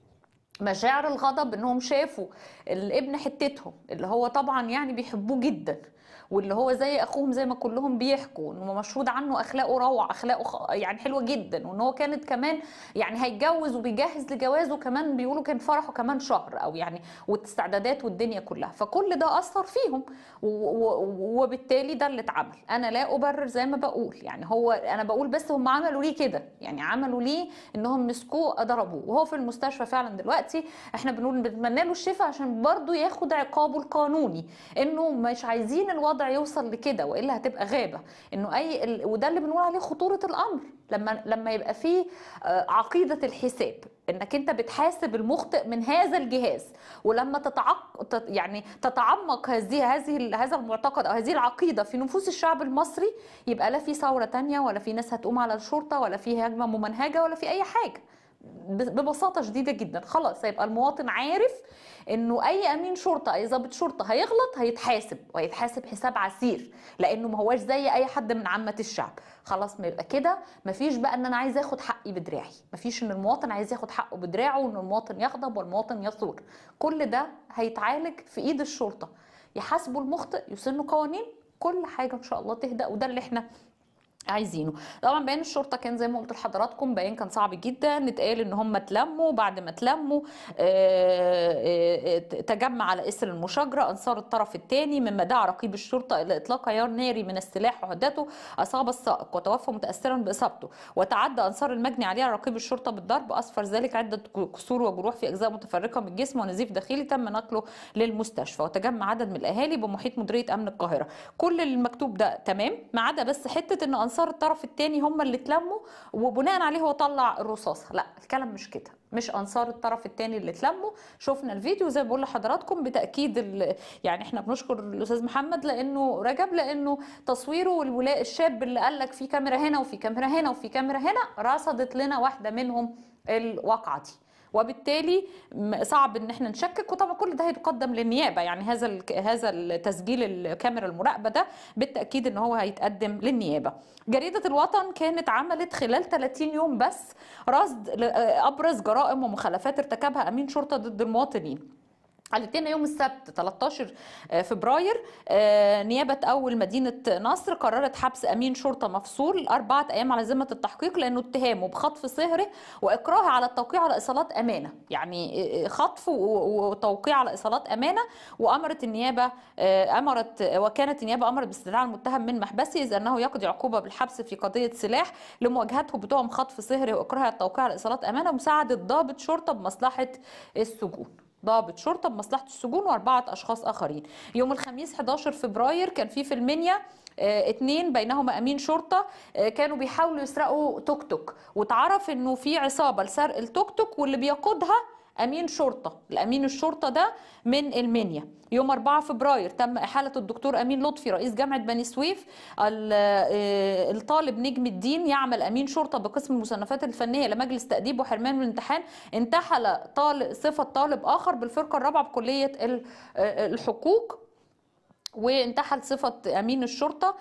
Speaker 1: مشاعر الغضب انهم شافوا الابن حتتهم اللي هو طبعا يعني بيحبوه جدا واللي هو زي اخوهم زي ما كلهم بيحكوا انه مشهود عنه اخلاقه روعه اخلاقه خ- يعني حلوه جدا وان هو كانت كمان يعني هيتجوز وبيجهز لجوازه كمان بيقولوا كان فرحه كمان شهر او يعني والاستعدادات والدنيا كلها فكل ده اثر فيهم و- و- وبالتالي ده اللي اتعمل انا لا ابرر زي ما بقول يعني هو انا بقول بس هم عملوا ليه كده يعني عملوا ليه انهم مسكوه ضربوه وهو في المستشفى فعلا دلوقتي احنا بنقول بنتمنى له الشفاء عشان برضه ياخد عقابه القانوني انه مش عايزين الوضع يوصل لكده والا هتبقى غابه انه اي ال... وده اللي بنقول عليه خطوره الامر لما لما يبقى فيه آه، عقيده الحساب انك انت بتحاسب المخطئ من هذا الجهاز ولما تتعق تت- يعني تتعمق هذه هذه هذا المعتقد او هذه العقيده في نفوس الشعب المصري يبقى لا في ثوره تانية ولا في ناس هتقوم على الشرطه ولا في هجمه ممنهجه ولا في اي حاجه ب- ببساطه شديده جدا خلاص هيبقى المواطن عارف انه اي امين شرطه اي ضابط شرطه هيغلط هيتحاسب وهيتحاسب حساب عسير لانه ما هواش زي اي حد من عامه الشعب خلاص ما يبقى كده مفيش بقى ان انا عايز اخد حقي بدراعي مفيش ان المواطن عايز ياخد حقه بدراعه وان المواطن يغضب والمواطن يثور كل ده هيتعالج في ايد الشرطه يحاسبوا المخطئ يسنوا قوانين كل حاجه ان شاء الله تهدأ وده اللي احنا عايزينه طبعا بيان الشرطه كان زي ما قلت لحضراتكم بيان كان صعب جدا اتقال ان هم اتلموا بعد ما اتلموا آه، آه، تجمع على اسر المشاجره انصار الطرف الثاني مما دعا رقيب الشرطه الى اطلاق عيار ناري من السلاح وعدته اصاب السائق وتوفى متاثرا باصابته وتعدى انصار المجني عليه على رقيب الشرطه بالضرب اسفر ذلك عده كسور وجروح في اجزاء متفرقه من الجسم ونزيف داخلي تم نقله للمستشفى وتجمع عدد من الاهالي بمحيط مديريه امن القاهره كل المكتوب ده تمام ما عدا بس حته ان انصار الطرف الثاني هم اللي اتلموا وبناء عليه هو طلع الرصاصه لا الكلام مش كده مش انصار الطرف الثاني اللي اتلموا شفنا الفيديو زي ما بقول لحضراتكم بتاكيد ال- يعني احنا بنشكر الاستاذ محمد لانه رجب لانه تصويره والولاء الشاب اللي قال لك في كاميرا هنا وفي كاميرا هنا وفي كاميرا هنا رصدت لنا واحده منهم الواقعه دي وبالتالي م- صعب ان احنا نشكك وطبعا كل ده هيتقدم للنيابه يعني هذا ال- هذا التسجيل الكاميرا المراقبه ده بالتاكيد ان هو هيتقدم للنيابه جريده الوطن كانت عملت خلال 30 يوم بس رصد ل- ابرز جرائم ومخالفات ارتكبها امين شرطه ضد المواطنين قالت لنا يوم السبت 13 فبراير آه، نيابة أول مدينة نصر قررت حبس أمين شرطة مفصول أربعة أيام على ذمة التحقيق لأنه اتهامه بخطف صهره وإكراه على التوقيع على إيصالات أمانة يعني آه، خطف و- وتوقيع على إيصالات أمانة وأمرت النيابة آه، أمرت وكانت النيابة أمرت باستدعاء المتهم من محبسه إذ أنه يقضي عقوبة بالحبس في قضية سلاح لمواجهته بتهم خطف صهره وإكراه على التوقيع على إيصالات أمانة ومساعدة ضابط شرطة بمصلحة السجون ضابط شرطه بمصلحه السجون واربعه اشخاص اخرين يوم الخميس 11 فبراير كان في في المنيا آه، اتنين بينهما امين شرطه آه، كانوا بيحاولوا يسرقوا توك توك واتعرف انه في عصابه لسرق التوك توك واللي بيقودها امين شرطه الامين الشرطه ده من المنيا يوم 4 فبراير تم احاله الدكتور امين لطفي رئيس جامعه بني سويف ال- آه، الطالب نجم الدين يعمل امين شرطه بقسم المصنفات الفنيه لمجلس تاديب وحرمان من الامتحان انتحل طالب صفه طالب اخر بالفرقه الرابعه بكليه ال- آه، الحقوق وانتحل صفة أمين الشرطة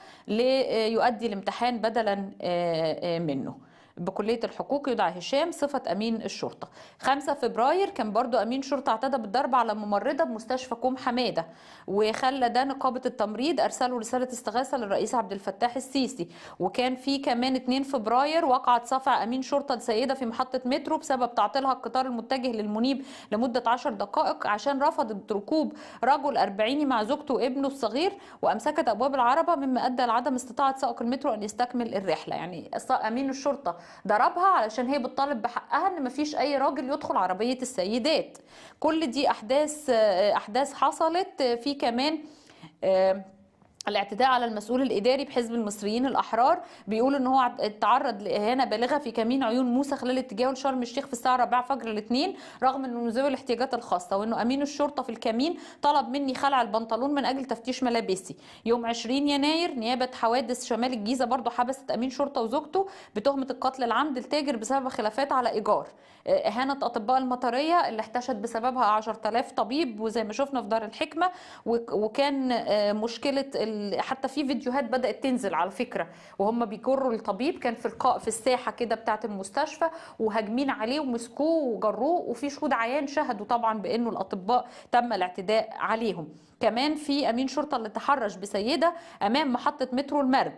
Speaker 1: ليؤدي الامتحان بدلا آه، آه، منه بكلية الحقوق يدعى هشام صفة أمين الشرطة 5 فبراير كان برضو أمين شرطة اعتدى بالضرب على ممرضة بمستشفى كوم حمادة وخلى ده نقابة التمريض أرسلوا رسالة استغاثة للرئيس عبد الفتاح السيسي وكان في كمان 2 فبراير وقعت صفع أمين شرطة لسيدة في محطة مترو بسبب تعطيلها القطار المتجه للمنيب لمدة 10 دقائق عشان رفضت ركوب رجل أربعيني مع زوجته وابنه الصغير وأمسكت أبواب العربة مما أدى لعدم استطاعة سائق المترو أن يستكمل الرحلة يعني الص- أمين الشرطة ضربها علشان هي بتطالب بحقها ان مفيش اي راجل يدخل عربيه السيدات كل دي احداث آه، احداث حصلت آه، في كمان آه، الاعتداء على المسؤول الاداري بحزب المصريين الاحرار بيقول ان هو تعرض لاهانه بالغه في كمين عيون موسى خلال اتجاهه لشرم الشيخ في الساعه 4 فجر الاثنين رغم انه ذوي الاحتياجات الخاصه وانه امين الشرطه في الكمين طلب مني خلع البنطلون من اجل تفتيش ملابسي يوم 20 يناير نيابه حوادث شمال الجيزه برضو حبست امين شرطه وزوجته بتهمه القتل العمد التاجر بسبب خلافات على ايجار اهانه اطباء المطريه اللي احتشد بسببها 10000 طبيب وزي ما شفنا في دار الحكمه وك- وكان آه، مشكله ال- حتى في فيديوهات بدات تنزل على فكره وهم بيجروا الطبيب كان في القاء في الساحه كده بتاعه المستشفى وهاجمين عليه ومسكوه وجروه وفي شهود عيان شهدوا طبعا بانه الاطباء تم الاعتداء عليهم كمان في امين شرطه اللي تحرش بسيده امام محطه مترو المرج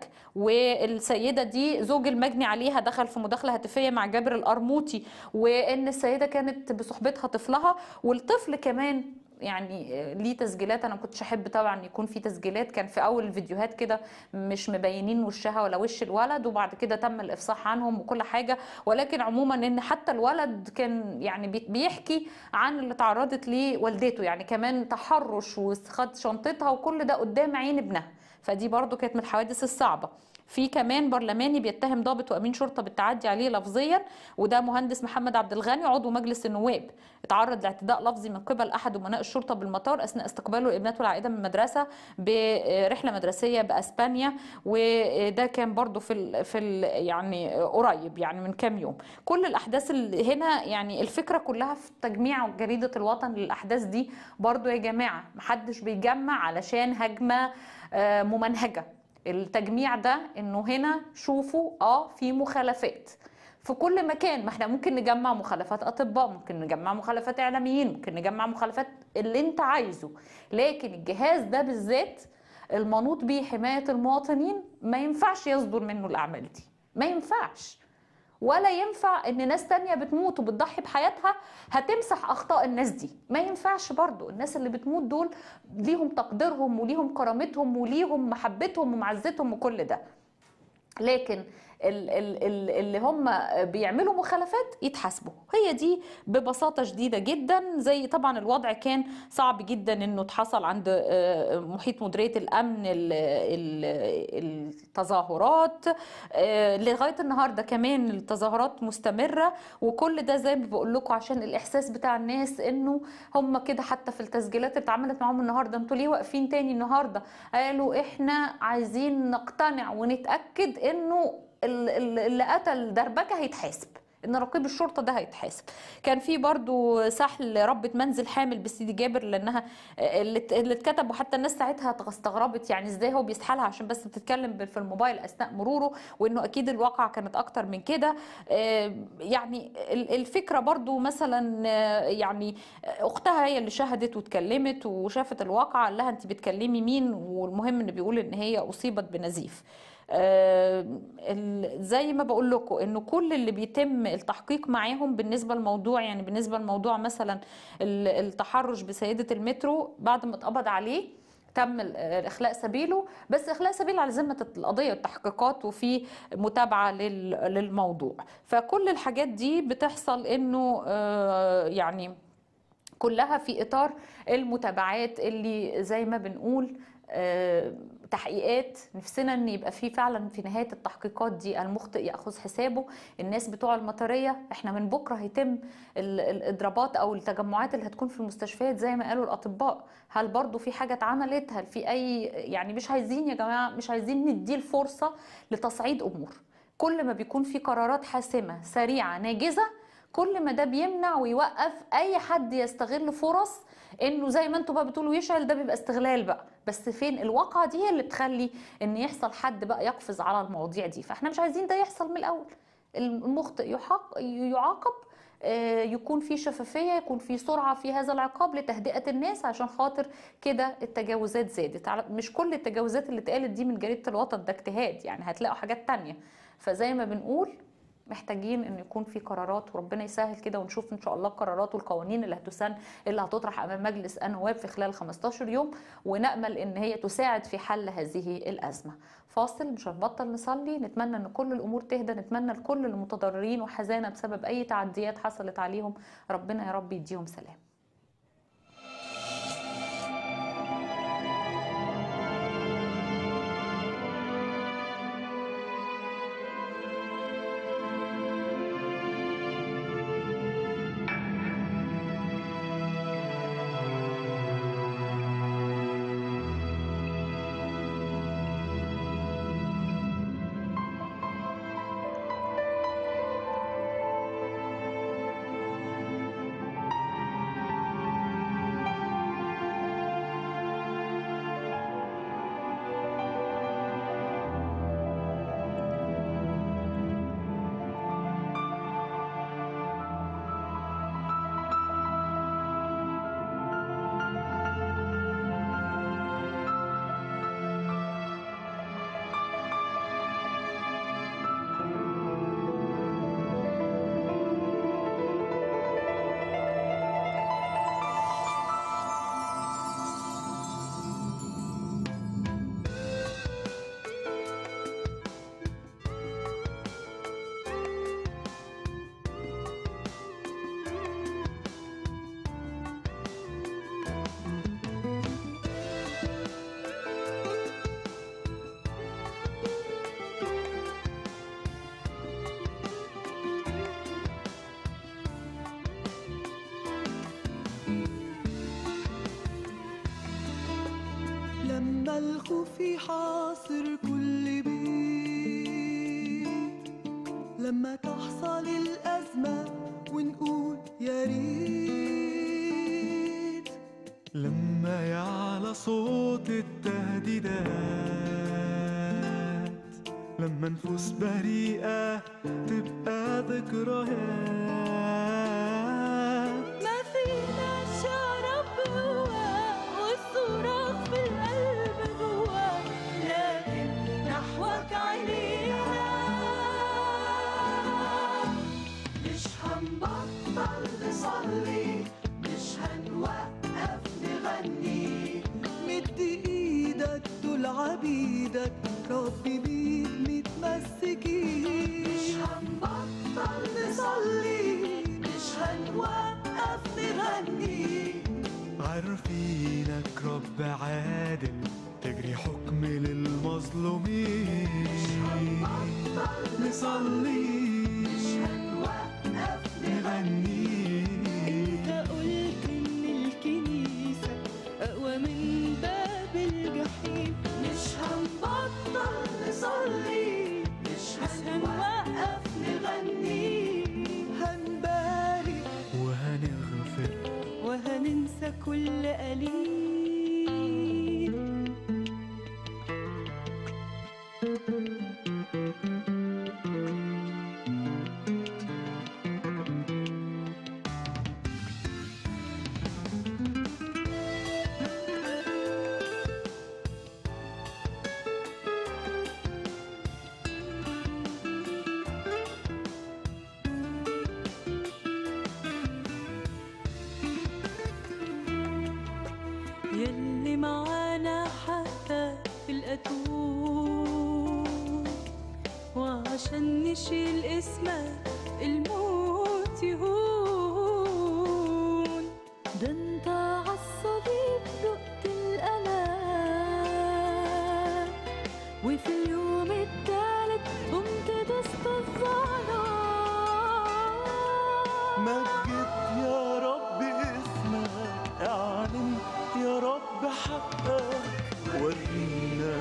Speaker 1: والسيده دي زوج المجني عليها دخل في مداخله هاتفيه مع جابر القرموطي وان السيده كانت بصحبتها طفلها والطفل كمان يعني ليه تسجيلات انا ما كنتش احب طبعا يكون في تسجيلات كان في اول الفيديوهات كده مش مبينين وشها ولا وش الولد وبعد كده تم الافصاح عنهم وكل حاجه ولكن عموما ان حتى الولد كان يعني بي- بيحكي عن اللي تعرضت ليه والدته يعني كمان تحرش وخد شنطتها وكل ده قدام عين ابنها فدي برضو كانت من الحوادث الصعبه في كمان برلماني بيتهم ضابط وامين شرطه بالتعدي عليه لفظيا وده مهندس محمد عبد الغني عضو مجلس النواب اتعرض لاعتداء لفظي من قبل احد امناء الشرطه بالمطار اثناء استقباله لابنته العائده من المدرسه برحله مدرسيه باسبانيا وده كان برضو في ال في ال يعني قريب يعني من كام يوم كل الاحداث اللي هنا يعني الفكره كلها في تجميع جريده الوطن للاحداث دي برضو يا جماعه محدش بيجمع علشان هجمه آه، ممنهجه التجميع ده انه هنا شوفوا اه في مخالفات في كل مكان ما احنا ممكن نجمع مخالفات اطباء ممكن نجمع مخالفات اعلاميين ممكن نجمع مخالفات اللي انت عايزه لكن الجهاز ده بالذات المنوط به حمايه المواطنين ما ينفعش يصدر منه الاعمال دي ما ينفعش ولا ينفع ان ناس تانية بتموت وبتضحي بحياتها هتمسح اخطاء الناس دي ما ينفعش برضو الناس اللي بتموت دول ليهم تقديرهم وليهم كرامتهم وليهم محبتهم ومعزتهم وكل ده لكن ال- ال- ال- اللي هم بيعملوا مخالفات يتحاسبوا هي دي ببساطة شديدة جدا زي طبعا الوضع كان صعب جدا انه اتحصل عند آه، محيط مديرية الامن ال- ال- التظاهرات آه، لغاية النهاردة كمان التظاهرات مستمرة وكل ده زي ما بقول لكم عشان الاحساس بتاع الناس انه هم كده حتى في التسجيلات اللي اتعملت معاهم النهارده انتوا ليه واقفين تاني النهارده قالوا احنا عايزين نقتنع ونتاكد انه ال- ال- اللي قتل دربكه هيتحاسب ان رقيب الشرطه ده هيتحاسب كان في برضو سحل ربة منزل حامل بسيدي جابر لانها اللي ات- اللي اتكتب وحتى الناس ساعتها استغربت يعني ازاي هو بيسحلها عشان بس بتتكلم بال- في الموبايل اثناء مروره وانه اكيد الواقع كانت اكتر من كده آه، يعني ال- الفكره برضو مثلا آه، يعني اختها هي اللي شهدت واتكلمت وشافت الواقع قال لها انت بتكلمي مين والمهم ان بيقول ان هي اصيبت بنزيف آه، ال- زي ما بقول لكم انه كل اللي بيتم التحقيق معاهم بالنسبه للموضوع يعني بالنسبه لموضوع مثلا ال- التحرش بسيده المترو بعد ما اتقبض عليه تم ال- اخلاء سبيله بس اخلاء سبيل على ذمه القضيه والتحقيقات وفي متابعه لل- للموضوع فكل الحاجات دي بتحصل انه آه، يعني كلها في اطار المتابعات اللي زي ما بنقول آه، تحقيقات نفسنا ان يبقى في فعلا في نهايه التحقيقات دي المخطئ ياخذ حسابه الناس بتوع المطريه احنا من بكره هيتم ال- الاضرابات او التجمعات اللي هتكون في المستشفيات زي ما قالوا الاطباء هل برضو في حاجه اتعملت هل في اي يعني مش عايزين يا جماعه مش عايزين ندي الفرصه لتصعيد امور كل ما بيكون في قرارات حاسمه سريعه ناجزه كل ما ده بيمنع ويوقف اي حد يستغل فرص انه زي ما انتوا بقى بتقولوا يشعل ده بيبقى استغلال بقى بس فين الواقعه دي هي اللي بتخلي ان يحصل حد بقى يقفز على المواضيع دي فاحنا مش عايزين ده يحصل من الاول المخطئ يحق يعاقب آه، يكون في شفافية يكون في سرعة في هذا العقاب لتهدئة الناس عشان خاطر كده التجاوزات زادت على- مش كل التجاوزات اللي اتقالت دي من جريدة الوطن ده اجتهاد يعني هتلاقوا حاجات تانية فزي ما بنقول محتاجين ان يكون في قرارات وربنا يسهل كده ونشوف ان شاء الله القرارات والقوانين اللي هتسن اللي هتطرح امام مجلس النواب في خلال 15 يوم ونامل ان هي تساعد في حل هذه الازمه فاصل مش هنبطل نصلي نتمنى ان كل الامور تهدى نتمنى لكل المتضررين وحزانه بسبب اي تعديات حصلت عليهم ربنا يا رب يديهم سلام
Speaker 10: لما الخوف يحاصر كل بيت لما تحصل الأزمة ونقول يا ريت لما يعلى صوت التهديدات لما نفوس بريئة تبقى ذكريات
Speaker 12: ما فينا شرب هوا والصراخ في القلب جوا لكن نحوك عليها مش هنبطل نصلي مش هنوقف نغني
Speaker 10: مد ايدك دول عبيدك ربي بيك متمسكين
Speaker 12: مش هنبطل نصلي مش هنوقف نغني
Speaker 10: عارفينك رب عادل تجري حكم للمظلومين نصلي
Speaker 12: مش هنوقف
Speaker 10: نغني
Speaker 12: انت قلت ان الكنيسة اقوى من باب الجحيم مش هنبطل نصلي مش هنوقف نغني
Speaker 10: هنبارك وهنغفر
Speaker 12: وهننسى كل قليل يلي معانا حتى في الأتون وعشان نشيل اسمك الموت يهون ده انت عالصليب دقت الألم وفي اليوم التالت قمت دست الظلام
Speaker 10: مجد يا رب اسمك اعلن يا رب حقك ورينا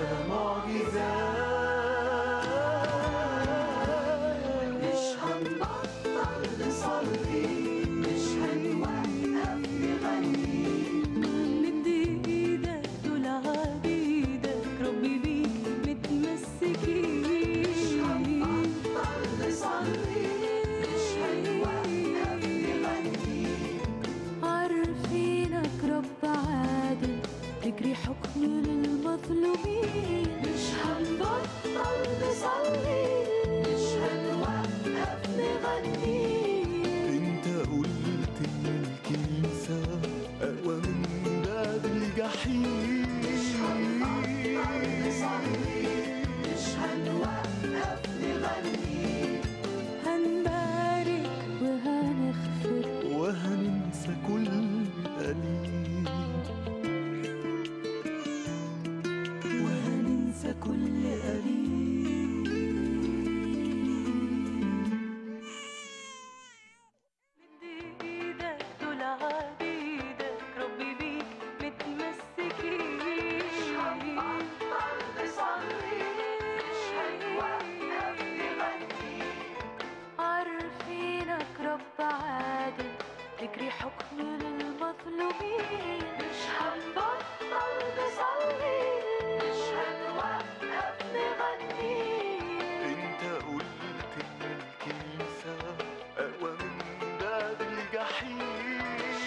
Speaker 10: معجزات
Speaker 12: مش هنبطل نصلي مش هنوقف نغني مد ايدك دول عبيدك ربي بيك متمسكين مش هنبطل نصلي مش هنوقف نغني عارفينك رب عادل تجري حكم للمظلومين مش هنبطل نصلي مش هنوقف نغني
Speaker 10: انت قلت ان الكنيسة اقوى من باب الجحيم
Speaker 12: مش هنبطل نصلي مش هنوقف نغني هنبارك وهنغفر
Speaker 10: وهننسى كل قليل
Speaker 12: وهننسى كل قليل مد ايدك دول عبيدك ربي بيك متمسكين مش هنبطل نصلي مش هنوقف نغني عارفينك رب عادل تجري حكم للمظلومين مش هنبطل نصلي مش هنوقف نغني
Speaker 10: انت قلت ان الكنيسة اقوى من باب الجحيم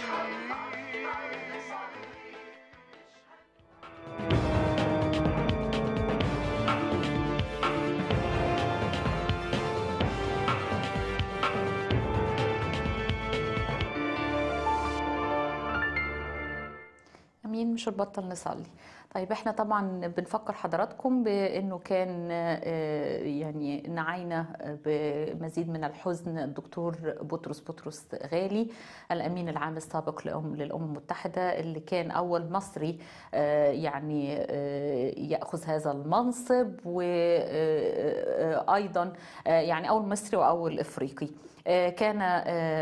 Speaker 1: امين مش هنبطل نصلي طيب احنا طبعا بنفكر حضراتكم بانه كان آه، يعني نعينا بمزيد من الحزن الدكتور بطرس بطرس غالي الامين العام السابق لأم للامم المتحده اللي كان اول مصري آه، يعني آه، ياخذ هذا المنصب وايضا يعني اول مصري واول افريقي آه، كان آه،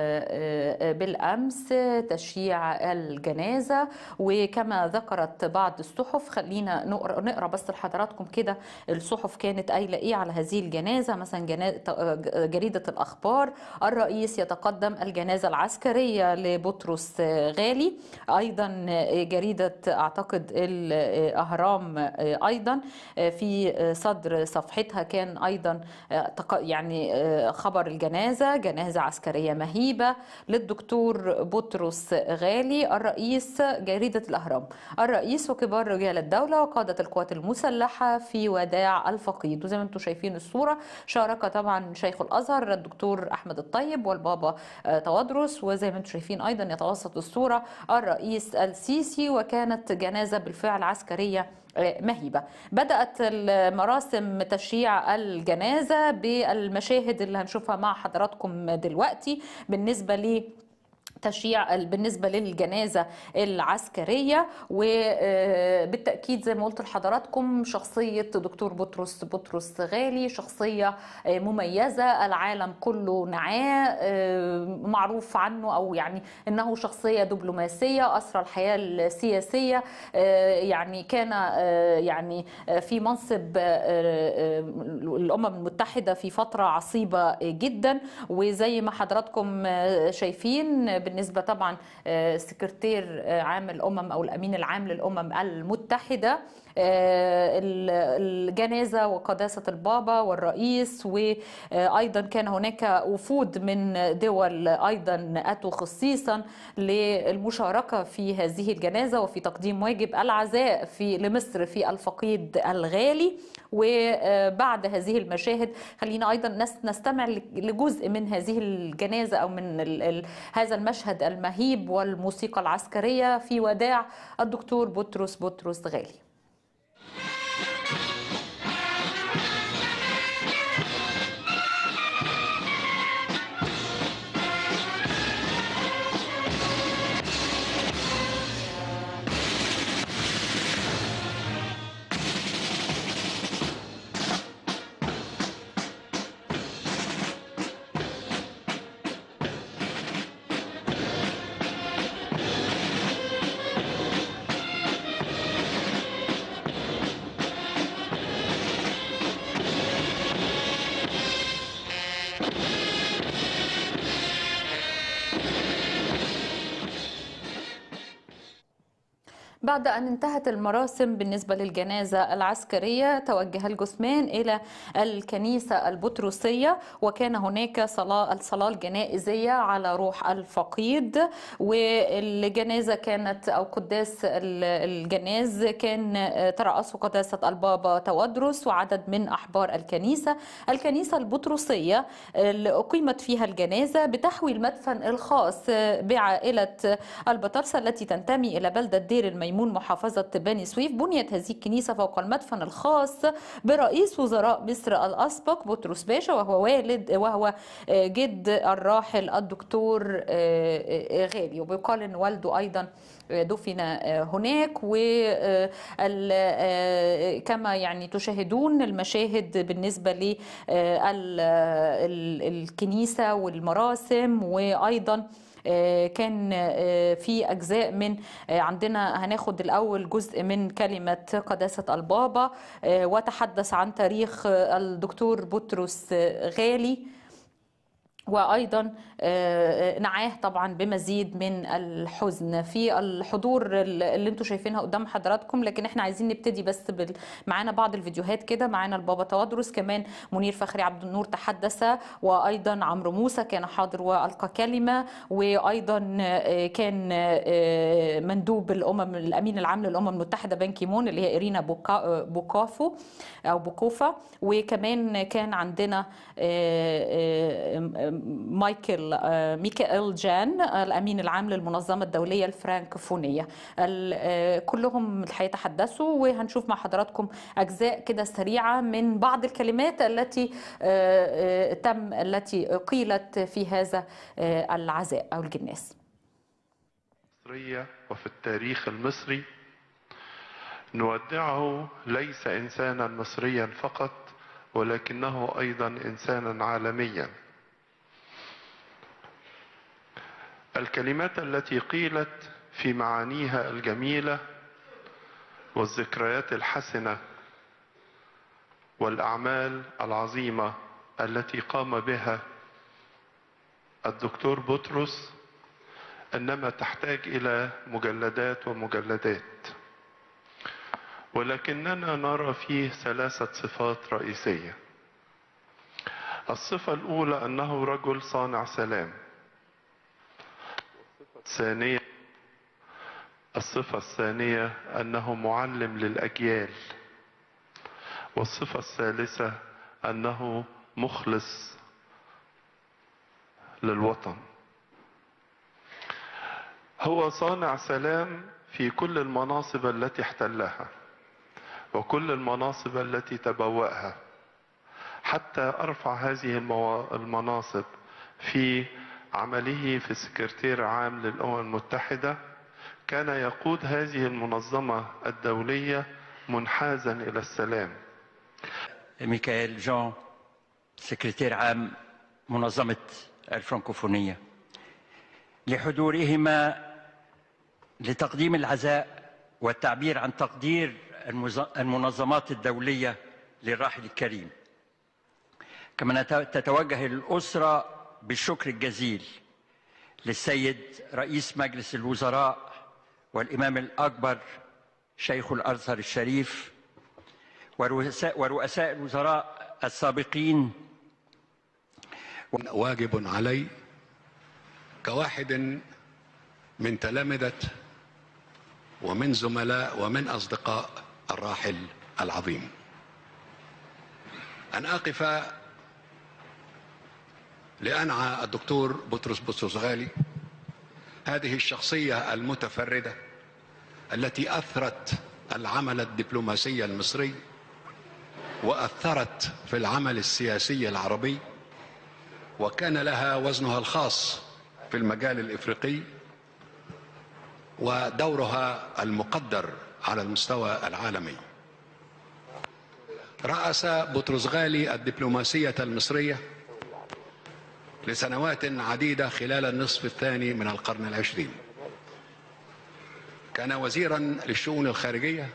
Speaker 1: آه، بالأمس تشييع الجنازة وكما ذكرت بعض الصحف خلينا نقرأ, نقرأ بس لحضراتكم كده الصحف كانت قايلة إيه على هذه الجنازة مثلا جنا- آه، جريدة الأخبار الرئيس يتقدم الجنازة العسكرية لبطرس آه، غالي أيضا آه، جريدة أعتقد الأهرام آه، أيضا آه، في آه، صدر صفحتها كان أيضا آه، تق- يعني آه، خبر الجنازة جنازة عسكرية مهيبة للدكتور بطرس غالي الرئيس جريدة الأهرام الرئيس وكبار رجال الدولة وقادة القوات المسلحة في وداع الفقيد وزي ما انتم شايفين الصورة شارك طبعا شيخ الأزهر الدكتور أحمد الطيب والبابا آه، توادرس وزي ما انتم شايفين أيضا يتوسط الصورة الرئيس السيسي وكانت جنازة بالفعل عسكرية آه، مهيبة بدأت المراسم تشييع الجنازة بالمشاهد اللي هنشوفها مع حضراتكم دلوقتي بالنسبة لي تشييع بالنسبه للجنازه العسكريه وبالتاكيد زي ما قلت لحضراتكم شخصيه دكتور بطرس بطرس غالي شخصيه آه، مميزه العالم كله نعاه آه، معروف عنه او يعني انه شخصيه دبلوماسيه اسرى الحياه السياسيه آه، يعني كان آه، يعني آه، في منصب آه، آه، الامم المتحده في فتره عصيبه جدا وزي ما حضراتكم آه، شايفين بالنسبه طبعا آه، سكرتير آه، عام الامم او الامين العام للامم المتحده آه، ال- الجنازه وقداسه البابا والرئيس وايضا كان هناك وفود من دول ايضا اتوا خصيصا للمشاركه في هذه الجنازه وفي تقديم واجب العزاء في لمصر في الفقيد الغالي وبعد هذه المشاهد خلينا ايضا نس- نستمع لجزء من هذه الجنازه او من ال ال هذا المشهد المهيب والموسيقى العسكريه في وداع الدكتور بطرس بطرس غالي بعد أن انتهت المراسم بالنسبة للجنازة العسكرية توجه الجثمان إلى الكنيسة البطرسية وكان هناك صلاة الصلاة الجنائزية على روح الفقيد والجنازة كانت أو قداس ال- الجناز كان ترأسه قداسة البابا توادرس وعدد من أحبار الكنيسة الكنيسة البطرسية اللي أقيمت فيها الجنازة بتحوي المدفن الخاص بعائلة البطرسة التي تنتمي إلى بلدة دير الميمون محافظة بني سويف بنيت هذه الكنيسة فوق المدفن الخاص برئيس وزراء مصر الأسبق بطرس باشا وهو والد وهو جد الراحل الدكتور غالي وبيقال أن والده أيضا دفن هناك وكما يعني تشاهدون المشاهد بالنسبة للكنيسة والمراسم وأيضا آه، كان آه، في أجزاء من آه، عندنا هناخد الأول جزء من كلمة قداسة البابا آه، وتحدث عن تاريخ آه، الدكتور بطرس آه، غالي وايضا آه، نعاه طبعا بمزيد من الحزن في الحضور اللي انتم شايفينها قدام حضراتكم لكن احنا عايزين نبتدي بس بال... معانا بعض الفيديوهات كده معانا البابا توادرس كمان منير فخري عبد النور تحدث وايضا عمرو موسى كان حاضر والقى كلمه وايضا آه، كان آه، مندوب الامم الامين العام للامم المتحده بان كيمون اللي هي ايرينا بوكا... بوكافو او بوكوفا وكمان كان عندنا آه، آه، مايكل آه، ميكائيل جان الامين العام للمنظمه الدوليه الفرانكفونيه ال- آه، كلهم الحقيقه تحدثوا وهنشوف مع حضراتكم اجزاء كده سريعه من بعض الكلمات التي آه، آه، تم التي قيلت في هذا آه، العزاء او الجناس
Speaker 13: المصرية وفي التاريخ المصري نودعه ليس إنسانا مصريا فقط ولكنه أيضا إنسانا عالميا الكلمات التي قيلت في معانيها الجميلة والذكريات الحسنة والأعمال العظيمة التي قام بها الدكتور بطرس إنما تحتاج إلى مجلدات ومجلدات ولكننا نرى فيه ثلاثة صفات رئيسية الصفة الأولى أنه رجل صانع سلام الثانية الصفة الثانية أنه معلم للأجيال والصفة الثالثة أنه مخلص للوطن هو صانع سلام في كل المناصب التي احتلها وكل المناصب التي تبوأها حتى أرفع هذه الموا- المناصب في عمله في سكرتير عام للأمم المتحدة كان يقود هذه المنظمة الدولية منحازا إلى السلام
Speaker 14: ميكائيل جون سكرتير عام منظمة الفرنكوفونية لحضورهما لتقديم العزاء والتعبير عن تقدير المز- المنظمات الدولية للراحل الكريم كما نت- تتوجه الأسرة بالشكر الجزيل للسيد رئيس مجلس الوزراء والإمام الأكبر شيخ الأزهر الشريف ورؤساء, ورؤساء الوزراء السابقين
Speaker 15: واجب علي كواحد من تلامذة ومن زملاء ومن أصدقاء الراحل العظيم أن أقف لأنعى الدكتور بطرس بطرس غالي هذه الشخصية المتفردة التي أثرت العمل الدبلوماسي المصري وأثرت في العمل السياسي العربي وكان لها وزنها الخاص في المجال الافريقي ودورها المقدر على المستوى العالمي راس بطرس غالي الدبلوماسيه المصريه لسنوات عديده خلال النصف الثاني من القرن العشرين كان وزيرا للشؤون الخارجيه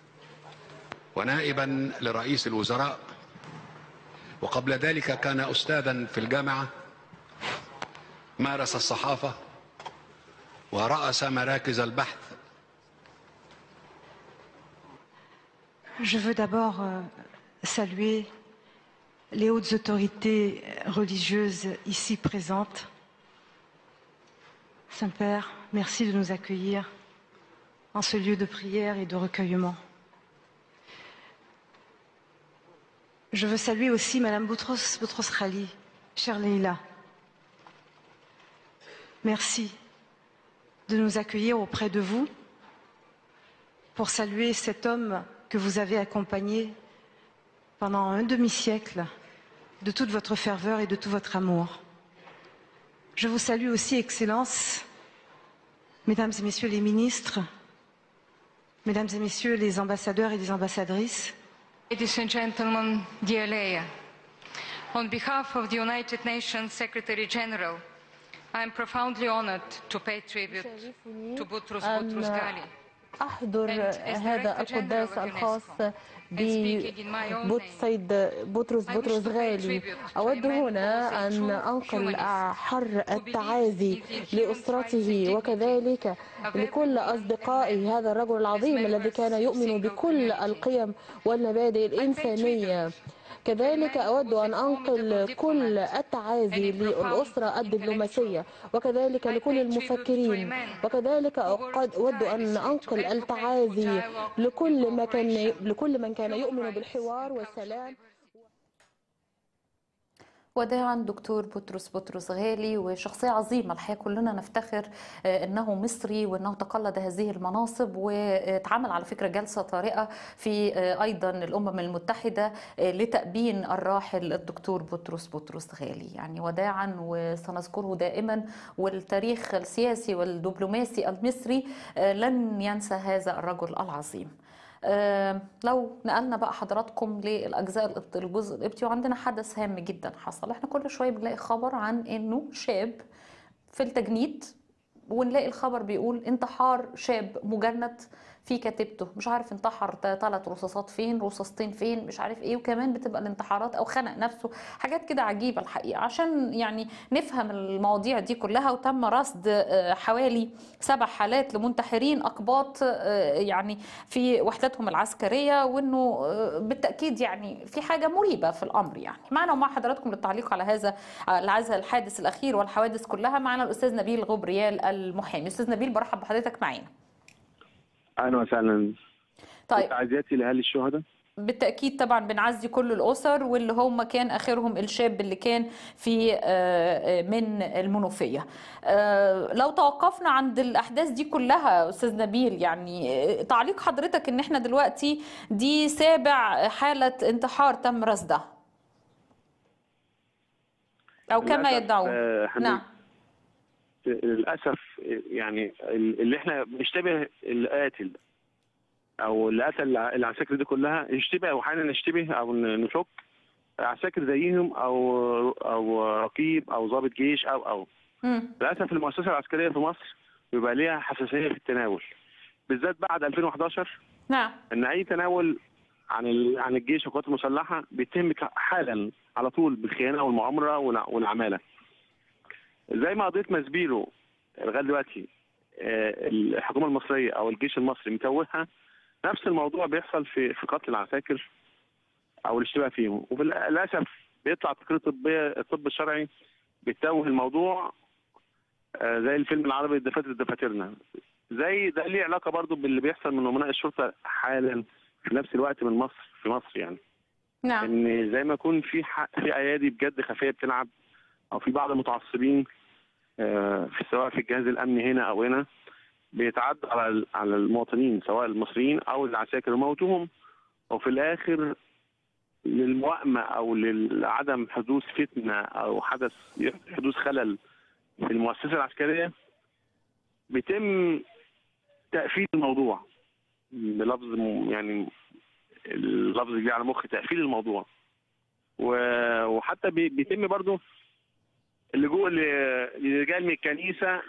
Speaker 15: ونائبا لرئيس الوزراء وقبل ذلك كان استاذا في الجامعه مارس الصحافه وراس مراكز البحث
Speaker 16: Je veux d'abord euh, saluer les hautes autorités religieuses ici présentes. Saint-Père, merci de nous accueillir en ce lieu de prière et de recueillement. Je veux saluer aussi Madame Boutros, Boutros Khali, chère Leïla. Merci de nous accueillir auprès de vous pour saluer cet homme que vous avez accompagné pendant un demi-siècle de toute votre ferveur et de tout votre amour. Je vous salue aussi, Excellences, Mesdames et Messieurs les ministres, Mesdames et Messieurs les ambassadeurs et les ambassadrices,
Speaker 17: Ladies and gentlemen, dear Leia, on behalf of the United Nations Secretary General, I am profoundly honored to pay tribute to Boutros Boutros Ghali.
Speaker 18: أحضر هذا القداس الخاص بسيد بطرس بطرس غالي أود هنا أن أنقل أحر التعازي لأسرته وكذلك لكل أصدقائه هذا الرجل العظيم الذي كان يؤمن بكل القيم والمبادئ الإنسانية كذلك أود أن أنقل كل التعازي للأسرة الدبلوماسية وكذلك لكل المفكرين وكذلك أقد- أود أن أنقل التعازي لكل ما كان لكل من كان يؤمن بالحوار والسلام
Speaker 1: وداعا دكتور بطرس بطرس غالي وشخصية عظيمة الحقيقة كلنا نفتخر آه، أنه مصري وأنه تقلد هذه المناصب واتعمل على فكرة جلسة طارئة في آه، أيضا الأمم المتحدة آه، لتأبين الراحل الدكتور بطرس بطرس غالي يعني وداعا وسنذكره دائما والتاريخ السياسي والدبلوماسي المصري آه، لن ينسى هذا الرجل العظيم آه، لو نقلنا بقى حضراتكم للاجزاء القبط- الجزء القبطي وعندنا حدث هام جدا حصل احنا كل شويه بنلاقي خبر عن انه شاب في التجنيد ونلاقي الخبر بيقول انتحار شاب مجند في كتيبته مش عارف انتحر ثلاث رصاصات فين رصاصتين فين مش عارف ايه وكمان بتبقى الانتحارات او خنق نفسه حاجات كده عجيبه الحقيقه عشان يعني نفهم المواضيع دي كلها وتم رصد آه، حوالي سبع حالات لمنتحرين اقباط آه، يعني في وحدتهم العسكريه وانه آه، بالتاكيد يعني في حاجه مريبه في الامر يعني معنا ومع حضراتكم للتعليق على هذا على هذا الحادث الاخير والحوادث كلها معنا الاستاذ نبيل غبريال المحامي استاذ نبيل برحب بحضرتك معانا
Speaker 19: اهلا وسهلا
Speaker 1: طيب
Speaker 19: تعزياتي لاهالي الشهداء
Speaker 1: بالتأكيد طبعا بنعزي كل الأسر واللي هم كان آخرهم الشاب اللي كان في آه، آه، من المنوفية آه، لو توقفنا عند الأحداث دي كلها أستاذ نبيل يعني آه، تعليق حضرتك إن إحنا دلوقتي دي سابع حالة انتحار تم رصدها أو كما
Speaker 19: للأسف،
Speaker 1: يدعون
Speaker 19: آه، إحنا
Speaker 1: نعم
Speaker 19: للاسف اللي اللي احنا بنشتبه القاتل او اللي قتل العساكر دي كلها نشتبه او احيانا نشتبه او ن- نشك عساكر زيهم او او رقيب او ضابط جيش او او
Speaker 1: مم.
Speaker 19: للاسف المؤسسه العسكريه في مصر بيبقى ليها حساسيه في التناول بالذات بعد 2011
Speaker 1: نعم
Speaker 19: ان اي تناول عن ال- عن الجيش والقوات المسلحه بيتم ك- حالا على طول بالخيانه والمؤامره والع- والعماله. زي ما قضيه ماسبيرو لغايه دلوقتي آه، الحكومه المصريه او الجيش المصري متوهها نفس الموضوع بيحصل في في قتل العساكر او الاشتباه فيهم وللاسف بيطلع تقرير طبيه الطب الشرعي بيتوه الموضوع آه، زي الفيلم العربي الدفاتر دفاترنا زي ده ليه علاقه برضو باللي بيحصل من امناء الشرطه حالا في نفس الوقت من مصر في مصر يعني
Speaker 1: نعم
Speaker 19: ان زي ما يكون في ح- في ايادي بجد خفيه بتلعب او في بعض المتعصبين آه، في سواء في الجهاز الامني هنا او هنا بيتعدوا على ال- على المواطنين سواء المصريين او العساكر وموتهم وفي الاخر للموائمه او لعدم حدوث فتنه او حدث حدوث خلل في المؤسسه العسكريه بيتم تقفيل الموضوع بلفظ م- يعني اللفظ اللي جه على مخي تقفيل الموضوع و- وحتى بي- بيتم برضو اللجوء ل- لرجال من الكنيسه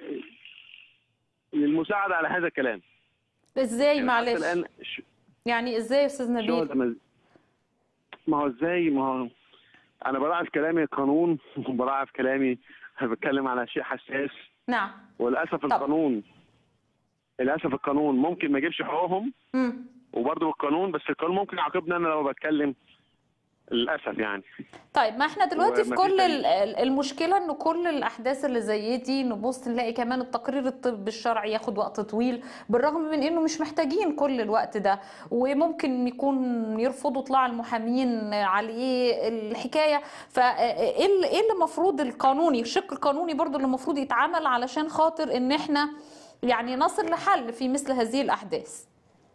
Speaker 19: للمساعده على هذا الكلام
Speaker 1: ازاي
Speaker 19: يعني حتى
Speaker 1: معلش
Speaker 19: الان ش-
Speaker 1: يعني ازاي يا استاذ نبيل
Speaker 19: شغل ما- ما هو ازاي ما هو انا براعي في كلامي القانون وبراعي في كلامي بتكلم على شيء حساس
Speaker 1: نعم
Speaker 19: وللاسف القانون للاسف القانون ممكن ما يجيبش حقوقهم
Speaker 1: مم.
Speaker 19: وبرضه بالقانون بس القانون ممكن يعاقبني انا لو بتكلم للاسف يعني
Speaker 1: طيب ما احنا دلوقتي في
Speaker 19: ومفيش
Speaker 1: كل
Speaker 19: أي-
Speaker 1: ال- ال- المشكلة ان كل الاحداث اللي زي دي نبص نلاقي كمان التقرير الطبي الشرعي ياخد وقت طويل بالرغم من انه مش محتاجين كل الوقت ده وممكن يكون يرفضوا اطلاع المحامين عليه الحكاية فايه اللي إيه اللي المفروض القانوني الشق القانوني برضو اللي المفروض يتعمل علشان خاطر ان احنا يعني نصل لحل في مثل هذه الاحداث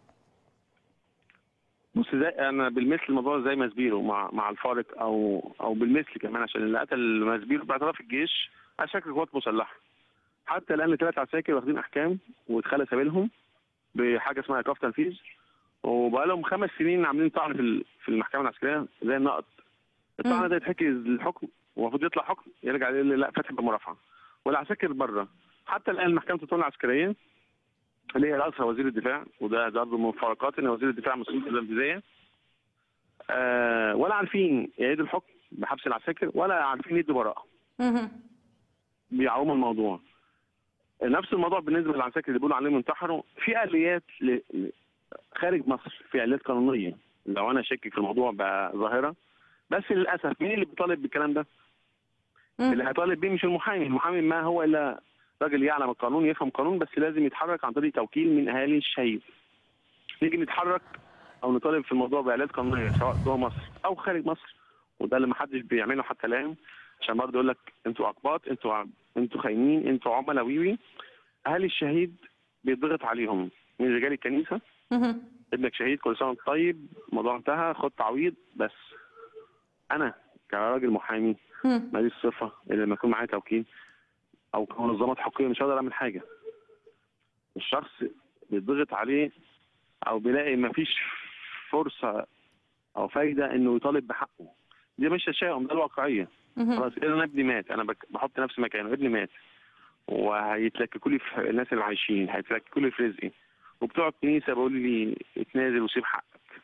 Speaker 19: بص زي انا بالمثل الموضوع زي ماسبيرو مع مع الفارق او او بالمثل كمان عشان اللي قتل ماسبيرو باعتراف الجيش عساكر قوات مسلحه حتى الان ثلاث عساكر واخدين احكام واتخلى سبيلهم بحاجه اسمها ايقاف تنفيذ وبقى لهم خمس سنين عاملين طعن في ال- في المحكمه العسكريه زي النقد الطعن ده يتحكي الحكم ومفروض يطلع حكم يرجع يقول لي لا فتح بمرافعه والعساكر بره حتى الان محكمه الطعن العسكريه اللي هي رئيسها وزير الدفاع وده ده برضه من مفارقات ان وزير الدفاع مسؤول التنفيذيه آه ولا عارفين يعيدوا الحكم بحبس العساكر ولا عارفين يدوا براءه
Speaker 1: مهم.
Speaker 19: بيعوموا الموضوع نفس الموضوع بالنسبه للعساكر اللي بيقولوا عليهم انتحروا في اليات ل... ل- خارج مصر في اليات قانونيه لو انا شاكك في الموضوع بقى ظاهره بس للاسف مين اللي بيطالب بالكلام ده؟ اللي هيطالب بيه مش المحامي، المحامي ما هو الا راجل يعلم القانون يفهم القانون بس لازم يتحرك عن طريق توكيل من اهالي الشهيد. نيجي نتحرك او نطالب في الموضوع بآلات قانونيه سواء جوه مصر او خارج مصر وده اللي محدش بيعمله حتى الان عشان برضه يقول لك انتوا اقباط انتوا ع- انتوا خاينين انتوا عملاء ويوي اهالي الشهيد بيضغط عليهم من رجال الكنيسه
Speaker 1: مهم.
Speaker 19: ابنك شهيد كل سنه وانت طيب الموضوع انتهى خد تعويض بس انا كراجل محامي
Speaker 1: مم.
Speaker 19: ماليش الصفه الا لما يكون معايا توكيل او كمنظمات حقوقيه مش هقدر اعمل حاجه الشخص بيتضغط عليه او بيلاقي مفيش فرصه او فايده انه يطالب بحقه دي مش تشاؤم ده الواقعيه
Speaker 1: مهم.
Speaker 19: خلاص انا ابني مات انا بك- بحط نفسي مكانه ابني مات وهيتلككوا لي في الناس اللي عايشين هيتلككوا لي في رزقي وبتوع الكنيسه بيقولوا لي اتنازل وسيب حقك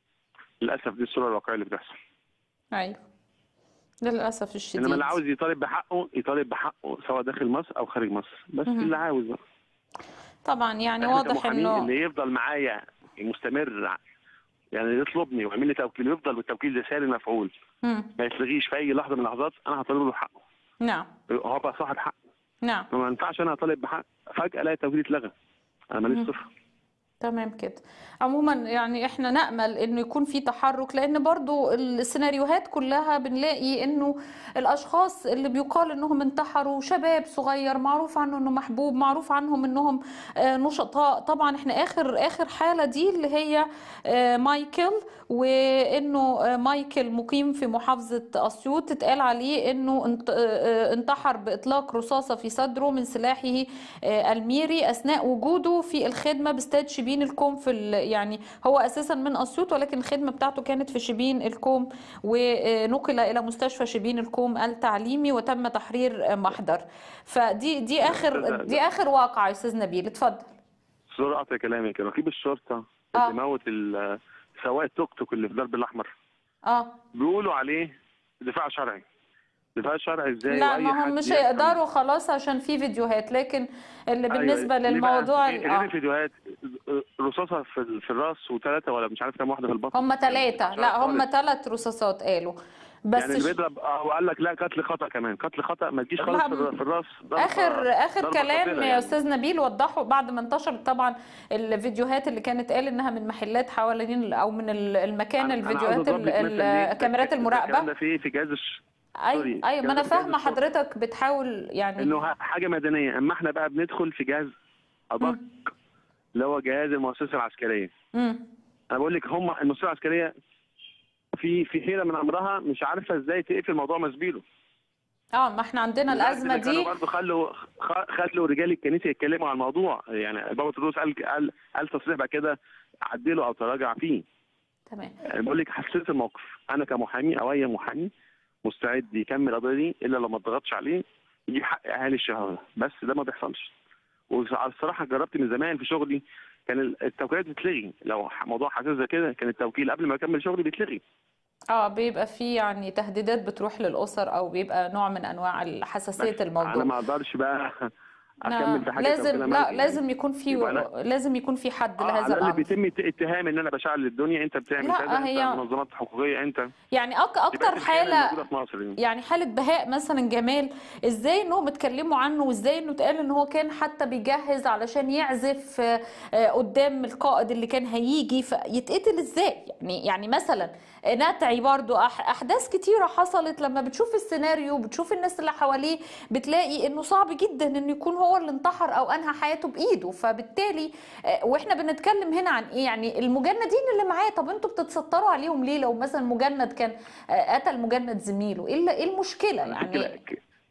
Speaker 19: للاسف دي الصوره الواقعيه اللي بتحصل
Speaker 1: ايوه للاسف الشديد
Speaker 19: انما اللي عاوز يطالب بحقه يطالب بحقه سواء داخل مصر او خارج مصر بس
Speaker 1: مهم.
Speaker 19: اللي عاوز بقى
Speaker 1: طبعا يعني
Speaker 19: إحنا
Speaker 1: واضح
Speaker 19: كمحامين
Speaker 1: انه
Speaker 19: اللي يفضل معايا مستمر يعني يطلبني ويعمل لي توكيل ويفضل بالتوكيل ده ساري مفعول
Speaker 1: مم.
Speaker 19: ما يتلغيش في اي لحظه من اللحظات انا هطالب له حقه
Speaker 1: نعم
Speaker 19: هو بقى صاحب حق
Speaker 1: نعم
Speaker 19: ما ينفعش انا اطالب بحق فجاه الاقي التوكيل اتلغى انا ماليش
Speaker 1: مم.
Speaker 19: صفه
Speaker 1: تمام كده عموما يعني احنا نأمل انه يكون في تحرك لان برضو السيناريوهات كلها بنلاقي انه الاشخاص اللي بيقال انهم انتحروا شباب صغير معروف عنه انه محبوب معروف عنهم انهم آه، نشطاء طبعا احنا اخر اخر حالة دي اللي هي آه، مايكل وانه آه، مايكل مقيم في محافظة اسيوط اتقال عليه انه انت- آه، آه، انتحر باطلاق رصاصة في صدره من سلاحه آه، الميري اثناء وجوده في الخدمه باستاد شبين الكوم في ال- يعني هو اساسا من اسيوط ولكن الخدمه بتاعته كانت في شبين الكوم ونقل الى مستشفى شبين الكوم التعليمي وتم تحرير آه، محضر فدي دي اخر دي اخر واقعه يا استاذ نبيل اتفضل
Speaker 19: صورة قطع كلامك رقيب الشرطه
Speaker 1: آه.
Speaker 19: اللي موت ال- سواق التوك توك اللي في درب الاحمر
Speaker 1: اه
Speaker 19: بيقولوا عليه دفاع شرعي دفاع شرعي ازاي
Speaker 1: لا
Speaker 19: وأي
Speaker 1: ما
Speaker 19: حد
Speaker 1: هم مش
Speaker 19: يفهم-
Speaker 1: هيقدروا خلاص عشان في فيديوهات لكن اللي
Speaker 19: أيوة.
Speaker 1: بالنسبه
Speaker 19: ليه بقى؟
Speaker 1: للموضوع
Speaker 19: ليه
Speaker 1: اه
Speaker 19: ليه فيديوهات رصاصه في في الراس وثلاثه ولا مش عارف كام واحده في البطن
Speaker 1: هم ثلاثه لا هم
Speaker 19: خالص.
Speaker 1: ثلاث رصاصات قالوا بس
Speaker 19: يعني اللي
Speaker 1: ش-
Speaker 19: بيضرب اه وقال لك لا قتل خطا كمان قتل خطا ما تجيش خالص
Speaker 1: لا،
Speaker 19: في الر- في الراس ضربة-
Speaker 1: اخر اخر
Speaker 19: ضربة
Speaker 1: كلام
Speaker 19: خطيرة
Speaker 1: يا
Speaker 19: يعني.
Speaker 1: استاذ نبيل وضحوا بعد ما انتشرت طبعا الفيديوهات اللي كانت قال انها من محلات حوالين او من ال- المكان
Speaker 19: أنا- أنا عاوز
Speaker 1: الفيديوهات
Speaker 19: أضرب
Speaker 1: ال-
Speaker 19: لك مثل ليه؟
Speaker 1: ال- كاميرات
Speaker 19: الكلام
Speaker 1: المراقبه
Speaker 19: ده في في جهاز الش-
Speaker 1: ايوه
Speaker 19: سوري،
Speaker 1: ايوه ما
Speaker 19: الكلام
Speaker 1: انا
Speaker 19: ده في جهاز
Speaker 1: فاهمه
Speaker 19: الشرطة.
Speaker 1: حضرتك بتحاول يعني
Speaker 19: انه ه- حاجه مدنيه اما احنا بقى بندخل في جهاز ادق اللي هو جهاز المؤسسه العسكريه
Speaker 1: مم.
Speaker 19: انا بقول لك هم المؤسسه العسكريه في في حيره من امرها مش عارفه ازاي تقفل موضوع مسبيله
Speaker 1: اه ما احنا عندنا الازمه
Speaker 19: بالعكس ده
Speaker 1: دي
Speaker 19: كانوا برضه خلوا خ- خلوا رجال الكنيسه يتكلموا عن الموضوع يعني بابا تدوس قال قال قال تصريح بعد كده عدله او تراجع فيه
Speaker 1: تمام
Speaker 19: يعني بقول لك حسيت الموقف انا كمحامي او اي محامي مستعد يكمل القضيه دي الا لو ما اتضغطش عليه يجيب حق اهالي الشهوه بس ده ما بيحصلش والصراحه جربت من زمان في شغلي كان ال- التوكيلات بتتلغي لو ح- موضوع حساس زي كده كان التوكيل قبل ما اكمل شغلي بيتلغي
Speaker 1: اه بيبقى في يعني تهديدات بتروح للاسر او بيبقى نوع من انواع حساسيه الموضوع
Speaker 19: انا ما اقدرش بقى
Speaker 1: نعم.
Speaker 19: اكمل في حاجه
Speaker 1: لازم
Speaker 19: توكيلها
Speaker 1: لا
Speaker 19: ملكي.
Speaker 1: لازم يكون في
Speaker 19: يبقى أنا-
Speaker 1: لازم يكون في حد
Speaker 19: آه،
Speaker 1: لهذا
Speaker 19: على الاقل
Speaker 1: الامر
Speaker 19: بيتم ات- اتهام ان انا بشعل الدنيا انت بتعمل
Speaker 1: لا،
Speaker 19: كذا
Speaker 1: هي-
Speaker 19: انت منظمات حقوقيه انت
Speaker 1: يعني أك
Speaker 19: دي
Speaker 1: اكتر
Speaker 19: بقت الخيانة
Speaker 1: حاله
Speaker 19: الموجودة في مصر يعني.
Speaker 1: يعني حالة بهاء مثلا جمال ازاي انهم اتكلموا عنه وازاي انه اتقال ان هو كان حتى بيجهز علشان يعزف آه، آه، قدام القائد اللي كان هيجي فيتقتل ازاي يعني يعني مثلا نتعي برضو أح- احداث كتيرة حصلت لما بتشوف السيناريو بتشوف الناس اللي حواليه بتلاقي انه صعب جدا انه يكون هو اللي انتحر او انهى حياته بايده فبالتالي آه، واحنا بنتكلم هنا عن ايه يعني المجندين اللي معاه طب انتوا بتتستروا عليهم ليه لو مثلا مجند كان آه، قتل مجند زميله ايه ال- إيه المشكله يعني
Speaker 19: كلامي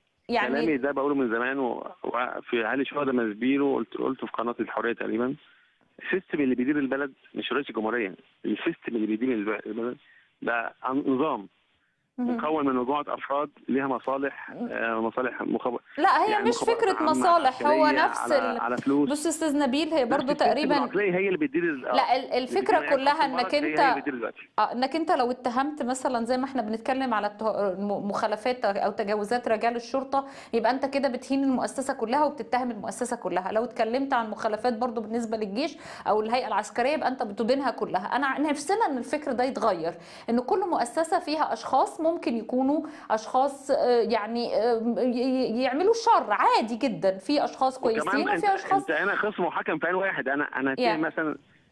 Speaker 1: يعني
Speaker 19: ده بقوله من زمان و- وفي علي شهداء مسبيرو قلت قلته في قناه الحريه تقريبا السيستم اللي بيدير البلد مش رئيس الجمهوريه السيستم اللي بيدير الب- البلد ده نظام مكون من مجموعه افراد ليها مصالح آه، مصالح مخب...
Speaker 1: لا هي
Speaker 19: يعني
Speaker 1: مش
Speaker 19: مخابرات
Speaker 1: فكره
Speaker 19: عامة،
Speaker 1: مصالح هو
Speaker 19: عسكرية،
Speaker 1: نفس
Speaker 19: على,
Speaker 1: ال...
Speaker 19: على فلوس
Speaker 1: بص يا استاذ نبيل هي برضو
Speaker 19: نفس السيستم
Speaker 1: تقريبا
Speaker 19: العقلية هي اللي بتدير ال-
Speaker 1: لا ال- الفكره
Speaker 19: بتدير
Speaker 1: كلها
Speaker 19: الحكم
Speaker 1: انك
Speaker 19: البلد، هي-
Speaker 1: انت
Speaker 19: هي اللي بتدير دلوقتي
Speaker 1: آه، انك انت لو اتهمت مثلا زي ما احنا بنتكلم على الته- الم- مخالفات او تجاوزات رجال الشرطه يبقى انت كده بتهين المؤسسه كلها وبتتهم المؤسسه كلها لو اتكلمت عن مخالفات برضو بالنسبه للجيش او الهيئه العسكريه يبقى انت بتدينها كلها انا نفسنا ان الفكر ده يتغير ان كل مؤسسه فيها اشخاص ممكن يكونوا اشخاص آه، يعني آه، ي- ي- يعملوا الشر عادي جدا في اشخاص كويسين
Speaker 19: وكمان انت
Speaker 1: وفي اشخاص
Speaker 19: انت هنا خصم وحكم في عين واحد انا انا
Speaker 1: يعني.
Speaker 19: yeah. مثلا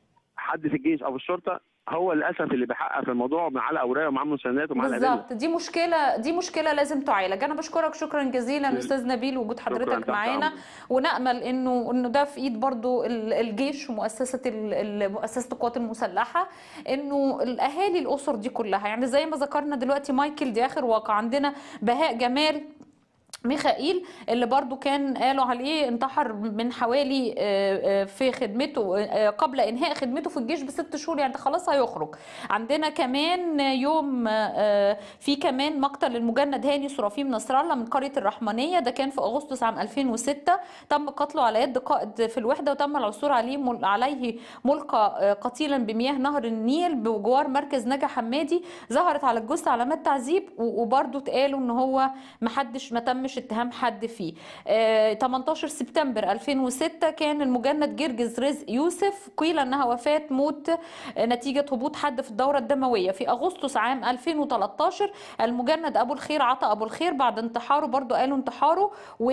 Speaker 19: حد في الجيش او في الشرطه هو للاسف اللي بيحقق في الموضوع معاه اوراق ومعاه مسندات ومعاه الادله
Speaker 1: بالظبط دي مشكله دي مشكله لازم تعالج انا بشكرك شكرا جزيلا
Speaker 19: م.
Speaker 1: استاذ نبيل وجود
Speaker 19: شكراً،
Speaker 1: حضرتك
Speaker 19: تحت
Speaker 1: معانا
Speaker 19: أمرك.
Speaker 1: ونامل انه انه ده في ايد برضو ال- الجيش ومؤسسه ال- ال- مؤسسه القوات المسلحه انه الاهالي الاسر دي كلها يعني زي ما ذكرنا دلوقتي مايكل دي اخر واقع عندنا بهاء جمال ميخائيل اللي برضو كان قالوا عليه انتحر من حوالي آه، آه، في خدمته آه، قبل انهاء خدمته في الجيش بست شهور يعني ده خلاص هيخرج عندنا كمان يوم آه، في كمان مقتل المجند هاني سرافيم نصر الله من قريه الرحمنيه ده كان في اغسطس عام 2006 تم قتله على يد قائد في الوحده وتم العثور عليه مل- عليه ملقى آه، قتيلا بمياه نهر النيل بجوار مركز نجا حمادي ظهرت على الجثه علامات تعذيب و- وبرضو اتقالوا ان هو محدش ما تمش اتهام حد فيه آه، 18 سبتمبر 2006 كان المجند جرجس رزق يوسف قيل انها وفاه موت آه، نتيجه هبوط حد في الدوره الدمويه في اغسطس عام 2013 المجند ابو الخير عطا ابو الخير بعد انتحاره برضو قالوا انتحاره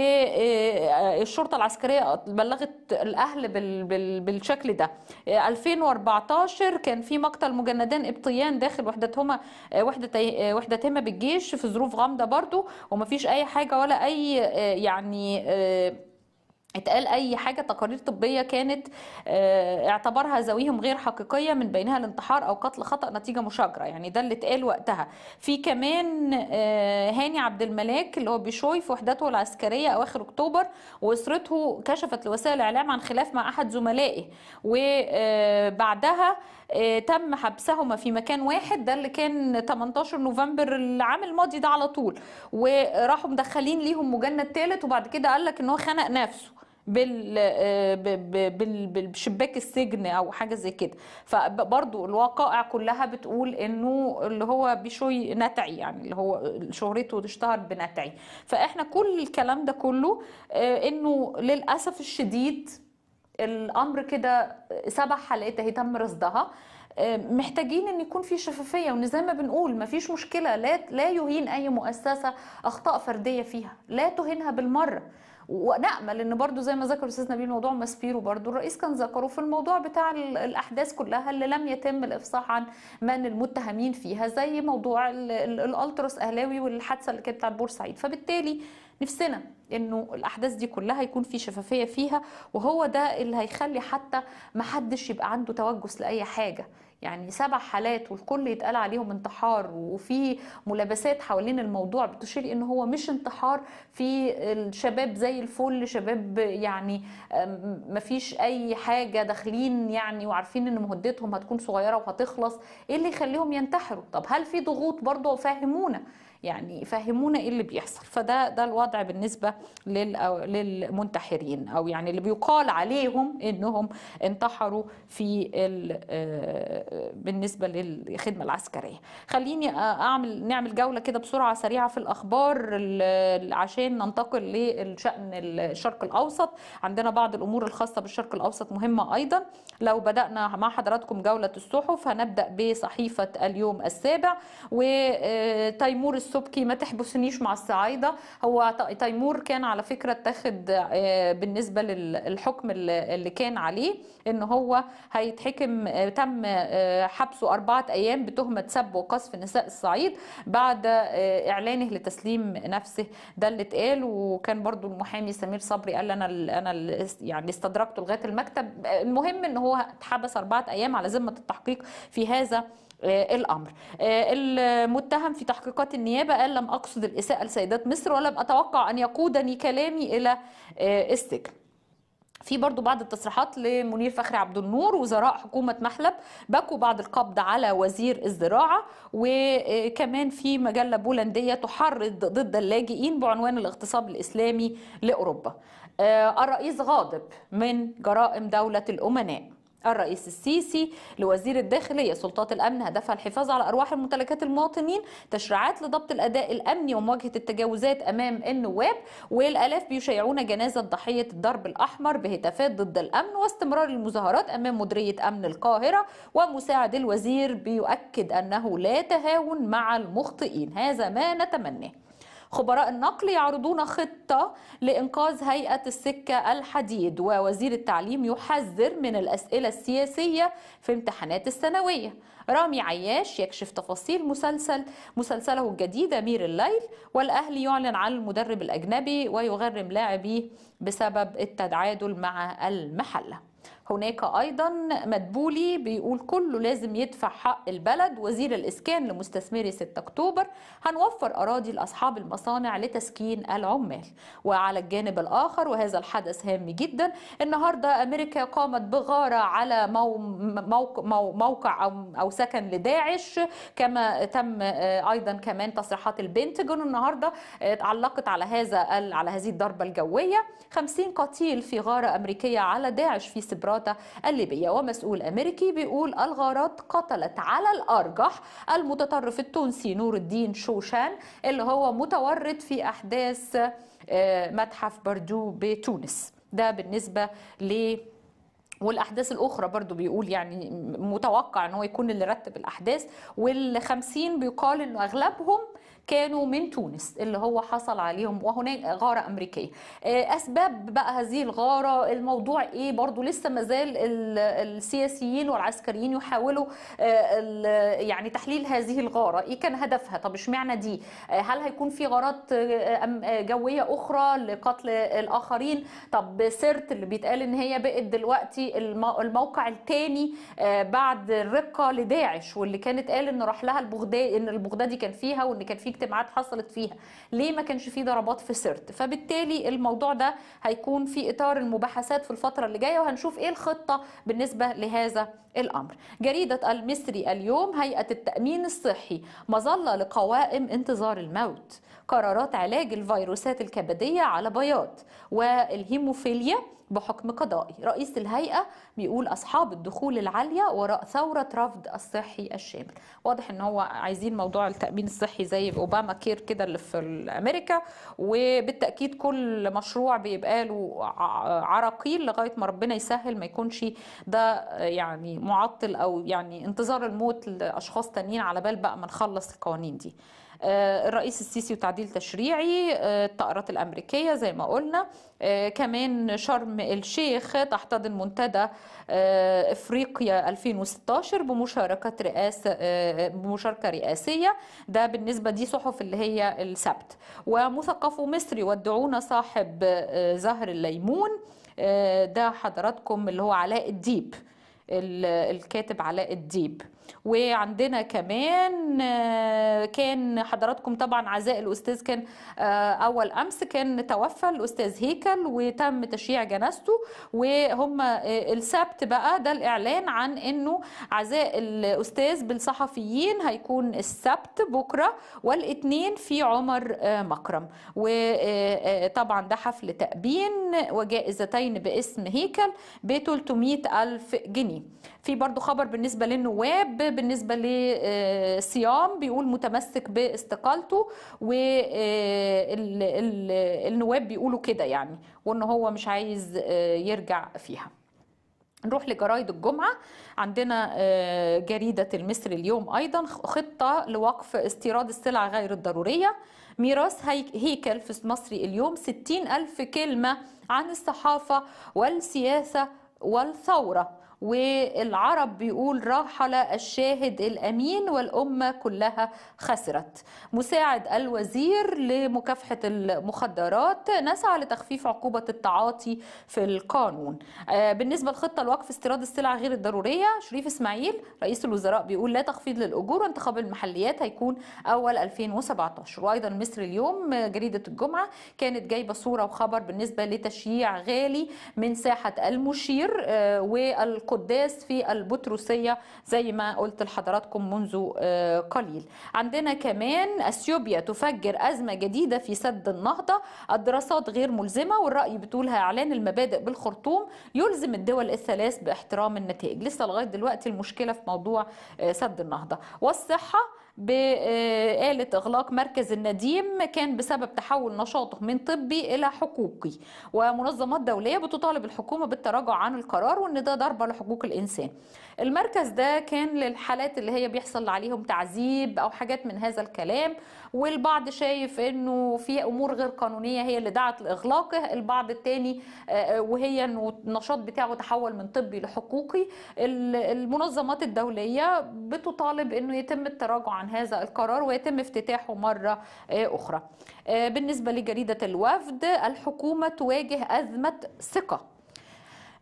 Speaker 1: والشرطه العسكريه بلغت الاهل بال- بال- بالشكل ده آه، 2014 كان في مقتل مجندان ابطيان داخل وحدتهما آه، وحدة آه، وحدتهما بالجيش في ظروف غامضه برضو ومفيش اي حاجه ولا اي آه، يعني آه، اتقال اي حاجه تقارير طبيه كانت آه، اعتبرها ذويهم غير حقيقيه من بينها الانتحار او قتل خطا نتيجه مشاجره يعني ده اللي اتقال وقتها في كمان آه، هاني عبد الملاك اللي هو بيشوي في وحدته العسكريه اواخر اكتوبر واسرته كشفت لوسائل الاعلام عن خلاف مع احد زملائه وبعدها تم حبسهما في مكان واحد ده اللي كان 18 نوفمبر العام الماضي ده على طول وراحوا مدخلين ليهم مجند ثالث وبعد كده قال لك ان هو خنق نفسه بال آه، ب- ب- بال- بال- بشباك السجن او حاجه زي كده فبرضو الوقائع كلها بتقول انه اللي هو بشوي نتعي يعني اللي هو شهرته اشتهر بنتعي فاحنا كل الكلام ده كله آه، انه للاسف الشديد الامر كده سبع حالات اهي تم رصدها آه، محتاجين ان يكون في شفافيه وان زي ما بنقول مفيش مشكله لا لا يهين اي مؤسسه اخطاء فرديه فيها لا تهينها بالمره ونامل ان برضو زي ما ذكر الاستاذ نبيل موضوع ماسبيرو برضو الرئيس كان ذكره في الموضوع بتاع ال- الاحداث كلها اللي لم يتم الافصاح عن من المتهمين فيها زي موضوع ال- ال- الالتراس اهلاوي والحادثه اللي كانت بتاعت بورسعيد فبالتالي نفسنا انه الاحداث دي كلها يكون في شفافيه فيها وهو ده اللي هيخلي حتى ما حدش يبقى عنده توجس لاي حاجه يعني سبع حالات والكل يتقال عليهم انتحار وفي ملابسات حوالين الموضوع بتشير ان هو مش انتحار في الشباب زي الفل شباب يعني أم، مفيش اي حاجه داخلين يعني وعارفين ان مهدتهم هتكون صغيره وهتخلص ايه اللي يخليهم ينتحروا طب هل في ضغوط برضه فهمونا يعني فهمونا ايه اللي بيحصل فده ده الوضع بالنسبه لل أو للمنتحرين او يعني اللي بيقال عليهم انهم انتحروا في ال- آه، بالنسبه للخدمه العسكريه خليني اعمل نعمل جوله كده بسرعه سريعه في الاخبار ال- عشان ننتقل للشان الشرق الاوسط عندنا بعض الامور الخاصه بالشرق الاوسط مهمه ايضا لو بدانا مع حضراتكم جوله الصحف هنبدا بصحيفه اليوم السابع وتيمور السبكي ما تحبسنيش مع الصعايده هو ت- تيمور كان على فكره اتخذ آه، بالنسبه للحكم اللي اللي كان عليه ان هو هيتحكم آه، تم آه، حبسه اربعه ايام بتهمه سب وقذف نساء الصعيد بعد آه، اعلانه لتسليم نفسه ده اللي اتقال وكان برضو المحامي سمير صبري قال انا ال- انا ال- يعني استدركته لغايه المكتب المهم ان هو اتحبس اربعه ايام على ذمه التحقيق في هذا آه، الامر آه، المتهم في تحقيقات النيابه قال لم اقصد الاساءه لسيدات مصر ولم اتوقع ان يقودني كلامي الى آه، السجن في برضو بعض التصريحات لمنير فخري عبد النور وزراء حكومة محلب بكوا بعد القبض على وزير الزراعة وكمان في مجلة بولندية تحرض ضد اللاجئين بعنوان الاغتصاب الإسلامي لأوروبا آه، الرئيس غاضب من جرائم دولة الأمناء الرئيس السيسي لوزير الداخلية سلطات الأمن هدفها الحفاظ على أرواح الممتلكات المواطنين تشريعات لضبط الأداء الأمني ومواجهة التجاوزات أمام النواب والآلاف بيشيعون جنازة ضحية الضرب الأحمر بهتافات ضد الأمن واستمرار المظاهرات أمام مديرية أمن القاهرة ومساعد الوزير بيؤكد أنه لا تهاون مع المخطئين هذا ما نتمناه خبراء النقل يعرضون خطة لإنقاذ هيئة السكة الحديد ووزير التعليم يحذر من الأسئلة السياسية في امتحانات الثانوية رامي عياش يكشف تفاصيل مسلسل مسلسله الجديد أمير الليل والأهلي يعلن عن المدرب الأجنبي ويغرم لاعبيه بسبب التعادل مع المحلة هناك ايضا مدبولي بيقول كله لازم يدفع حق البلد وزير الاسكان لمستثمري 6 اكتوبر هنوفر اراضي لاصحاب المصانع لتسكين العمال وعلى الجانب الاخر وهذا الحدث هام جدا النهارده امريكا قامت بغاره على مو موقع, مو موقع او او سكن لداعش كما تم آه، ايضا كمان تصريحات البنتاجون النهارده آه، علقت على هذا ال- على هذه الضربه الجويه 50 قتيل في غاره امريكيه على داعش في سبراتا الليبيه ومسؤول امريكي بيقول الغارات قتلت على الارجح المتطرف التونسي نور الدين شوشان اللي هو متورط في احداث آه، متحف بردو بتونس ده بالنسبه ل والاحداث الاخرى برضو بيقول يعني متوقع ان هو يكون اللي رتب الاحداث وال50 بيقال انه اغلبهم كانوا من تونس اللي هو حصل عليهم وهناك غارة أمريكية آه، أسباب بقى هذه الغارة الموضوع إيه برضو لسه مازال ال- السياسيين والعسكريين يحاولوا آه، ال- يعني تحليل هذه الغارة إيه كان هدفها طب اشمعنى دي آه، هل هيكون في غارات آه، أم- آه، جوية أخرى لقتل الآخرين طب سرت اللي بيتقال إن هي بقت دلوقتي المو- الموقع الثاني بعد الرقة لداعش واللي كانت قال إن راح لها البغداد إن البغدادي كان فيها وإن كان في اجتماعات حصلت فيها ليه ما كانش في ضربات في سرت فبالتالي الموضوع ده هيكون في إطار المباحثات في الفترة اللي جاية وهنشوف إيه الخطة بالنسبة لهذا الأمر جريدة المصري اليوم هيئة التأمين الصحي مظلة لقوائم انتظار الموت قرارات علاج الفيروسات الكبدية على بياض والهيموفيليا بحكم قضائي رئيس الهيئة بيقول أصحاب الدخول العالية وراء ثورة رفض الصحي الشامل واضح ان هو عايزين موضوع التأمين الصحي زي أوباما كير كده اللي في أمريكا وبالتأكيد كل مشروع بيبقى له ع- عراقيل لغاية ما ربنا يسهل ما يكونش ده يعني معطل أو يعني انتظار الموت لأشخاص تانيين على بال بقى ما نخلص القوانين دي آه، الرئيس السيسي وتعديل تشريعي آه، الطائرات الأمريكية زي ما قلنا آه، كمان شرم الشيخ تحتضن منتدى آه، إفريقيا 2016 بمشاركة رئاسة آه، بمشاركة رئاسية ده بالنسبة دي صحف اللي هي السبت ومثقف مصري ودعونا صاحب آه، زهر الليمون آه، ده حضراتكم اللي هو علاء الديب ال- الكاتب علاء الديب وعندنا كمان آه، كان حضراتكم طبعا عزاء الاستاذ كان آه، اول امس كان توفى الاستاذ هيكل وتم تشييع جنازته وهم آه، السبت بقى ده الاعلان عن انه عزاء الاستاذ بالصحفيين هيكون السبت بكره والاثنين في عمر آه، مكرم وطبعا ده حفل تأبين وجائزتين باسم هيكل ب 300 ألف جنيه في برضو خبر بالنسبة للنواب بالنسبة لصيام بيقول متمسك باستقالته والنواب بيقولوا كده يعني وان هو مش عايز آه، يرجع فيها نروح لجرايد الجمعة عندنا آه، جريدة المصري اليوم أيضا خطة لوقف استيراد السلع غير الضرورية ميراث هي- هيكل في مصري اليوم 60 ألف كلمة عن الصحافة والسياسة والثورة والعرب بيقول رحل الشاهد الأمين والأمة كلها خسرت مساعد الوزير لمكافحة المخدرات نسعى لتخفيف عقوبة التعاطي في القانون آه، بالنسبة لخطة لوقف استيراد السلع غير الضرورية شريف إسماعيل رئيس الوزراء بيقول لا تخفيض للأجور وانتخاب المحليات هيكون أول 2017 وأيضا مصر اليوم آه، جريدة الجمعة كانت جايبة صورة وخبر بالنسبة لتشييع غالي من ساحة المشير آه، والقداس في البطرسية زي ما قلت لحضراتكم منذ آه، قليل عندنا كمان أثيوبيا تفجر أزمة جديدة في سد النهضة الدراسات غير ملزمة والرأي بتقولها إعلان المبادئ بالخرطوم يلزم الدول الثلاث باحترام النتائج لسه لغاية دلوقتي المشكلة في موضوع آه، سد النهضة والصحة بآلة إغلاق مركز النديم كان بسبب تحول نشاطه من طبي إلى حقوقي ومنظمات دولية بتطالب الحكومة بالتراجع عن القرار وإن ده ضربة لحقوق الإنسان المركز ده كان للحالات اللي هي بيحصل عليهم تعذيب أو حاجات من هذا الكلام والبعض شايف إنه في أمور غير قانونية هي اللي دعت لإغلاقه البعض التاني آه، وهي إنه النشاط بتاعه تحول من طبي لحقوقي ال- المنظمات الدولية بتطالب إنه يتم التراجع عن هذا القرار ويتم افتتاحه مرة آه، أخرى آه، بالنسبة لجريدة الوفد الحكومة تواجه أزمة ثقة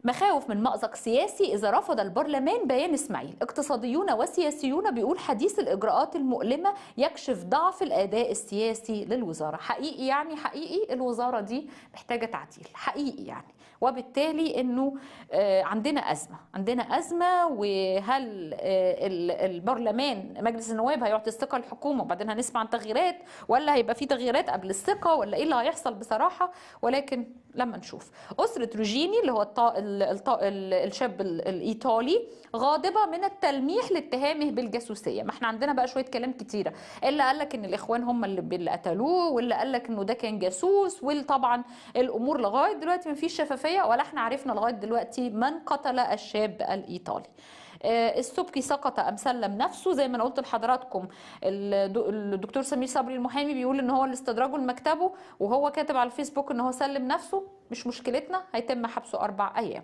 Speaker 1: مخاوف من مأزق سياسي إذا رفض البرلمان بيان إسماعيل اقتصاديون وسياسيون بيقول حديث الإجراءات المؤلمة يكشف ضعف الأداء السياسي للوزارة حقيقي يعني حقيقي الوزارة دي محتاجة تعديل حقيقي يعني وبالتالي انه آه، عندنا ازمه عندنا ازمه وهل آه، ال- البرلمان مجلس النواب هيعطي الثقه للحكومه وبعدين هنسمع عن تغييرات ولا هيبقى في تغييرات قبل الثقه ولا ايه اللي هيحصل بصراحه ولكن لما نشوف اسره روجيني اللي هو الطا... ال- الطا... ال- الشاب ال- الايطالي غاضبه من التلميح لاتهامه بالجاسوسيه ما احنا عندنا بقى شويه كلام كتيره اللي قال لك ان الاخوان هم اللي اللي قتلوه واللي قال لك انه ده كان جاسوس وطبعا الامور لغايه دلوقتي ما فيش شفافيه ولا احنا عرفنا لغايه دلوقتي من قتل الشاب الايطالي آه، السبكي سقط ام سلم نفسه زي ما انا قلت لحضراتكم الدو- الدكتور سمير صبري المحامي بيقول ان هو اللي استدرجه لمكتبه وهو كاتب على الفيسبوك ان هو سلم نفسه مش مشكلتنا هيتم حبسه اربع ايام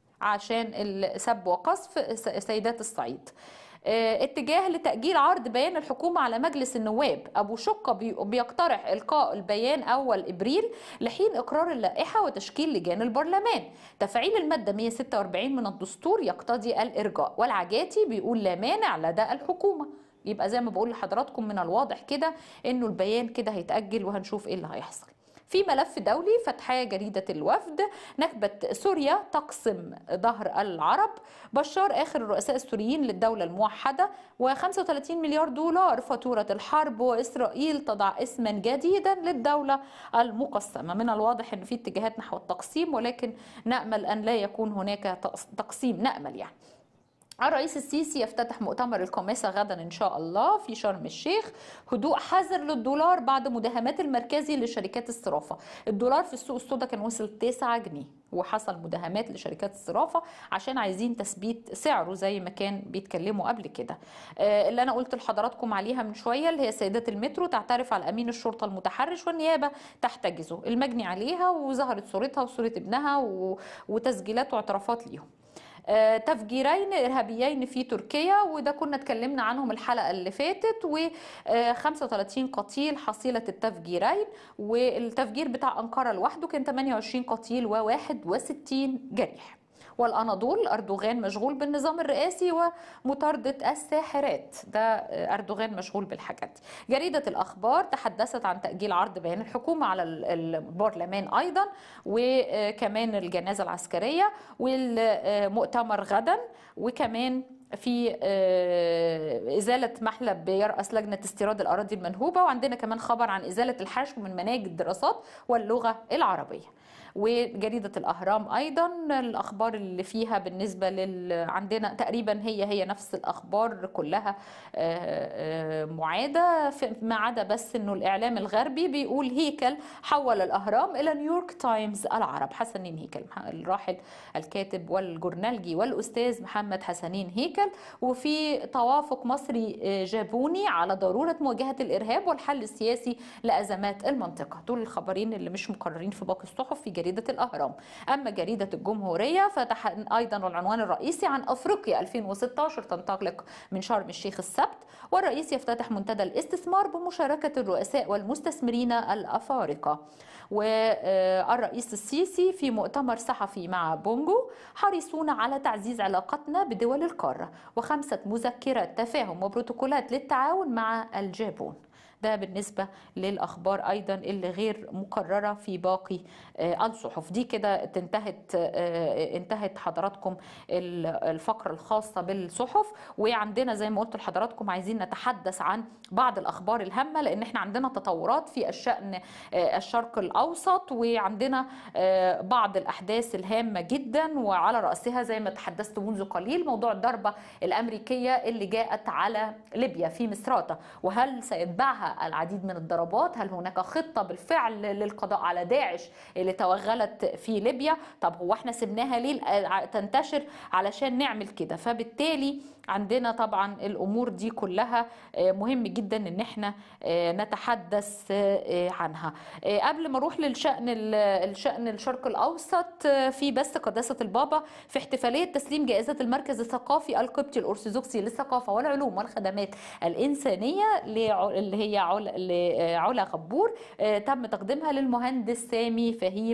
Speaker 1: عشان السب وقذف س- سيدات الصعيد آه، اتجاه لتأجيل عرض بيان الحكومة على مجلس النواب أبو شقة بي- بيقترح إلقاء البيان أول إبريل لحين إقرار اللائحة وتشكيل لجان البرلمان تفعيل المادة 146 من الدستور يقتضي الإرجاء والعجاتي بيقول لا مانع لدى الحكومة يبقى زي ما بقول لحضراتكم من الواضح كده إنه البيان كده هيتأجل وهنشوف إيه اللي هيحصل في ملف دولي فتحية جريدة الوفد نكبة سوريا تقسم ظهر العرب بشار آخر الرؤساء السوريين للدولة الموحدة و35 مليار دولار فاتورة الحرب وإسرائيل تضع اسما جديدا للدولة المقسمة من الواضح أن في اتجاهات نحو التقسيم ولكن نأمل أن لا يكون هناك تقس- تقسيم نأمل يعني الرئيس السيسي يفتتح مؤتمر الكوميسا غدا ان شاء الله في شرم الشيخ هدوء حذر للدولار بعد مداهمات المركزي لشركات الصرافه الدولار في السوق السوداء كان وصل 9 جنيه وحصل مداهمات لشركات الصرافه عشان عايزين تثبيت سعره زي ما كان بيتكلموا قبل كده آه، اللي انا قلت لحضراتكم عليها من شويه اللي هي سيدات المترو تعترف على امين الشرطه المتحرش والنيابه تحتجزه المجني عليها وظهرت صورتها وصوره ابنها و- وتسجيلات واعترافات ليهم آه، تفجيرين ارهابيين في تركيا وده كنا اتكلمنا عنهم الحلقه اللي فاتت و35 قتيل حصيله التفجيرين والتفجير بتاع انقره لوحده كان 28 قتيل و61 جريح والأناضول أردوغان مشغول بالنظام الرئاسي ومطاردة الساحرات ده آه، أردوغان مشغول بالحاجات دي. جريدة الأخبار تحدثت عن تأجيل عرض بيان الحكومة على ال- البرلمان أيضا وكمان الجنازة العسكرية والمؤتمر غدا وكمان في آه، إزالة محلب يرأس لجنة استيراد الأراضي المنهوبة وعندنا كمان خبر عن إزالة الحشو من مناهج الدراسات واللغة العربية وجريدة الأهرام أيضا الأخبار اللي فيها بالنسبة لل عندنا تقريبا هي هي نفس الأخبار كلها آه، آه، معادة في- ما عدا بس إنه الإعلام الغربي بيقول هيكل حول الأهرام إلى نيويورك تايمز العرب حسنين هيكل الراحل الكاتب والجورنالجي والأستاذ محمد حسنين هيكل وفي توافق مصري آه، جابوني على ضرورة مواجهة الإرهاب والحل السياسي لأزمات المنطقة دول الخبرين اللي مش مقررين في باقي الصحف في جريدة الأهرام أما جريدة الجمهورية فتح أيضا العنوان الرئيسي عن أفريقيا 2016 تنطلق من شرم الشيخ السبت والرئيس يفتتح منتدى الاستثمار بمشاركة الرؤساء والمستثمرين الأفارقة والرئيس السيسي في مؤتمر صحفي مع بونجو حريصون على تعزيز علاقتنا بدول القارة وخمسة مذكرات تفاهم وبروتوكولات للتعاون مع الجابون ده بالنسبة للأخبار أيضا اللي غير مقررة في باقي آه، الصحف دي كده انتهت آه، انتهت حضراتكم ال- الفقرة الخاصة بالصحف وعندنا زي ما قلت لحضراتكم عايزين نتحدث عن بعض الأخبار الهامة لأن احنا عندنا تطورات في الشأن آه، الشرق الأوسط وعندنا آه، بعض الأحداث الهامة جدا وعلى رأسها زي ما تحدثت منذ قليل موضوع الضربة الأمريكية اللي جاءت على ليبيا في مصراتة وهل سيتبعها العديد من الضربات هل هناك خطة بالفعل للقضاء على داعش اللي توغلت في ليبيا طب هو احنا سبناها ليه ع- تنتشر علشان نعمل كده فبالتالي عندنا طبعا الامور دي كلها آه، مهم جدا ان احنا آه، نتحدث آه، عنها آه، قبل ما اروح للشان ال- الشان الشرق الاوسط آه، في بس قداسه البابا في احتفاليه تسليم جائزه المركز الثقافي القبطي الارثوذكسي للثقافه والعلوم والخدمات الانسانيه لع- اللي هي علا لعلا غبور آه، تم تقديمها للمهندس سامي فهيم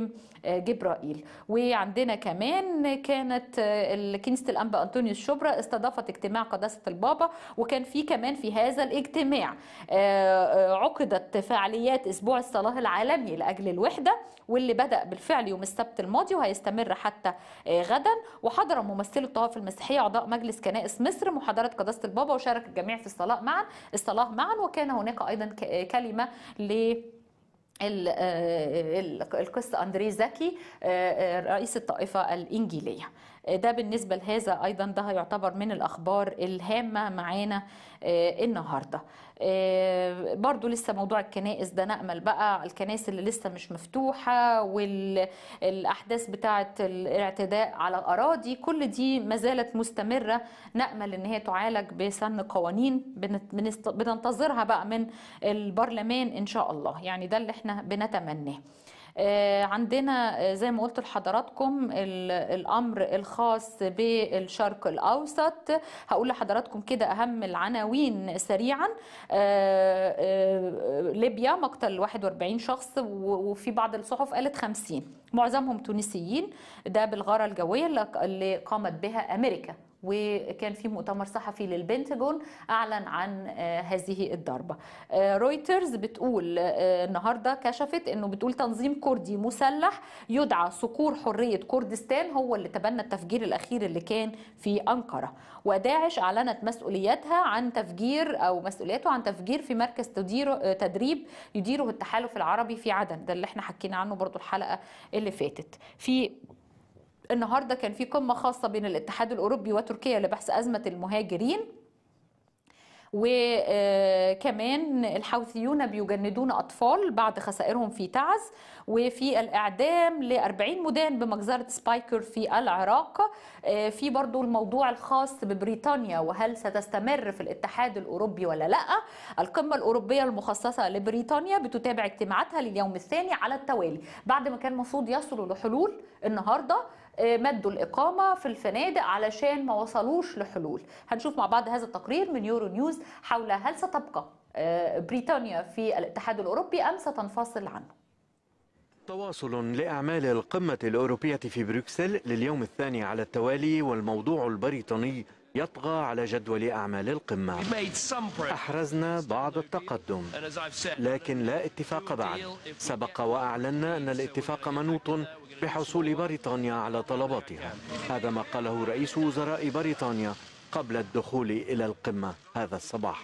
Speaker 1: جبرائيل وعندنا كمان كانت آه، كنيسة الأنبا أنطونيوس شبرا استضافت اجتماع قداسة البابا وكان في كمان في هذا الاجتماع آه، آه، عقدت فعاليات أسبوع الصلاة العالمي لأجل الوحدة واللي بدأ بالفعل يوم السبت الماضي وهيستمر حتى آه، غدا وحضر ممثلي الطوائف المسيحية أعضاء مجلس كنائس مصر محاضرة قداسة البابا وشارك الجميع في الصلاة معا الصلاة معا وكان هناك أيضا ك- كلمة ل ال- آه، ال- القس أندري زكي آه، آه، رئيس الطائفة الإنجيلية آه، ده بالنسبة لهذا أيضا ده يعتبر من الأخبار الهامة معانا آه، النهاردة آه، برضو لسه موضوع الكنائس ده نأمل بقى الكنائس اللي لسه مش مفتوحة والأحداث بتاعة الاعتداء على أراضي كل دي ما زالت مستمرة نأمل إن هي تعالج بسن قوانين بنت- بنست- بننتظرها بقى من البرلمان إن شاء الله يعني ده اللي احنا بنتمناه آه، عندنا آه، زي ما قلت لحضراتكم ال- الامر الخاص بالشرق الاوسط هقول لحضراتكم كده اهم العناوين سريعا آه، آه، ليبيا مقتل 41 شخص و- وفي بعض الصحف قالت 50 معظمهم تونسيين ده بالغاره الجويه اللي- اللي قامت بها امريكا وكان في مؤتمر صحفي للبنتاجون اعلن عن آه، هذه الضربه آه، رويترز بتقول آه، النهارده كشفت انه بتقول تنظيم كردي مسلح يدعى صقور حريه كردستان هو اللي تبنى التفجير الاخير اللي كان في انقره وداعش اعلنت مسؤوليتها عن تفجير او مسؤوليته عن تفجير في مركز تدير آه، تدريب يديره التحالف العربي في عدن ده اللي احنا حكينا عنه برضو الحلقه اللي فاتت في النهارده كان في قمه خاصه بين الاتحاد الاوروبي وتركيا لبحث ازمه المهاجرين وكمان الحوثيون بيجندون أطفال بعد خسائرهم في تعز وفي الإعدام ل 40 مدان بمجزرة سبايكر في العراق آه، في برضو الموضوع الخاص ببريطانيا وهل ستستمر في الاتحاد الأوروبي ولا لا القمة الأوروبية المخصصة لبريطانيا بتتابع اجتماعاتها لليوم الثاني على التوالي بعد ما كان المفروض يصلوا لحلول النهارده آه، مدوا الإقامة في الفنادق علشان ما وصلوش لحلول هنشوف مع بعض هذا التقرير من يورو نيوز حول هل ستبقى آه، بريطانيا في الاتحاد الأوروبي أم ستنفصل عنه
Speaker 20: تواصل لأعمال القمة الأوروبية في بروكسل لليوم الثاني على التوالي والموضوع البريطاني يطغى على جدول أعمال القمة أحرزنا بعض التقدم لكن لا اتفاق بعد سبق وأعلنا أن الاتفاق منوط بحصول بريطانيا على طلباتها هذا ما قاله رئيس وزراء بريطانيا قبل الدخول إلى القمة هذا الصباح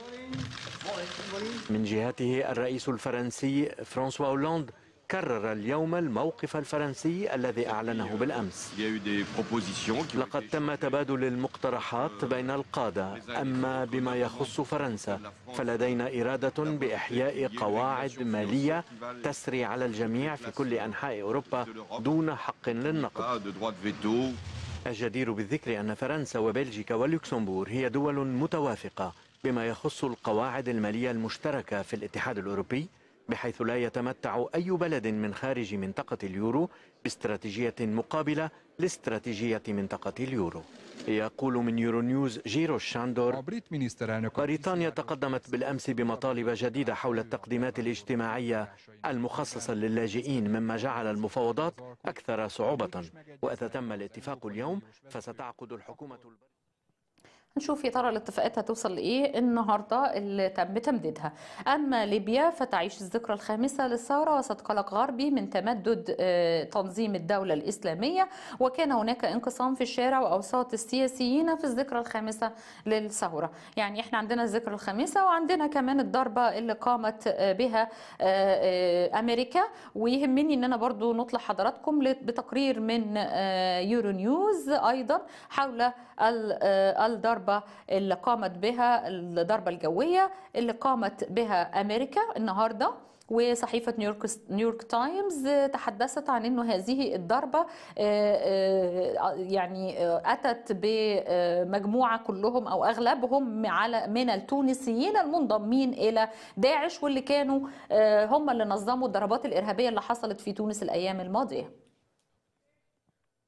Speaker 20: من جهته الرئيس الفرنسي فرانسوا هولاند كرر اليوم الموقف الفرنسي الذي أعلنه بالأمس لقد تم تبادل المقترحات بين القادة أما بما يخص فرنسا فلدينا إرادة بإحياء قواعد مالية تسري على الجميع في كل أنحاء أوروبا دون حق للنقد الجدير بالذكر أن فرنسا وبلجيكا ولوكسمبور هي دول متوافقة بما يخص القواعد المالية المشتركة في الاتحاد الأوروبي بحيث لا يتمتع أي بلد من خارج منطقة اليورو باستراتيجية مقابلة لاستراتيجية منطقة اليورو يقول من يورو نيوز جيرو شاندور بريطانيا تقدمت بالأمس بمطالب جديدة حول التقديمات الاجتماعية المخصصة للاجئين مما جعل المفاوضات أكثر صعوبة وإذا تم الاتفاق اليوم فستعقد الحكومة
Speaker 1: نشوف يا ترى الاتفاقات هتوصل لايه النهارده اللي تم تمديدها اما ليبيا فتعيش الذكرى الخامسه للثوره وسط قلق غربي من تمدد آه، تنظيم الدوله الاسلاميه وكان هناك انقسام في الشارع واوساط السياسيين في الذكرى الخامسه للثوره يعني احنا عندنا الذكرى الخامسه وعندنا كمان الضربه اللي قامت آه، بها آه، آه، امريكا ويهمني ان انا برضو نطلع حضراتكم لت- بتقرير من آه، يورو نيوز ايضا حول ال- آه، الضربه اللي قامت بها الضربه الجويه اللي قامت بها امريكا النهارده وصحيفة نيويورك نيويورك تايمز تحدثت عن انه هذه الضربة آه، آه، يعني آه، اتت بمجموعة كلهم او اغلبهم على من التونسيين المنضمين الى داعش واللي كانوا آه، هم اللي نظموا الضربات الارهابية اللي حصلت في تونس الايام الماضية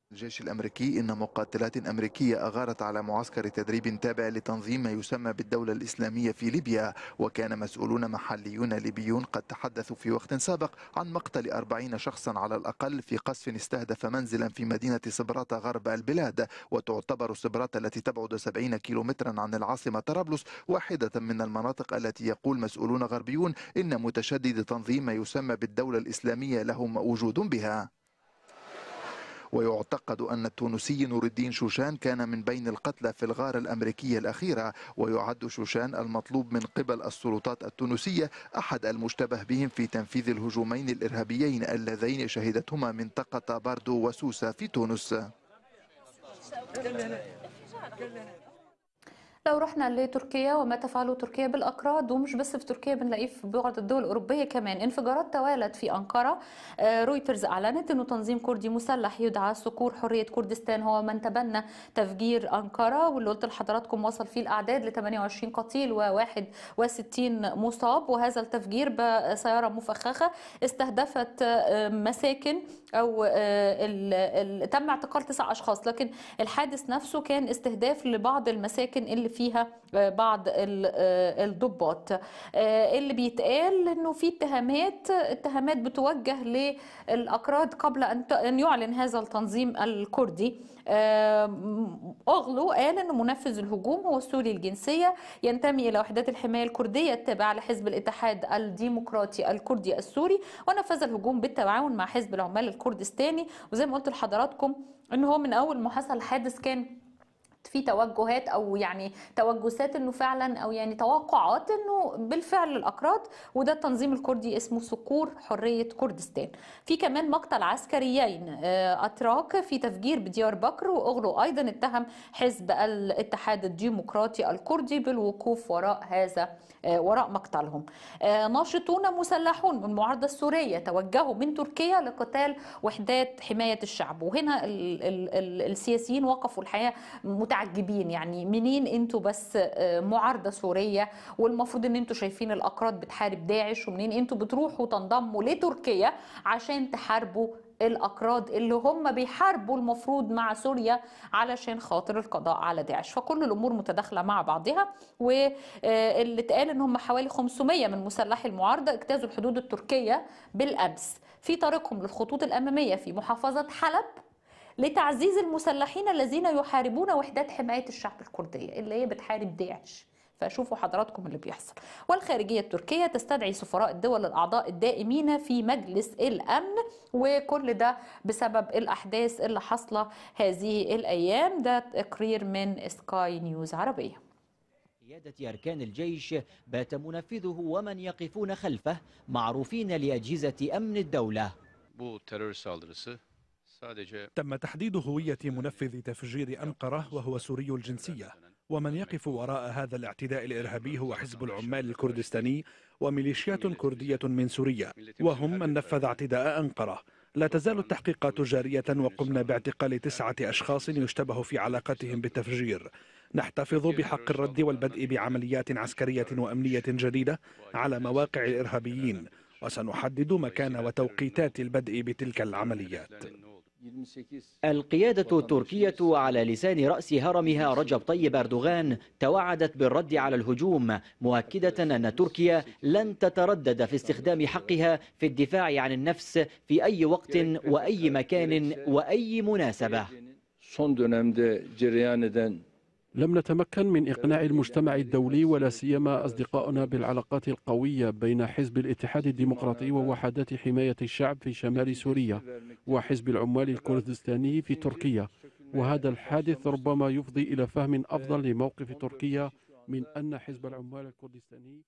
Speaker 21: الجيش الأمريكي إن مقاتلات أمريكية أغارت على معسكر تدريب تابع لتنظيم ما يسمى بالدولة الإسلامية في ليبيا وكان مسؤولون محليون ليبيون قد تحدثوا في وقت سابق عن مقتل أربعين شخصا على الأقل في قصف استهدف منزلا في مدينة صبراتة غرب البلاد وتعتبر صبراتة التي تبعد 70 كيلومترا عن العاصمة طرابلس واحدة من المناطق التي يقول مسؤولون غربيون إن متشدد تنظيم ما يسمى بالدولة الإسلامية لهم وجود بها ويعتقد أن التونسي نور الدين شوشان كان من بين القتلى في الغارة الأمريكية الأخيرة ويعد شوشان المطلوب من قبل السلطات التونسية أحد المشتبه بهم في تنفيذ الهجومين الإرهابيين اللذين شهدتهما منطقة باردو وسوسة في تونس
Speaker 1: لو رحنا لتركيا وما تفعله تركيا بالاكراد ومش بس في تركيا بنلاقيه في بعض الدول الاوروبيه كمان انفجارات توالت في انقره آه، رويترز اعلنت انه تنظيم كردي مسلح يدعى صقور حريه كردستان هو من تبنى تفجير انقره واللي قلت لحضراتكم وصل فيه الاعداد ل 28 قتيل و61 مصاب وهذا التفجير بسياره مفخخه استهدفت آه، مساكن او آه، ال- ال- تم اعتقال تسع اشخاص لكن الحادث نفسه كان استهداف لبعض المساكن اللي فيها آه، بعض ال- آه، الضباط آه، اللي بيتقال انه في اتهامات اتهامات بتوجه للاكراد قبل ان ت- ان يعلن هذا التنظيم الكردي آه، اغلو قال انه منفذ الهجوم هو السوري الجنسيه ينتمي الى وحدات الحمايه الكرديه التابعه لحزب الاتحاد الديمقراطي الكردي السوري ونفذ الهجوم بالتعاون مع حزب العمال الكردستاني وزي ما قلت لحضراتكم ان هو من اول ما حصل الحادث كان في توجهات او يعني توجسات انه فعلا او يعني توقعات انه بالفعل الاكراد وده التنظيم الكردي اسمه صقور حريه كردستان. في كمان مقتل عسكريين آه، اتراك في تفجير بديار بكر واغلو ايضا اتهم حزب الاتحاد الديمقراطي الكردي بالوقوف وراء هذا آه، وراء مقتلهم. آه، ناشطون مسلحون من المعارضه السوريه توجهوا من تركيا لقتال وحدات حمايه الشعب وهنا ال ال ال السياسيين وقفوا الحقيقه متعجبين يعني منين انتوا بس آه، معارضه سوريه والمفروض ان انتوا شايفين الاكراد بتحارب داعش ومنين انتوا بتروحوا تنضموا لتركيا عشان تحاربوا الاكراد اللي هم بيحاربوا المفروض مع سوريا علشان خاطر القضاء على داعش فكل الامور متداخله مع بعضها واللي اتقال ان هم حوالي 500 من مسلحي المعارضه اجتازوا الحدود التركيه بالامس في طريقهم للخطوط الاماميه في محافظه حلب لتعزيز المسلحين الذين يحاربون وحدات حمايه الشعب الكرديه اللي هي بتحارب داعش فشوفوا حضراتكم اللي بيحصل والخارجية التركية تستدعي سفراء الدول الأعضاء الدائمين في مجلس الأمن وكل ده بسبب الأحداث اللي حاصلة هذه الأيام ده تقرير من سكاي newز عربية
Speaker 22: قيادة أركان الجيش بات منفذه ومن يقفون خلفه معروفين لأجهزة أمن الدولة
Speaker 23: Bu terör saldırısı sadece
Speaker 24: تم تحديد هوية منفذ تفجير أنقرة وهو سوري الجنسية ومن يقف وراء هذا الاعتداء الإرهابي هو حزب العمال الكردستاني وميليشيات كردية من سوريا وهم من نفذ اعتداء أنقرة لا تزال التحقيقات جارية وقمنا باعتقال تسعة أشخاص يشتبه في علاقتهم بالتفجير نحتفظ بحق الرد والبدء بعمليات عسكرية وأمنية جديدة على مواقع الإرهابيين وسنحدد مكان وتوقيتات البدء بتلك العمليات
Speaker 22: القيادة التركية على لسان رأس هرمها رجب طيب أردوغان توعدت بالرد على الهجوم مؤكدة أن تركيا لن تتردد في استخدام حقها في الدفاع عن النفس في أي وقت وأي مكان وأي مناسبة
Speaker 25: son dönemde cereyan eden
Speaker 26: لم نتمكن من إقناع المجتمع الدولي ولا سيما أصدقائنا بالعلاقات القوية بين حزب الاتحاد الديمقراطي ووحدات حماية الشعب في شمال سوريا وحزب العمال الكردستاني في تركيا وهذا الحادث ربما يفضي إلى فهم أفضل لموقف تركيا من أن حزب العمال الكردستاني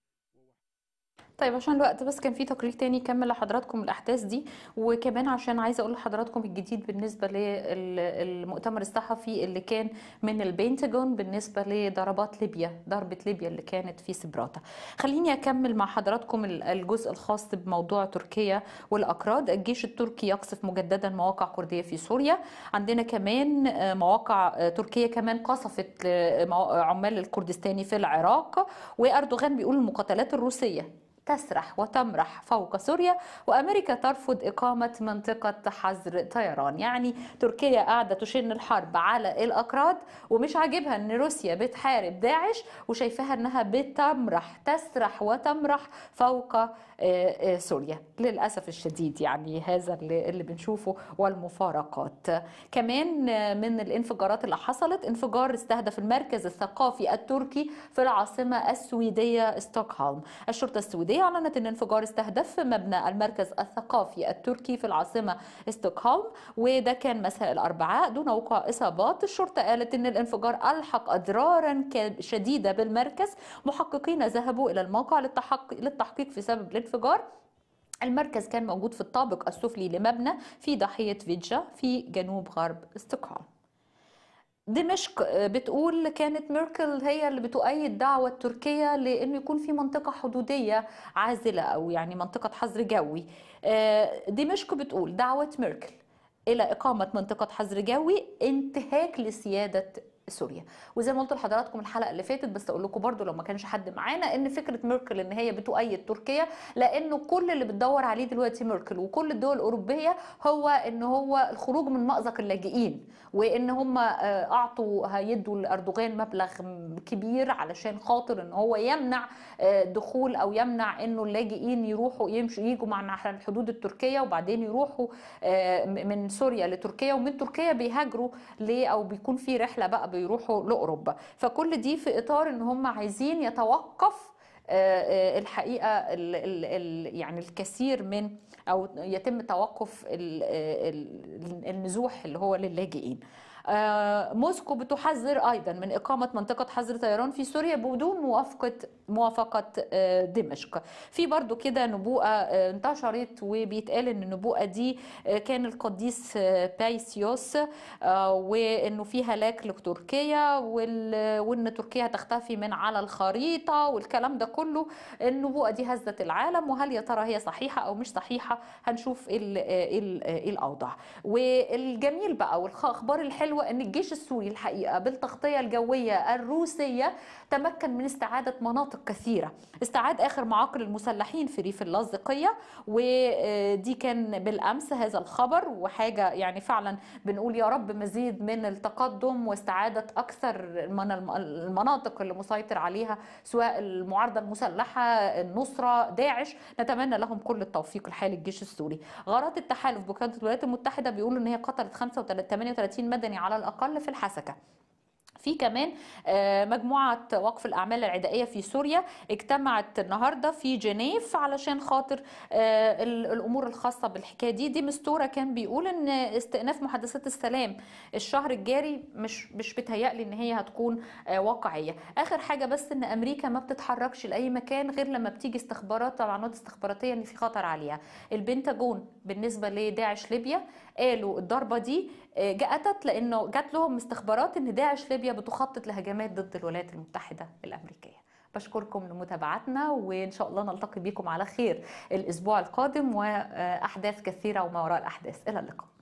Speaker 1: طيب عشان الوقت بس كان في تقرير تاني يكمل لحضراتكم الأحداث دي وكمان عشان عايزة أقول لحضراتكم الجديد بالنسبة للمؤتمر الصحفي اللي كان من البنتاجون بالنسبة لضربات ليبيا ضربة ليبيا اللي كانت في سبراتا خليني أكمل مع حضراتكم الجزء الخاص بموضوع تركيا والأكراد الجيش التركي يقصف مجددا مواقع كردية في سوريا عندنا كمان مواقع تركيا كمان قصفت عمال الكردستاني في العراق وأردوغان بيقول المقاتلات الروسية تسرح وتمرح فوق سوريا وامريكا ترفض اقامه منطقه حظر طيران يعني تركيا قاعده تشن الحرب على الاكراد ومش عاجبها ان روسيا بتحارب داعش وشايفاها انها بتمرح تسرح وتمرح فوق آه، آه، سوريا للاسف الشديد يعني هذا اللي اللي بنشوفه والمفارقات كمان آه، من الانفجارات اللي حصلت انفجار استهدف المركز الثقافي التركي في العاصمه السويديه ستوكهولم الشرطه السويديه اعلنت ان انفجار استهدف مبنى المركز الثقافي التركي في العاصمه ستوكهولم وده كان مساء الاربعاء دون وقوع اصابات الشرطه قالت ان الانفجار الحق اضرارا ك- شديده بالمركز محققين ذهبوا الى الموقع للتحق... للتحقيق في سبب الانفجار المركز كان موجود في الطابق السفلي لمبنى في ضاحيه فيدجا في جنوب غرب ستوكهولم دمشق بتقول كانت ميركل هي اللي بتؤيد دعوة تركيا لأنه يكون في منطقة حدودية عازلة أو يعني منطقة حظر جوي آه، دمشق بتقول دعوة ميركل إلى إقامة منطقة حظر جوي انتهاك لسيادة سوريا وزي ما قلت لحضراتكم الحلقه اللي فاتت بس اقول لكم برضو لو ما كانش حد معانا ان فكره ميركل ان هي بتؤيد تركيا لانه كل اللي بتدور عليه دلوقتي ميركل وكل الدول الاوروبيه هو ان هو الخروج من مأزق اللاجئين وان هم آه، اعطوا هيدوا لاردوغان مبلغ كبير علشان خاطر ان هو يمنع آه، دخول او يمنع انه اللاجئين يروحوا يمشوا يجوا مع على الحدود التركيه وبعدين يروحوا آه، من سوريا لتركيا ومن تركيا بيهاجروا ل او بيكون في رحله بقى بيروحوا لاوروبا فكل دي في اطار ان هم عايزين يتوقف آه، آه، الحقيقه ال ال ال يعني الكثير من او يتم توقف ال- ال- النزوح اللي هو للاجئين آه، موسكو بتحذر ايضا من اقامه منطقه حظر طيران في سوريا بدون موافقه موافقه آه، دمشق في برضو كده نبوءه آه، انتشرت وبيتقال ان النبوءه دي آه، كان القديس آه، بايسيوس آه، وانه في هلاك لتركيا وال- وان تركيا هتختفي من على الخريطه والكلام ده كله النبوءه دي هزت العالم وهل يا ترى هي صحيحه او مش صحيحه هنشوف ايه ال- ايه ال- ايه الاوضاع والجميل بقى والاخبار الحلوه ان الجيش السوري الحقيقه بالتغطيه الجويه الروسيه تمكن من استعاده مناطق كثيره استعاد اخر معاقل المسلحين في ريف اللاذقيه ودي كان بالامس هذا الخبر وحاجه يعني فعلا بنقول يا رب مزيد من التقدم واستعاده اكثر من الم- المناطق اللي مسيطر عليها سواء المعارضه المسلحه النصره داعش نتمنى لهم كل التوفيق الحالي الجيش السوري غارات التحالف بقياده الولايات المتحده بيقولوا ان هي قتلت 35 38 مدني على الاقل في الحسكه في كمان آه، مجموعة وقف الأعمال العدائية في سوريا اجتمعت النهاردة في جنيف علشان خاطر آه، ال- الأمور الخاصة بالحكاية دي دي مستورة كان بيقول إن استئناف محادثات السلام الشهر الجاري مش مش بتهيألي إن هي هتكون آه، واقعية آخر حاجة بس إن أمريكا ما بتتحركش لأي مكان غير لما بتيجي استخبارات طبعا استخباراتية إن في خطر عليها البنتاجون بالنسبة لداعش ليبيا قالوا الضربة دي آه، جاءت لانه جات لهم استخبارات ان داعش ليبيا بتخطط لهجمات ضد الولايات المتحده الامريكيه بشكركم لمتابعتنا وان شاء الله نلتقي بكم على خير الاسبوع القادم واحداث كثيره وما وراء الاحداث الى اللقاء